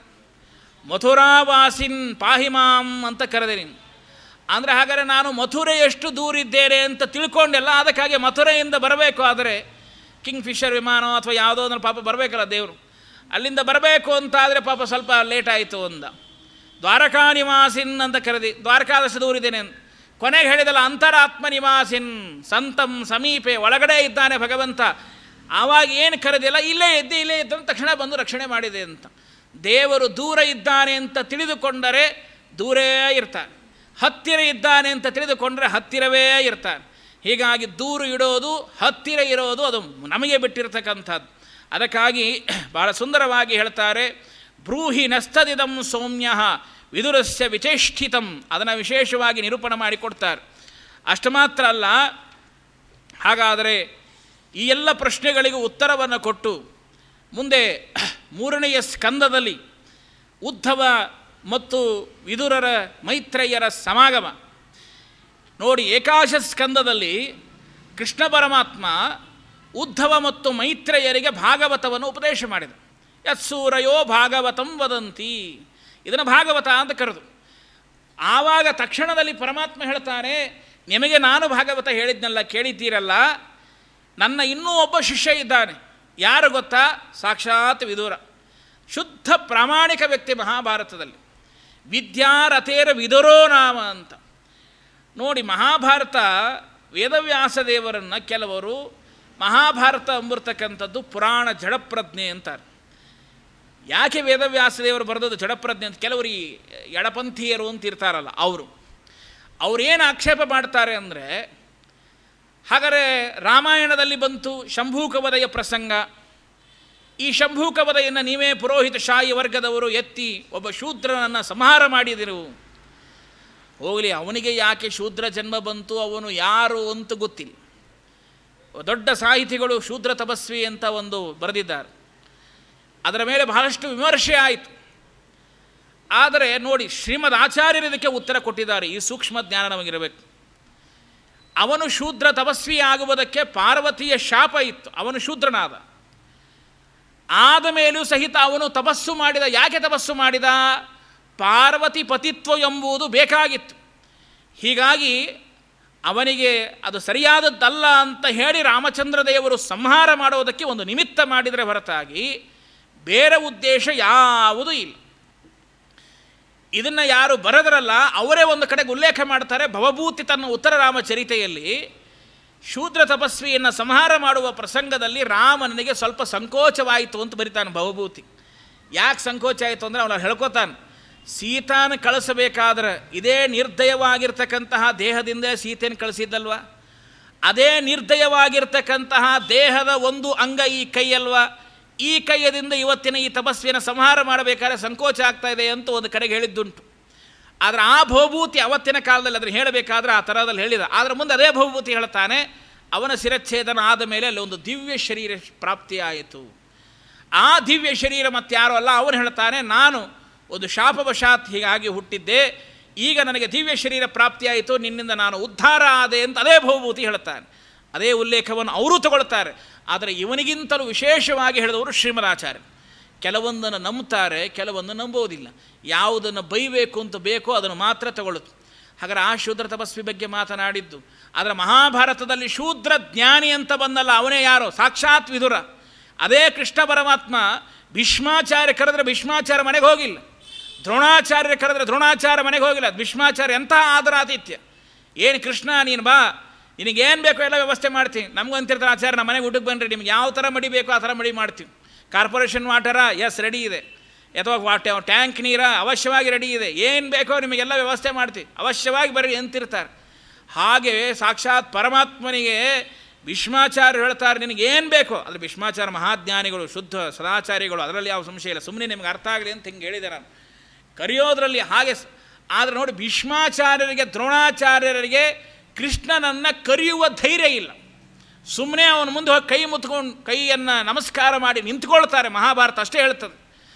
ಮಥುರಾವಾಸಿನ್ ಪಾಹಿಮಾಂ ಅಂತ ಕರೆದೆ ನೀನು ಅಂದರೆ ಹಾಗಾದರೆ ನಾನು ಮಥುರೆ ಎಷ್ಟು ದೂರ ಇದ್ದೇನೆ ಅಂತ ತಿಳ್ಕೊಂಡೆಲ್ಲ ಅದಕ್ಕಾಗಿ ಮಥುರೆಯಿಂದ ಬರಬೇಕು ಆದರೆ ಕಿಂಗ್ ಫಿಶರ್ ವಿಮಾನ ಅಥವಾ ಯಾವುದೋ ಅಂದ್ರೆ ಪಾಪ ಬರಬೇಕಲ್ಲ ದೇವರು ಅಲ್ಲಿಂದ ಬರಬೇಕು ಅಂತ ಆದರೆ ಪಾಪ ಸ್ವಲ್ಪ ಲೇಟ್ ಆಯಿತು ಅಂದ ದ್ವಾರಕಾ ನಿವಾಸಿನ್ ಅಂತ ಕರೆದಿ ದ್ವಾರಕಾದಷ್ಟು ದೂರ ಇದ್ದೇನೆ ಅಂತ ಕೊನೆಗೆ ಹೇಳಿದಲ್ಲ ಅಂತರಾತ್ಮ ನಿವಾಸಿನ್ ಸಂತಂ ಸಮೀಪೆ ಒಳಗಡೆ ಇದ್ದಾನೆ ಭಗವಂತ ಆವಾಗ ಏನು ಕರೆದಿಲ್ಲ ಇಲ್ಲೇ ಇದ್ದೆ ಇಲ್ಲೇ ಇದ್ದ ತಕ್ಷಣ ಬಂದು ರಕ್ಷಣೆ ಮಾಡಿದೆ ಅಂತ ದೇವರು ದೂರ ಇದ್ದಾನೆ ಅಂತ ತಿಳಿದುಕೊಂಡರೆ ದೂರೇ ಇರ್ತಾನೆ ಹತ್ತಿರ ಇದ್ದಾನೆ ಅಂತ ತಿಳಿದುಕೊಂಡರೆ ಹತ್ತಿರವೇ ಇರ್ತಾನೆ ಹೀಗಾಗಿ ದೂರ ಇಡೋದು ಹತ್ತಿರ ಇರೋದು ಅದು ನಮಗೆ ಬಿಟ್ಟಿರ್ತಕ್ಕಂಥದ್ದು ಅದಕ್ಕಾಗಿ ಬಹಳ ಸುಂದರವಾಗಿ ಹೇಳ್ತಾರೆ ಬ್ರೂಹಿ ನಸ್ತದಿದಂ ಸೌಮ್ಯ ವಿದುರಸ್ಯ ವಿಚೇಷ್ಟಿತಂ ಅದನ್ನು ವಿಶೇಷವಾಗಿ ನಿರೂಪಣೆ ಮಾಡಿಕೊಡ್ತಾರೆ ಅಷ್ಟು ಮಾತ್ರ ಅಲ್ಲ ಹಾಗಾದರೆ ಈ ಎಲ್ಲ ಪ್ರಶ್ನೆಗಳಿಗೂ ಉತ್ತರವನ್ನು ಕೊಟ್ಟು ಮುಂದೆ ಮೂರನೆಯ ಸ್ಕಂದದಲ್ಲಿ ಉದ್ಧವ ಮತ್ತು ವಿದುರರ ಮೈತ್ರೇಯರ ಸಮಾಗಮ ನೋಡಿ ಏಕಾಶ ಸ್ಕಂದದಲ್ಲಿ ಕೃಷ್ಣ ಪರಮಾತ್ಮ ಉದ್ಧವ ಮತ್ತು ಮೈತ್ರೇಯರಿಗೆ ಭಾಗವತವನ್ನು ಉಪದೇಶ ಮಾಡಿದ ಯತ್ಸೂರಯೋ ಭಾಗವತಂ ವದಂತಿ ಇದನ್ನು ಭಾಗವತ ಅಂತ ಕರೆದು ಆವಾಗ ತಕ್ಷಣದಲ್ಲಿ ಪರಮಾತ್ಮ ಹೇಳ್ತಾನೆ ನಿಮಗೆ ನಾನು ಭಾಗವತ ಹೇಳಿದ್ನಲ್ಲ ಕೇಳಿದ್ದೀರಲ್ಲ ನನ್ನ ಇನ್ನೂ ಒಬ್ಬ ಶಿಷ್ಯ ಇದ್ದಾನೆ ಯಾರು ಗೊತ್ತಾ ಸಾಕ್ಷಾತ್ ವಿದೂರ ಶುದ್ಧ ಪ್ರಾಮಾಣಿಕ ವ್ಯಕ್ತಿ ಮಹಾಭಾರತದಲ್ಲಿ ವಿದ್ಯಾರಥೇರ ವಿದುರೋ ನಾಮ ಅಂತ ನೋಡಿ ಮಹಾಭಾರತ ವೇದವ್ಯಾಸ ದೇವರನ್ನು ಕೆಲವರು ಮಹಾಭಾರತ ಅಂಬಿರ್ತಕ್ಕಂಥದ್ದು ಪುರಾಣ ಜಡಪ್ರಜ್ಞೆ ಅಂತಾರೆ ಯಾಕೆ ವೇದವ್ಯಾಸ ದೇವರು ಬರೆದದ್ದು ಜಡಪ್ರಜ್ಞೆ ಅಂತ ಕೆಲವರು ಈ ಎಡಪಂಥೀಯರು ಅಂತ ಇರ್ತಾರಲ್ಲ ಅವರು ಅವರೇನು ಆಕ್ಷೇಪ ಮಾಡ್ತಾರೆ ಅಂದರೆ ಹಾಗಾದರೆ ರಾಮಾಯಣದಲ್ಲಿ ಬಂತು ಶಂಭೂಕವದೆಯ ಪ್ರಸಂಗ ಈ ಶಂಭೂಕವದೆಯನ್ನು ನೀವೇ ಪುರೋಹಿತ ಶಾಹಿ ವರ್ಗದವರು ಎತ್ತಿ ಒಬ್ಬ ಶೂದ್ರನನ್ನು ಸಂಹಾರ ಮಾಡಿದಿರು ಹೋಗಲಿ ಅವನಿಗೆ ಯಾಕೆ ಶೂದ್ರ ಜನ್ಮ ಬಂತು ಅವನು ಯಾರು ಅಂತ ಗೊತ್ತಿಲ್ಲ ದೊಡ್ಡ ಸಾಹಿತಿಗಳು ಶೂದ್ರ ತಪಸ್ವಿ ಅಂತ ಒಂದು ಬರೆದಿದ್ದಾರೆ ಅದರ ಮೇಲೆ ಬಹಳಷ್ಟು ವಿಮರ್ಶೆ ಆಯಿತು ಆದರೆ ನೋಡಿ ಶ್ರೀಮದ್ ಆಚಾರ್ಯರು ಇದಕ್ಕೆ ಉತ್ತರ ಕೊಟ್ಟಿದ್ದಾರೆ ಈ ಸೂಕ್ಷ್ಮ ಜ್ಞಾನ ನಮಗಿರಬೇಕು ಅವನು ಶೂದ್ರ ತಪಸ್ವಿ ಆಗುವುದಕ್ಕೆ ಪಾರ್ವತಿಯ ಶಾಪ ಇತ್ತು ಅವನು ಶೂದ್ರನಾದ ಆದ ಮೇಲೂ ಸಹಿತ ಅವನು ತಪಸ್ಸು ಮಾಡಿದ ಯಾಕೆ ತಪಸ್ಸು ಮಾಡಿದ ಪಾರ್ವತಿ ಪತಿತ್ವ ಎಂಬುದು ಬೇಕಾಗಿತ್ತು ಹೀಗಾಗಿ ಅವನಿಗೆ ಅದು ಸರಿಯಾದದ್ದಲ್ಲ ಅಂತ ಹೇಳಿ ರಾಮಚಂದ್ರ ದೇವರು ಸಂಹಾರ ಮಾಡೋದಕ್ಕೆ ಒಂದು ನಿಮಿತ್ತ ಮಾಡಿದರೆ ಹೊರತಾಗಿ ಬೇರೆ ಉದ್ದೇಶ ಯಾವುದೂ ಇಲ್ಲ ಇದನ್ನು ಯಾರು ಬರೆದರಲ್ಲ ಅವರೇ ಒಂದು ಕಡೆಗೆ ಉಲ್ಲೇಖ ಮಾಡ್ತಾರೆ ಭವಭೂತಿ ತನ್ನ ಉತ್ತರ ರಾಮಚರಿತೆಯಲ್ಲಿ ಶೂದ್ರ ತಪಸ್ವಿಯನ್ನು ಸಂಹಾರ ಮಾಡುವ ಪ್ರಸಂಗದಲ್ಲಿ ರಾಮನಿಗೆ ಸ್ವಲ್ಪ ಸಂಕೋಚವಾಯಿತು ಅಂತ ಬರಿತಾನೆ ಭವಭೂತಿ ಯಾಕೆ ಸಂಕೋಚ ಆಯಿತು ಅಂದರೆ ಅವನು ಹೇಳ್ಕೊತಾನೆ ಸೀತಾನ ಕಳಿಸಬೇಕಾದ್ರೆ ಇದೇ ನಿರ್ದಯವಾಗಿರ್ತಕ್ಕಂತಹ ದೇಹದಿಂದ ಸೀತೆಯನ್ನು ಕಳಿಸಿದ್ದಲ್ವ ಅದೇ ನಿರ್ದಯವಾಗಿರ್ತಕ್ಕಂತಹ ದೇಹದ ಒಂದು ಅಂಗ ಈ ಕೈಯಲ್ವಾ ಈ ಕೈಯದಿಂದ ಇವತ್ತಿನ ಈ ತಪಸ್ವಿನ ಸಂಹಾರ ಮಾಡಬೇಕಾದ್ರೆ ಸಂಕೋಚ ಆಗ್ತಾ ಇದೆ ಅಂತ ಒಂದು ಕಡೆಗೆ ಹೇಳಿದ್ದುಂಟು ಆದರೆ ಆ ಭವಭೂತಿ ಅವತ್ತಿನ ಕಾಲದಲ್ಲಿ ಅದನ್ನು ಹೇಳಬೇಕಾದ್ರೆ ಆ ಥರದಲ್ಲಿ ಹೇಳಿದ ಆದರೆ ಮುಂದೆ ಅದೇ ಭವಭೂತಿ ಹೇಳ್ತಾನೆ ಅವನ ಶಿರಚ್ಛೇದನ ಆದ ಮೇಲೆ ಅಲ್ಲಿ ಒಂದು ದಿವ್ಯ ಶರೀರ ಪ್ರಾಪ್ತಿಯಾಯಿತು ಆ ದಿವ್ಯ ಶರೀರ ಮತ್ತಾರೋ ಅಲ್ಲ ಅವನು ಹೇಳ್ತಾನೆ ನಾನು ಒಂದು ಶಾಪವಶಾತ್ ಹೀಗಾಗಿ ಹುಟ್ಟಿದ್ದೆ ಈಗ ನನಗೆ ದಿವ್ಯ ಶರೀರ ಪ್ರಾಪ್ತಿಯಾಯಿತು ನಿನ್ನಿಂದ ನಾನು ಉದ್ಧಾರ ಆದೆ ಅಂತ ಅದೇ ಭವಭೂತಿ ಹೇಳ್ತಾನೆ ಅದೇ ಉಲ್ಲೇಖವನ್ನು ಅವರು ತಗೊಳ್ತಾರೆ ಆದರೆ ಇವನಿಗಿಂತಲೂ ವಿಶೇಷವಾಗಿ ಹೇಳಿದವರು ಶ್ರೀಮದಾಚಾರ್ಯ ಕೆಲವೊಂದನ್ನು ನಂಬ್ತಾರೆ ಕೆಲವೊಂದು ನಂಬೋದಿಲ್ಲ ಯಾವುದನ್ನು ಬೈಬೇಕು ಅಂತ ಬೇಕೋ ಅದನ್ನು ಮಾತ್ರ ತಗೊಳ್ಳುತ್ತೆ ಹಾಗಾದ್ರೆ ಆ ಶೂದ್ರ ತಪಸ್ವಿ ಬಗ್ಗೆ ಮಾತನಾಡಿದ್ದು ಆದರೆ ಮಹಾಭಾರತದಲ್ಲಿ ಶೂದ್ರ ಜ್ಞಾನಿ ಅಂತ ಬಂದಲ್ಲ ಅವನೇ ಯಾರು ಸಾಕ್ಷಾತ್ ವಿದುರ ಅದೇ ಕೃಷ್ಣ ಪರಮಾತ್ಮ ಭೀಷ್ಮಾಚಾರ್ಯ ಕರೆದ್ರೆ ಭೀಷ್ಮಾಚಾರ್ಯ ಮನೆಗೆ ಹೋಗಿಲ್ಲ ದ್ರೋಣಾಚಾರ್ಯ ಕರೆದ್ರೆ ದ್ರೋಣಾಚಾರ್ಯ ಮನೆಗೆ ಹೋಗಿಲ್ಲ ಭೀಷ್ಮಾಚಾರ್ಯ ಎಂತಹ ಆದರಾತಿಥ್ಯ ಏನು ಕೃಷ್ಣ ನೀನು ಬಾ ನಿನಗೇನು ಬೇಕೋ ಎಲ್ಲ ವ್ಯವಸ್ಥೆ ಮಾಡ್ತೀನಿ ನಮಗೂ ಅಂತಿರ್ತಾರೆ ಆಚಾರ್ಯ ನಮ್ಮ ಮನೆಗೆ ಊಟಕ್ಕೆ ಬನ್ನಿರಿ ನಿಮ್ಗೆ ಯಾವ ಥರ ಮಡಿ ಬೇಕೋ ಆ ಥರ ಮಡಿ ಮಾಡ್ತೀವಿ ಕಾರ್ಪೊರೇಷನ್ ವಾಟರ ಎಸ್ ರೆಡಿ ಇದೆ ಅಥವಾ ವಾಟ ಟ್ಯಾಂಕ್ ನೀರ ಅವಶ್ಯವಾಗಿ ರೆಡಿ ಇದೆ ಏನು ಬೇಕೋ ನಿಮಗೆಲ್ಲ ವ್ಯವಸ್ಥೆ ಮಾಡ್ತೀವಿ ಅವಶ್ಯವಾಗಿ ಬರ್ರಿ ಅಂತಿರ್ತಾರೆ ಹಾಗೆ ಸಾಕ್ಷಾತ್ ಪರಮಾತ್ಮನಿಗೆ ಭೀಷ್ಮಾಚಾರ್ಯ ಹೇಳ್ತಾರೆ ನಿನಗೆ ಏನು ಬೇಕೋ ಅಲ್ಲಿ ಭೀಷ್ಮಾಚಾರ್ಯ ಮಹಾಜ್ಞಾನಿಗಳು ಶುದ್ಧ ಸದಾಚಾರಿಗಳು ಅದರಲ್ಲಿ ಯಾವ ಸಂಶಯ ಇಲ್ಲ ಸುಮ್ಮನೆ ನಿಮ್ಗೆ ಅರ್ಥ ಆಗಲಿ ಅಂತ ಹಿಂಗೆ ಹೇಳಿದೆ ನಾನು ಕರೆಯೋದ್ರಲ್ಲಿ ಹಾಗೆ ಸ್- ಆದರೆ ನೋಡಿ ಭೀಷ್ಮಾಚಾರ್ಯರಿಗೆ ದ್ರೋಣಾಚಾರ್ಯರಿಗೆ ಕೃಷ್ಣನನ್ನು ಕರೆಯುವ ಧೈರ್ಯ ಇಲ್ಲ ಸುಮ್ಮನೆ ಅವನ ಮುಂದೆ ಹೋಗಿ ಕೈ ಮುತ್ಕೊಂಡು ಕೈಯನ್ನು ನಮಸ್ಕಾರ ಮಾಡಿ ನಿಂತ್ಕೊಳ್ತಾರೆ ಮಹಾಭಾರತ ಅಷ್ಟೇ ಹೇಳ್ತದೆ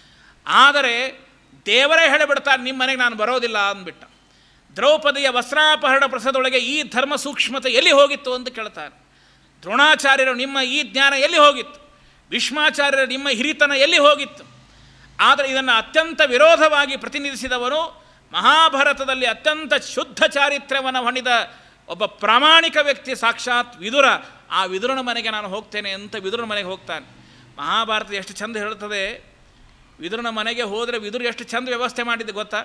ಆದರೆ ದೇವರೇ ಹೇಳಿಬಿಡ್ತಾರೆ ನಿಮ್ಮ ಮನೆಗೆ ನಾನು ಬರೋದಿಲ್ಲ ಅಂದ್ಬಿಟ್ಟ ದ್ರೌಪದಿಯ ವಸ್ತ್ರಾಪಹರಣ ಪ್ರಸದೊಳಗೆ ಈ ಧರ್ಮ ಸೂಕ್ಷ್ಮತೆ ಎಲ್ಲಿ ಹೋಗಿತ್ತು ಅಂತ ಕೇಳ್ತಾರೆ ದ್ರೋಣಾಚಾರ್ಯರು ನಿಮ್ಮ ಈ ಜ್ಞಾನ ಎಲ್ಲಿ ಹೋಗಿತ್ತು ಭೀಷ್ಮಾಚಾರ್ಯರು ನಿಮ್ಮ ಹಿರಿತನ ಎಲ್ಲಿ ಹೋಗಿತ್ತು ಆದರೆ ಇದನ್ನು ಅತ್ಯಂತ ವಿರೋಧವಾಗಿ ಪ್ರತಿನಿಧಿಸಿದವನು ಮಹಾಭಾರತದಲ್ಲಿ ಅತ್ಯಂತ ಶುದ್ಧ ಚಾರಿತ್ರ್ಯವನ್ನು ಹೊಂದಿದ ಒಬ್ಬ ಪ್ರಾಮಾಣಿಕ ವ್ಯಕ್ತಿ ಸಾಕ್ಷಾತ್ ವಿದುರ ಆ ವಿದುರನ ಮನೆಗೆ ನಾನು ಹೋಗ್ತೇನೆ ಅಂತ ವಿದುರನ ಮನೆಗೆ ಹೋಗ್ತಾನೆ ಮಹಾಭಾರತ ಎಷ್ಟು ಚಂದ ಹೇಳ್ತದೆ ವಿದುರನ ಮನೆಗೆ ಹೋದರೆ ವಿದುರು ಎಷ್ಟು ಚಂದ ವ್ಯವಸ್ಥೆ ಮಾಡಿದ್ದು ಗೊತ್ತಾ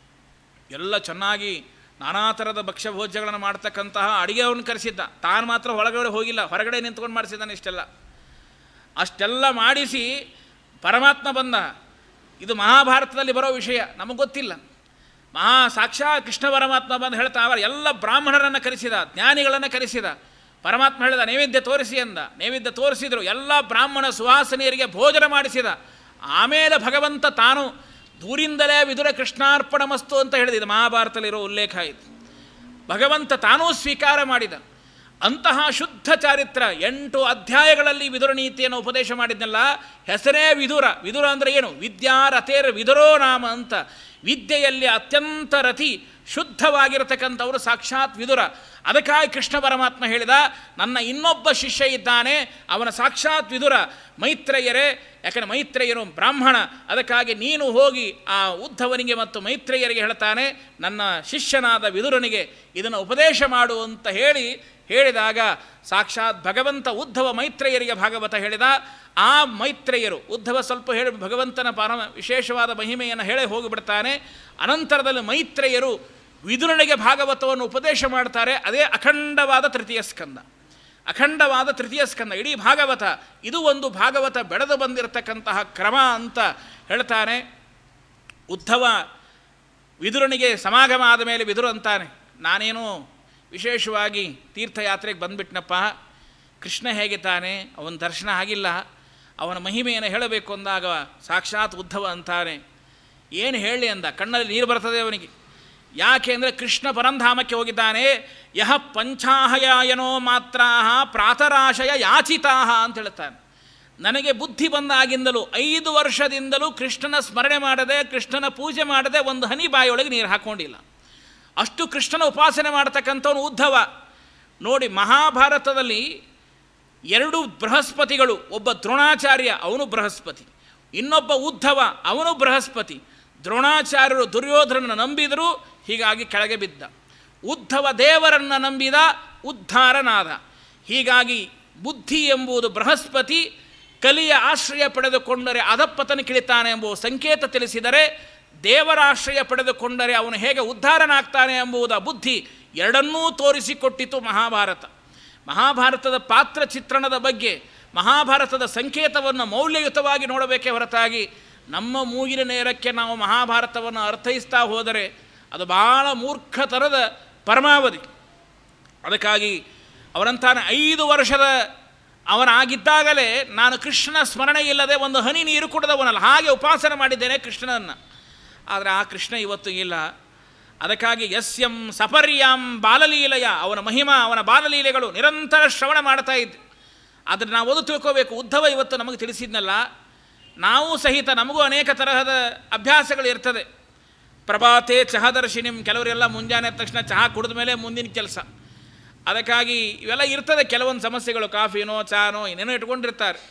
ಎಲ್ಲ ಚೆನ್ನಾಗಿ ನಾನಾ ಥರದ ಭಕ್ಷ್ಯ ಭೋಜ್ಯಗಳನ್ನು ಮಾಡ್ತಕ್ಕಂತಹ ಅಡಿಗೆಯನ್ನು ಕರೆಸಿದ್ದ ತಾನು ಮಾತ್ರ ಒಳಗಡೆ ಹೋಗಿಲ್ಲ ಹೊರಗಡೆ ನಿಂತ್ಕೊಂಡು ಮಾಡಿಸಿದ್ದಾನೆ ಇಷ್ಟೆಲ್ಲ ಅಷ್ಟೆಲ್ಲ ಮಾಡಿಸಿ ಪರಮಾತ್ಮ ಬಂದ ಇದು ಮಹಾಭಾರತದಲ್ಲಿ ಬರೋ ವಿಷಯ ನಮಗೆ ಗೊತ್ತಿಲ್ಲ ಮಹಾ ಸಾಕ್ಷಾತ್ ಕೃಷ್ಣ ಪರಮಾತ್ಮ ಬಂದು ಹೇಳ್ತಾ ಅವರು ಎಲ್ಲ ಬ್ರಾಹ್ಮಣರನ್ನು ಕರೆಸಿದ ಜ್ಞಾನಿಗಳನ್ನು ಕರೆಸಿದ ಪರಮಾತ್ಮ ಹೇಳಿದ ನೈವೇದ್ಯ ತೋರಿಸಿ ಅಂದ ನೈವೇದ್ಯ ತೋರಿಸಿದರು ಎಲ್ಲ ಬ್ರಾಹ್ಮಣ ಸುವಾಸನೆಯರಿಗೆ ಭೋಜನ ಮಾಡಿಸಿದ ಆಮೇಲೆ ಭಗವಂತ ತಾನು ದೂರಿಂದಲೇ ವಿದುರ ಕೃಷ್ಣಾರ್ಪಣ ಮಸ್ತು ಅಂತ ಹೇಳಿದ ಮಹಾಭಾರತದಲ್ಲಿರೋ ಉಲ್ಲೇಖ ಇದು ಭಗವಂತ ತಾನೂ ಸ್ವೀಕಾರ ಮಾಡಿದ ಅಂತಹ ಶುದ್ಧ ಚಾರಿತ್ರ ಎಂಟು ಅಧ್ಯಾಯಗಳಲ್ಲಿ ವಿದುರ ನೀತಿಯನ್ನು ಉಪದೇಶ ಮಾಡಿದ್ನಲ್ಲ ಹೆಸರೇ ವಿದುರ ವಿದುರ ಅಂದರೆ ಏನು ವಿದ್ಯಾರಥೇರ್ ವಿದುರೋ ನಾಮ ಅಂತ ವಿದ್ಯೆಯಲ್ಲಿ ಅತ್ಯಂತ ರತಿ ಶುದ್ಧವಾಗಿರತಕ್ಕಂಥವರು ಸಾಕ್ಷಾತ್ ವಿದುರ ಅದಕ್ಕಾಗಿ ಕೃಷ್ಣ ಪರಮಾತ್ಮ ಹೇಳಿದ ನನ್ನ ಇನ್ನೊಬ್ಬ ಶಿಷ್ಯ ಇದ್ದಾನೆ ಅವನ ಸಾಕ್ಷಾತ್ ವಿದುರ ಮೈತ್ರೇಯರೇ ಯಾಕಂದರೆ ಮೈತ್ರೇಯರು ಬ್ರಾಹ್ಮಣ ಅದಕ್ಕಾಗಿ ನೀನು ಹೋಗಿ ಆ ಉದ್ಧವನಿಗೆ ಮತ್ತು ಮೈತ್ರೇಯರಿಗೆ ಹೇಳ್ತಾನೆ ನನ್ನ ಶಿಷ್ಯನಾದ ವಿದುರನಿಗೆ ಇದನ್ನು ಉಪದೇಶ ಮಾಡು ಅಂತ ಹೇಳಿ ಹೇಳಿದಾಗ ಸಾಕ್ಷಾತ್ ಭಗವಂತ ಉದ್ಧವ ಮೈತ್ರೇಯರಿಗೆ ಭಾಗವತ ಹೇಳಿದ ಆ ಮೈತ್ರೇಯರು ಉದ್ಧವ ಸ್ವಲ್ಪ ಹೇಳಿ ಭಗವಂತನ ಪರಮ ವಿಶೇಷವಾದ ಮಹಿಮೆಯನ್ನು ಹೇಳಿ ಹೋಗಿಬಿಡ್ತಾನೆ ಅನಂತರದಲ್ಲಿ ಮೈತ್ರೇಯರು ವಿದುರನಿಗೆ ಭಾಗವತವನ್ನು ಉಪದೇಶ ಮಾಡ್ತಾರೆ ಅದೇ ಅಖಂಡವಾದ ತೃತೀಯ ಸ್ಕಂದ ಅಖಂಡವಾದ ತೃತೀಯ ಸ್ಕಂದ ಇಡೀ ಭಾಗವತ ಇದು ಒಂದು ಭಾಗವತ ಬೆಳೆದು ಬಂದಿರತಕ್ಕಂತಹ ಕ್ರಮ ಅಂತ ಹೇಳ್ತಾನೆ ಉದ್ಧವ ವಿದುರನಿಗೆ ಸಮಾಗಮ ಆದ ಮೇಲೆ ವಿದುರು ಅಂತಾನೆ ನಾನೇನು ವಿಶೇಷವಾಗಿ ತೀರ್ಥಯಾತ್ರೆಗೆ ಬಂದುಬಿಟ್ನಪ್ಪ ಕೃಷ್ಣ ಹೇಗೆ ತಾನೆ ಅವನ ದರ್ಶನ ಆಗಿಲ್ಲ ಅವನ ಮಹಿಮೆಯನ್ನು ಹೇಳಬೇಕು ಅಂದಾಗ ಸಾಕ್ಷಾತ್ ಉದ್ಧವ ಅಂತಾನೆ ಏನು ಹೇಳಿ ಅಂದ ಕಣ್ಣಲ್ಲಿ ನೀರು ಬರ್ತದೆ ಅವನಿಗೆ ಯಾಕೆ ಅಂದರೆ ಕೃಷ್ಣ ಪರಂಧಾಮಕ್ಕೆ ಹೋಗಿದ್ದಾನೆ ಯಹ ಪಂಚಾಹಯಾಯನೋ ಮಾತ್ರ ಪ್ರಾತರಾಶಯ ಯಾಚಿತಾ ಅಂತ ಹೇಳ್ತಾನೆ ನನಗೆ ಬುದ್ಧಿ ಬಂದಾಗಿಂದಲೂ ಐದು ವರ್ಷದಿಂದಲೂ ಕೃಷ್ಣನ ಸ್ಮರಣೆ ಮಾಡದೆ ಕೃಷ್ಣನ ಪೂಜೆ ಮಾಡದೆ ಒಂದು ಹನಿ ಬಾಯಿಯೊಳಗೆ ನೀರು ಹಾಕ್ಕೊಂಡಿಲ್ಲ ಅಷ್ಟು ಕೃಷ್ಣನ ಉಪಾಸನೆ ಮಾಡ್ತಕ್ಕಂಥವನು ಉದ್ಧವ ನೋಡಿ ಮಹಾಭಾರತದಲ್ಲಿ ಎರಡು ಬೃಹಸ್ಪತಿಗಳು ಒಬ್ಬ ದ್ರೋಣಾಚಾರ್ಯ ಅವನು ಬೃಹಸ್ಪತಿ ಇನ್ನೊಬ್ಬ ಉದ್ಧವ ಅವನು ಬೃಹಸ್ಪತಿ ದ್ರೋಣಾಚಾರ್ಯರು ದುರ್ಯೋಧನನ್ನು ನಂಬಿದರು ಹೀಗಾಗಿ ಕೆಳಗೆ ಬಿದ್ದ ಉದ್ಧವ ದೇವರನ್ನು ನಂಬಿದ ಉದ್ಧಾರನಾದ ಹೀಗಾಗಿ ಬುದ್ಧಿ ಎಂಬುದು ಬೃಹಸ್ಪತಿ ಕಲಿಯ ಆಶ್ರಯ ಪಡೆದುಕೊಂಡರೆ ಅಧಪ್ಪತನ ಕಿಳಿತಾನೆ ಎಂಬುವ ಸಂಕೇತ ತಿಳಿಸಿದರೆ ದೇವರ ಆಶ್ರಯ ಪಡೆದುಕೊಂಡರೆ ಅವನು ಹೇಗೆ ಉದ್ಧಾರನಾಗ್ತಾನೆ ಎಂಬುದ ಬುದ್ಧಿ ಎರಡನ್ನೂ ತೋರಿಸಿಕೊಟ್ಟಿತು ಮಹಾಭಾರತ ಮಹಾಭಾರತದ ಪಾತ್ರ ಚಿತ್ರಣದ ಬಗ್ಗೆ ಮಹಾಭಾರತದ ಸಂಕೇತವನ್ನು ಮೌಲ್ಯಯುತವಾಗಿ ನೋಡಬೇಕೇ ಹೊರತಾಗಿ ನಮ್ಮ ಮೂಗಿನ ನೇರಕ್ಕೆ ನಾವು ಮಹಾಭಾರತವನ್ನು ಅರ್ಥೈಸ್ತಾ ಹೋದರೆ ಅದು ಬಹಳ ಮೂರ್ಖತನದ ಪರಮಾವಧಿ ಅದಕ್ಕಾಗಿ ಅವರಂತಾನೆ ಐದು ವರ್ಷದ ಅವನಾಗಿದ್ದಾಗಲೇ ನಾನು ಕೃಷ್ಣನ ಸ್ಮರಣೆ ಇಲ್ಲದೆ ಒಂದು ಹನಿ ನೀರು ಕುಡಿದವನಲ್ಲ ಹಾಗೆ ಉಪಾಸನೆ ಮಾಡಿದ್ದೇನೆ ಕೃಷ್ಣನನ್ನು ಆದರೆ ಆ ಕೃಷ್ಣ ಇವತ್ತು ಇಲ್ಲ ಅದಕ್ಕಾಗಿ ಯಸ್ಯಂ ಸಪರ್ಯಾಂ ಬಾಲಲೀಲೆಯ ಅವನ ಮಹಿಮಾ ಅವನ ಬಾಲಲೀಲೆಗಳು ನಿರಂತರ ಶ್ರವಣ ಮಾಡ್ತಾ ಇದ್ದೆ ಆದರೆ ನಾವು ಓದು ತಿಳ್ಕೋಬೇಕು ಉದ್ಧವ ಇವತ್ತು ನಮಗೆ ತಿಳಿಸಿದ್ನಲ್ಲ ನಾವು ಸಹಿತ ನಮಗೂ ಅನೇಕ ತರಹದ ಅಭ್ಯಾಸಗಳು ಇರ್ತದೆ ಪ್ರಭಾತೆ ಚಹದರ್ಶಿನಿಂ ಕೆಲವರೆಲ್ಲ ಮುಂಜಾನೆ ಎದ್ದ ತಕ್ಷಣ ಚಹಾ ಕುಡಿದ ಮೇಲೆ ಮುಂದಿನ ಕೆಲಸ ಅದಕ್ಕಾಗಿ ಇವೆಲ್ಲ ಇರ್ತದೆ ಕೆಲವೊಂದು ಸಮಸ್ಯೆಗಳು ಕಾಫಿನೋ ಚಾನೋ ಏನೇನೋ ಇಟ್ಕೊಂಡಿರ್ತಾರೆ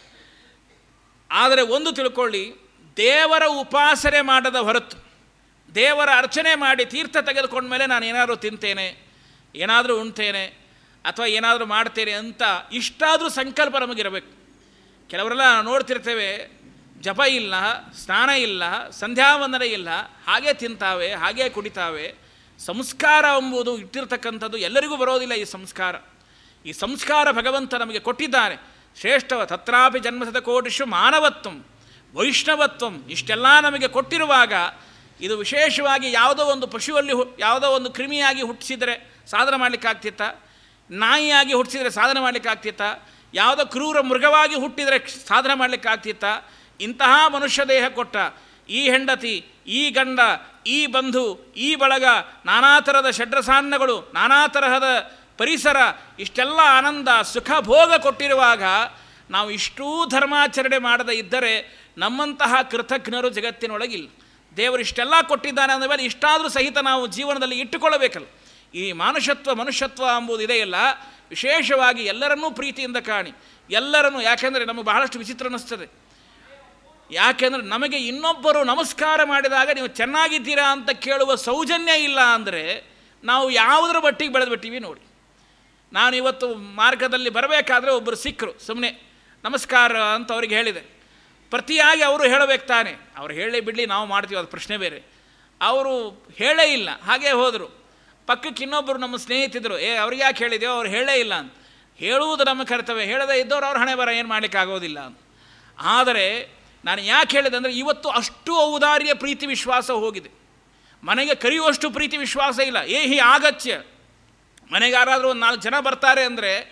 ಆದರೆ ಒಂದು ತಿಳ್ಕೊಳ್ಳಿ ದೇವರ ಉಪಾಸನೆ ಮಾಡದ ಹೊರತು ದೇವರ ಅರ್ಚನೆ ಮಾಡಿ ತೀರ್ಥ ತೆಗೆದುಕೊಂಡ ಮೇಲೆ ನಾನು ಏನಾದರೂ ತಿಂತೇನೆ ಏನಾದರೂ ಉಣ್ತೇನೆ ಅಥವಾ ಏನಾದರೂ ಮಾಡ್ತೇನೆ ಅಂತ ಇಷ್ಟಾದರೂ ಸಂಕಲ್ಪ ನಮಗಿರಬೇಕು ಕೆಲವರೆಲ್ಲ ನೋಡ್ತಿರ್ತೇವೆ ಜಪ ಇಲ್ಲ ಸ್ನಾನ ಇಲ್ಲ ಸಂಧ್ಯಾವಂದನೆ ಇಲ್ಲ ಹಾಗೆ ತಿಂತಾವೆ ಹಾಗೆ ಕುಡಿತಾವೆ ಸಂಸ್ಕಾರ ಎಂಬುದು ಇಟ್ಟಿರ್ತಕ್ಕಂಥದ್ದು ಎಲ್ಲರಿಗೂ ಬರೋದಿಲ್ಲ ಈ ಸಂಸ್ಕಾರ ಈ ಸಂಸ್ಕಾರ ಭಗವಂತ ನಮಗೆ ಕೊಟ್ಟಿದ್ದಾನೆ ಶ್ರೇಷ್ಠವ ತತ್ರಾಪಿ ಜನ್ಮಸದ ಕೋಟಿಷು ಮಾನವತ್ವಂ ವೈಷ್ಣವತ್ವಂ ಇಷ್ಟೆಲ್ಲ ನಮಗೆ ಕೊಟ್ಟಿರುವಾಗ ಇದು ವಿಶೇಷವಾಗಿ ಯಾವುದೋ ಒಂದು ಪಶುವಲ್ಲಿ ಹು ಯಾವುದೋ ಒಂದು ಕ್ರಿಮಿಯಾಗಿ ಹುಟ್ಟಿಸಿದರೆ ಸಾಧನೆ ಮಾಡಲಿಕ್ಕಾಗ್ತಿತ್ತ ನಾಯಿಯಾಗಿ ಹುಟ್ಟಿಸಿದರೆ ಸಾಧನೆ ಮಾಡಲಿಕ್ಕಾಗ್ತಿತ್ತ ಯಾವುದೋ ಕ್ರೂರ ಮೃಗವಾಗಿ ಹುಟ್ಟಿದರೆ ಸಾಧನೆ ಮಾಡಲಿಕ್ಕಾಗ್ತಿತ್ತ ಇಂತಹ ಮನುಷ್ಯ ದೇಹ ಕೊಟ್ಟ ಈ ಹೆಂಡತಿ ಈ ಗಂಡ ಈ ಬಂಧು ಈ ಬಳಗ ನಾನಾ ಥರದ ಷಡ್ರಸಾನ್ನಗಳು ನಾನಾ ತರಹದ ಪರಿಸರ ಇಷ್ಟೆಲ್ಲ ಆನಂದ ಸುಖ ಭೋಗ ಕೊಟ್ಟಿರುವಾಗ ನಾವು ಇಷ್ಟೂ ಧರ್ಮಾಚರಣೆ ಮಾಡದೇ ಇದ್ದರೆ ನಮ್ಮಂತಹ ಕೃತಜ್ಞರು ಜಗತ್ತಿನೊಳಗಿಲ್ಲ ದೇವರು ಇಷ್ಟೆಲ್ಲ ಕೊಟ್ಟಿದ್ದಾನೆ ಅಂದ ಮೇಲೆ ಇಷ್ಟಾದರೂ ಸಹಿತ ನಾವು ಜೀವನದಲ್ಲಿ ಇಟ್ಟುಕೊಳ್ಳಬೇಕಲ್ಲ ಈ ಮಾನುಷತ್ವ ಮನುಷ್ಯತ್ವ ಎಂಬುದು ಇದೆಯಲ್ಲ ವಿಶೇಷವಾಗಿ ಎಲ್ಲರನ್ನೂ ಪ್ರೀತಿಯಿಂದ ಕಾಣಿ ಎಲ್ಲರನ್ನೂ ಯಾಕೆಂದರೆ ನಮಗೆ ಬಹಳಷ್ಟು ವಿಚಿತ್ರ ಅನ್ನಿಸ್ತದೆ ಯಾಕೆಂದರೆ ನಮಗೆ ಇನ್ನೊಬ್ಬರು ನಮಸ್ಕಾರ ಮಾಡಿದಾಗ ನೀವು ಚೆನ್ನಾಗಿದ್ದೀರಾ ಅಂತ ಕೇಳುವ ಸೌಜನ್ಯ ಇಲ್ಲ ಅಂದರೆ ನಾವು ಯಾವುದರ ಮಟ್ಟಿಗೆ ಬೆಳೆದ್ಬಿಟ್ಟಿವಿ ನೋಡಿ ನಾನು ಇವತ್ತು ಮಾರ್ಗದಲ್ಲಿ ಬರಬೇಕಾದ್ರೆ ಒಬ್ಬರು ಸಿಕ್ಕರು ಸುಮ್ಮನೆ ನಮಸ್ಕಾರ ಅಂತ ಅವ್ರಿಗೆ ಹೇಳಿದೆ ಪ್ರತಿಯಾಗಿ ಅವರು ಹೇಳಬೇಕು ತಾನೆ ಅವ್ರು ಹೇಳೇ ಬಿಡಲಿ ನಾವು ಮಾಡ್ತೀವಿ ಅದು ಪ್ರಶ್ನೆ ಬೇರೆ ಅವರು ಹೇಳೇ ಇಲ್ಲ ಹಾಗೇ ಹೋದರು ಪಕ್ಕಕ್ಕೆ ಇನ್ನೊಬ್ಬರು ನಮ್ಮ ಸ್ನೇಹಿತಿದ್ರು ಏ ಅವ್ರಿಗೆ ಯಾಕೆ ಹೇಳಿದೆಯೋ ಅವ್ರು ಹೇಳೇ ಇಲ್ಲ ಅಂತ ಹೇಳುವುದು ನಮ್ಮ ಕರ್ತವ್ಯ ಹೇಳದೇ ಇದ್ದವ್ರು ಅವ್ರ ಹಣೆ ಬರ ಏನು ಮಾಡಲಿಕ್ಕಾಗೋದಿಲ್ಲ ಅಂತ ಆದರೆ ನಾನು ಯಾಕೆ ಹೇಳಿದೆ ಅಂದರೆ ಇವತ್ತು ಅಷ್ಟು ಔದಾರ್ಯ ಪ್ರೀತಿ ವಿಶ್ವಾಸ ಹೋಗಿದೆ ಮನೆಗೆ ಕರೆಯುವಷ್ಟು ಪ್ರೀತಿ ವಿಶ್ವಾಸ ಇಲ್ಲ ಏ ಹಿ ಆಗತ್ಯ ಮನೆಗೆ ಯಾರಾದರೂ ಒಂದು ನಾಲ್ಕು ಜನ ಬರ್ತಾರೆ ಅಂದರೆ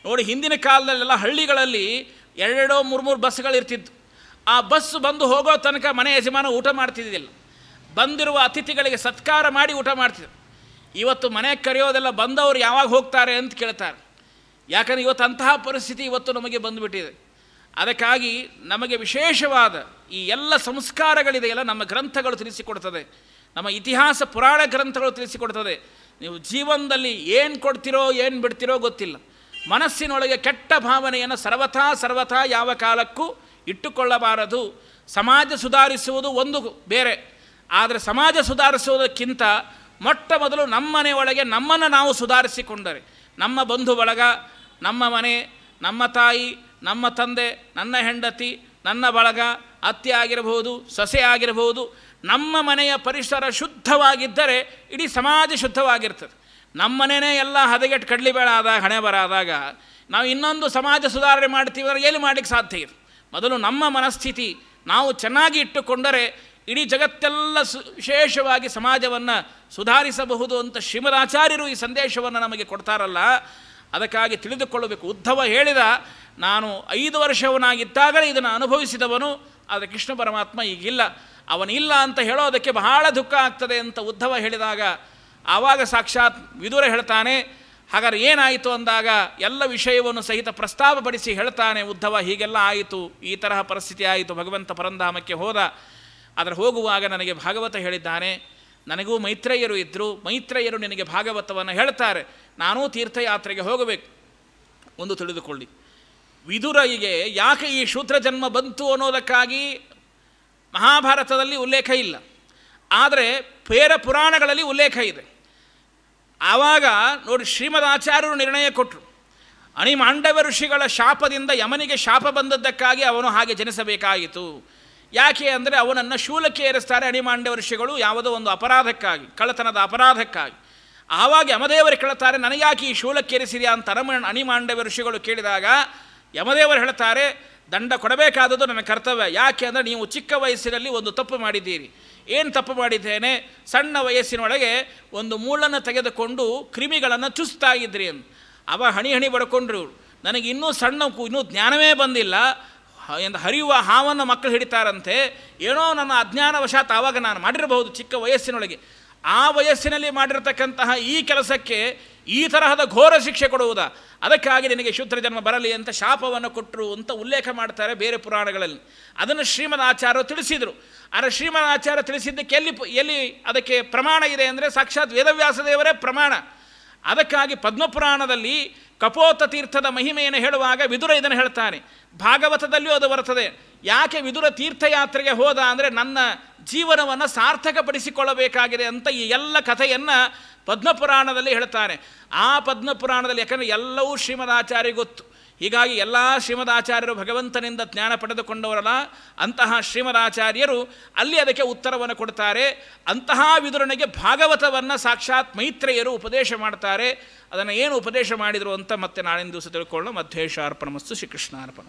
ನೋಡಿ ಹಿಂದಿನ ಕಾಲದಲ್ಲೆಲ್ಲ ಹಳ್ಳಿಗಳಲ್ಲಿ ಎರಡೆರಡೋ ಮೂರು ಮೂರು ಬಸ್ಗಳು ಇರ್ತಿತ್ತು ಆ ಬಸ್ ಬಂದು ಹೋಗೋ ತನಕ ಮನೆ ಯಜಮಾನ ಊಟ ಮಾಡ್ತಿದ್ದಿಲ್ಲ ಬಂದಿರುವ ಅತಿಥಿಗಳಿಗೆ ಸತ್ಕಾರ ಮಾಡಿ ಊಟ ಮಾಡ್ತಿದ್ರು ಇವತ್ತು ಮನೆಗೆ ಕರೆಯೋದೆಲ್ಲ ಬಂದವರು ಯಾವಾಗ ಹೋಗ್ತಾರೆ ಅಂತ ಕೇಳ್ತಾರೆ ಯಾಕಂದರೆ ಇವತ್ತು ಅಂತಹ ಪರಿಸ್ಥಿತಿ ಇವತ್ತು ನಮಗೆ ಬಂದುಬಿಟ್ಟಿದೆ ಅದಕ್ಕಾಗಿ ನಮಗೆ ವಿಶೇಷವಾದ ಈ ಎಲ್ಲ ಸಂಸ್ಕಾರಗಳಿದೆಯಲ್ಲ ನಮ್ಮ ಗ್ರಂಥಗಳು ತಿಳಿಸಿಕೊಡ್ತದೆ ನಮ್ಮ ಇತಿಹಾಸ ಪುರಾಣ ಗ್ರಂಥಗಳು ತಿಳಿಸಿಕೊಡ್ತದೆ ನೀವು ಜೀವನದಲ್ಲಿ ಏನು ಕೊಡ್ತಿರೋ ಏನು ಬಿಡ್ತಿರೋ ಗೊತ್ತಿಲ್ಲ ಮನಸ್ಸಿನೊಳಗೆ ಕೆಟ್ಟ ಭಾವನೆಯನ್ನು ಸರ್ವಥಾ ಸರ್ವಥಾ ಯಾವ ಕಾಲಕ್ಕೂ ಇಟ್ಟುಕೊಳ್ಳಬಾರದು ಸಮಾಜ ಸುಧಾರಿಸುವುದು ಒಂದು ಬೇರೆ ಆದರೆ ಸಮಾಜ ಸುಧಾರಿಸುವುದಕ್ಕಿಂತ ಮೊಟ್ಟ ಮೊದಲು ನಮ್ಮನೆ ಒಳಗೆ ನಮ್ಮನ್ನು ನಾವು ಸುಧಾರಿಸಿಕೊಂಡರೆ ನಮ್ಮ ಬಂಧು ಬಳಗ ನಮ್ಮ ಮನೆ ನಮ್ಮ ತಾಯಿ ನಮ್ಮ ತಂದೆ ನನ್ನ ಹೆಂಡತಿ ನನ್ನ ಬಳಗ ಅತ್ತೆ ಆಗಿರಬಹುದು ಸೊಸೆ ಆಗಿರಬಹುದು ನಮ್ಮ ಮನೆಯ ಪರಿಸರ ಶುದ್ಧವಾಗಿದ್ದರೆ ಇಡೀ ಸಮಾಜ ಶುದ್ಧವಾಗಿರ್ತದೆ ನಮ್ಮನೇ ಎಲ್ಲ ಹದಗೆಟ್ಟು ಕಡ್ಲಿಬೇಡ ಆದಾಗ ಹಣೆ ಬರ ಆದಾಗ ನಾವು ಇನ್ನೊಂದು ಸಮಾಜ ಸುಧಾರಣೆ ಮಾಡ್ತೀವಿ ಅಂದರೆ ಏನು ಮಾಡಲಿಕ್ಕೆ ಸಾಧ್ಯ ಇದೆ ಮೊದಲು ನಮ್ಮ ಮನಸ್ಥಿತಿ ನಾವು ಚೆನ್ನಾಗಿ ಇಟ್ಟುಕೊಂಡರೆ ಇಡೀ ಜಗತ್ತೆಲ್ಲ ಸು ವಿಶೇಷವಾಗಿ ಸಮಾಜವನ್ನು ಸುಧಾರಿಸಬಹುದು ಅಂತ ಶ್ರೀಮದಾಚಾರ್ಯರು ಈ ಸಂದೇಶವನ್ನು ನಮಗೆ ಕೊಡ್ತಾರಲ್ಲ ಅದಕ್ಕಾಗಿ ತಿಳಿದುಕೊಳ್ಳಬೇಕು ಉದ್ಧವ ಹೇಳಿದ ನಾನು ಐದು ವರ್ಷವನಾಗಿದ್ದಾಗಲೇ ಇದನ್ನು ಅನುಭವಿಸಿದವನು ಆದರೆ ಕೃಷ್ಣ ಪರಮಾತ್ಮ ಈಗಿಲ್ಲ ಅವನಿಲ್ಲ ಅಂತ ಹೇಳೋದಕ್ಕೆ ಬಹಳ ದುಃಖ ಆಗ್ತದೆ ಅಂತ ಉದ್ಧವ ಹೇಳಿದಾಗ ಆವಾಗ ಸಾಕ್ಷಾತ್ ವಿದುರ ಹೇಳ್ತಾನೆ ಹಾಗಾದ್ರೆ ಏನಾಯಿತು ಅಂದಾಗ ಎಲ್ಲ ವಿಷಯವನ್ನು ಸಹಿತ ಪ್ರಸ್ತಾಪಪಡಿಸಿ ಹೇಳ್ತಾನೆ ಉದ್ಧವ ಹೀಗೆಲ್ಲ ಆಯಿತು ಈ ತರಹ ಪರಿಸ್ಥಿತಿ ಆಯಿತು ಭಗವಂತ ಪರಂಧಾಮಕ್ಕೆ ಹೋದ ಆದರೆ ಹೋಗುವಾಗ ನನಗೆ ಭಾಗವತ ಹೇಳಿದ್ದಾನೆ ನನಗೂ ಮೈತ್ರೇಯರು ಇದ್ದರು ಮೈತ್ರೇಯರು ನಿನಗೆ ಭಾಗವತವನ್ನು ಹೇಳ್ತಾರೆ ನಾನೂ ತೀರ್ಥಯಾತ್ರೆಗೆ ಹೋಗಬೇಕು ಒಂದು ತಿಳಿದುಕೊಳ್ಳಿ ವಿದುರಯಿಗೆ ಯಾಕೆ ಈ ಶೂದ್ರ ಜನ್ಮ ಬಂತು ಅನ್ನೋದಕ್ಕಾಗಿ ಮಹಾಭಾರತದಲ್ಲಿ ಉಲ್ಲೇಖ ಇಲ್ಲ ಆದರೆ ಪೇರ ಪುರಾಣಗಳಲ್ಲಿ ಉಲ್ಲೇಖ ಇದೆ ಆವಾಗ ನೋಡಿ ಶ್ರೀಮದ್ ಆಚಾರ್ಯರು ನಿರ್ಣಯ ಕೊಟ್ಟರು ಅಣಿ ಮಾಂಡವ ಋಷಿಗಳ ಶಾಪದಿಂದ ಯಮನಿಗೆ ಶಾಪ ಬಂದದ್ದಕ್ಕಾಗಿ ಅವನು ಹಾಗೆ ಜನಿಸಬೇಕಾಯಿತು ಯಾಕೆ ಅಂದರೆ ಅವನನ್ನು ಶೂಲಕ್ಕೆ ಏರಿಸ್ತಾರೆ ಅಣಿಮಾಂಡವ ಋಷಿಗಳು ಯಾವುದೋ ಒಂದು ಅಪರಾಧಕ್ಕಾಗಿ ಕಳ್ಳತನದ ಅಪರಾಧಕ್ಕಾಗಿ ಆವಾಗ ಯಮದೇವರು ಕೇಳ್ತಾರೆ ನನಗ್ಯಾಕೆ ಈ ಶೂಲಕ್ಕೆ ಏರಿಸಿದೆಯಾ ಅಂತ ಅರಮ ಅಣಿಮಾಂಡವ ಋಷಿಗಳು ಕೇಳಿದಾಗ ಯಮದೇವರು ಹೇಳ್ತಾರೆ ದಂಡ ಕೊಡಬೇಕಾದದ್ದು ನನ್ನ ಕರ್ತವ್ಯ ಯಾಕೆ ಅಂದರೆ ನೀವು ಚಿಕ್ಕ ವಯಸ್ಸಿನಲ್ಲಿ ಒಂದು ತಪ್ಪು ಮಾಡಿದ್ದೀರಿ ಏನು ತಪ್ಪು ಮಾಡಿದ್ದೇನೆ ಸಣ್ಣ ವಯಸ್ಸಿನೊಳಗೆ ಒಂದು ಮೂಳನ್ನು ತೆಗೆದುಕೊಂಡು ಕ್ರಿಮಿಗಳನ್ನು ಚುಸ್ತಾ ಇದ್ರಿ ಅಂತ ಅವ ಹಣಿ ಹಣಿ ಬಡ್ಕೊಂಡ್ರು ಇವ್ರು. ನನಗೆ ಇನ್ನೂ ಸಣ್ಣ ಕು- ಇನ್ನೂ ಜ್ಞಾನವೇ ಬಂದಿಲ್ಲ ಹ- ಎಂದು ಹರಿಯುವ ಹಾವನ್ನು ಮಕ್ಕಳು ಹಿಡಿತಾರಂತೆ ಏನೋ ನನ್ನ ಅಜ್ಞಾನವಶಾತ್ ಆವಾಗ ನಾನು ಮಾಡಿರಬಹುದು ಚಿಕ್ಕ ವಯಸ್ಸಿನೊಳಗೆ ಆ ವಯಸ್ಸಿನಲ್ಲಿ ಮಾಡಿರತಕ್ಕಂತಹ ಈ ಕೆಲಸಕ್ಕೆ ಈ ತರಹದ ಘೋರ ಶಿಕ್ಷೆ ಕೊಡುವುದಾ ಅದಕ್ಕಾಗಿ ನಿನಗೆ ಶೂದ್ರ ಜನ್ಮ ಬರಲಿ ಅಂತ ಶಾಪವನ್ನು ಕೊಟ್ಟರು ಅಂತ ಉಲ್ಲೇಖ ಮಾಡ್ತಾರೆ ಬೇರೆ ಪುರಾಣಗಳಲ್ಲಿ ಅದನ್ನು ಶ್ರೀಮದ್ ಆಚಾರ್ಯರು ತಿಳಿಸಿದರು ಆದರೆ ಶ್ರೀಮದ್ ಆಚಾರ್ಯ ತಿಳಿಸಿದ್ದಕ್ಕೆ ಎಲ್ಲಿ ಪ- ಎಲ್ಲಿ ಅದಕ್ಕೆ ಪ್ರಮಾಣ ಇದೆ ಅಂದರೆ ಸಾಕ್ಷಾತ್ ವೇದವ್ಯಾಸ ದೇವರೇ ಪ್ರಮಾಣ ಅದಕ್ಕಾಗಿ ಪದ್ಮಪುರಾಣದಲ್ಲಿ ಕಪೋತ ತೀರ್ಥದ ಮಹಿಮೆಯನ್ನು ಹೇಳುವಾಗ ವಿದುರ ಇದನ್ನು ಹೇಳ್ತಾನೆ ಭಾಗವತದಲ್ಲಿಯೂ ಅದು ಬರ್ತದೆ ಯಾಕೆ ವಿದುರ ತೀರ್ಥಯಾತ್ರೆಗೆ ಹೋದ ಅಂದರೆ ನನ್ನ ಜೀವನವನ್ನು ಸಾರ್ಥಕಪಡಿಸಿಕೊಳ್ಳಬೇಕಾಗಿದೆ ಅಂತ ಈ ಎಲ್ಲ ಕಥೆಯನ್ನು ಪದ್ಮಪುರಾಣದಲ್ಲಿ ಹೇಳ್ತಾನೆ ಆ ಪದ್ಮಪುರಾಣದಲ್ಲಿ ಯಾಕಂದರೆ ಎಲ್ಲವೂ ಶ್ರೀಮದಾಚಾರ್ಯ ಗೊತ್ತು ಹೀಗಾಗಿ ಎಲ್ಲ ಶ್ರೀಮದಾಚಾರ್ಯರು ಭಗವಂತನಿಂದ ಜ್ಞಾನ ಪಡೆದುಕೊಂಡವರಲ್ಲ ಅಂತಹ ಶ್ರೀಮದಾಚಾರ್ಯರು ಅಲ್ಲಿ ಅದಕ್ಕೆ ಉತ್ತರವನ್ನು ಕೊಡ್ತಾರೆ ಅಂತಹ ವಿದುರನಿಗೆ ಭಾಗವತವನ್ನು ಸಾಕ್ಷಾತ್ ಮೈತ್ರೇಯರು ಉಪದೇಶ ಮಾಡ್ತಾರೆ ಅದನ್ನು ಏನು ಉಪದೇಶ ಮಾಡಿದರು ಅಂತ ಮತ್ತೆ ನಾಳಿನ ದಿವಸ ತಿಳ್ಕೊಳ್ಳೋಣ ಮಧ್ವೇಶಾರ್ಪಣಮಸ್ತು ಶ್ರೀಕೃಷ್ಣಾರ್ಪಣ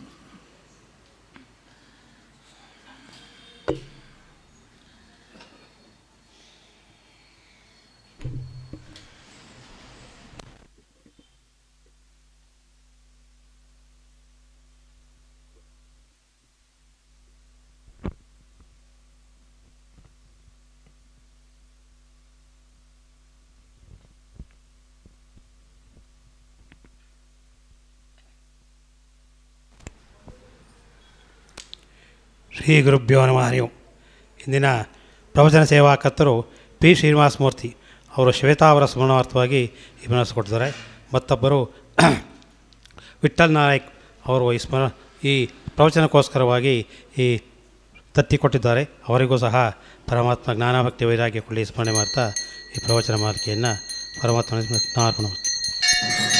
ಶ್ರೀ ಗುರುಭ್ಯೋ ನಮಃ ಹರಿ ಓಂ ಇಂದಿನ ಪ್ರವಚನ ಸೇವಾಕರ್ತರು ಪಿ ಶ್ರೀನಿವಾಸ ಮೂರ್ತಿ ಅವರು ಶ್ವೇತಾ ಅವರ ಸ್ಮರಣಾರ್ಥವಾಗಿ ಈ ಕೊಡ್ತಾರೆ ಮತ್ತೊಬ್ಬರು ವಿಠಲ್ ನಾಯಕ್ ಅವರು ಈ ಸ್ಮರ ಈ ಪ್ರವಚನಕ್ಕೋಸ್ಕರವಾಗಿ ಈ ತತ್ತಿ ಕೊಟ್ಟಿದ್ದಾರೆ ಅವರಿಗೂ ಸಹ ಪರಮಾತ್ಮ ಜ್ಞಾನಭಕ್ತಿ ವೈರಾಗ್ಯ ಕೊಳ್ಳಿ ಸ್ಮರಣೆ ಮಾಡ್ತಾ ಈ ಪ್ರವಚನ ಮಾಲಿಕೆಯನ್ನು ಪರಮಾತ್ಮ ಅರ್ಪಣೆ ಮಾಡ್ತೀನಿ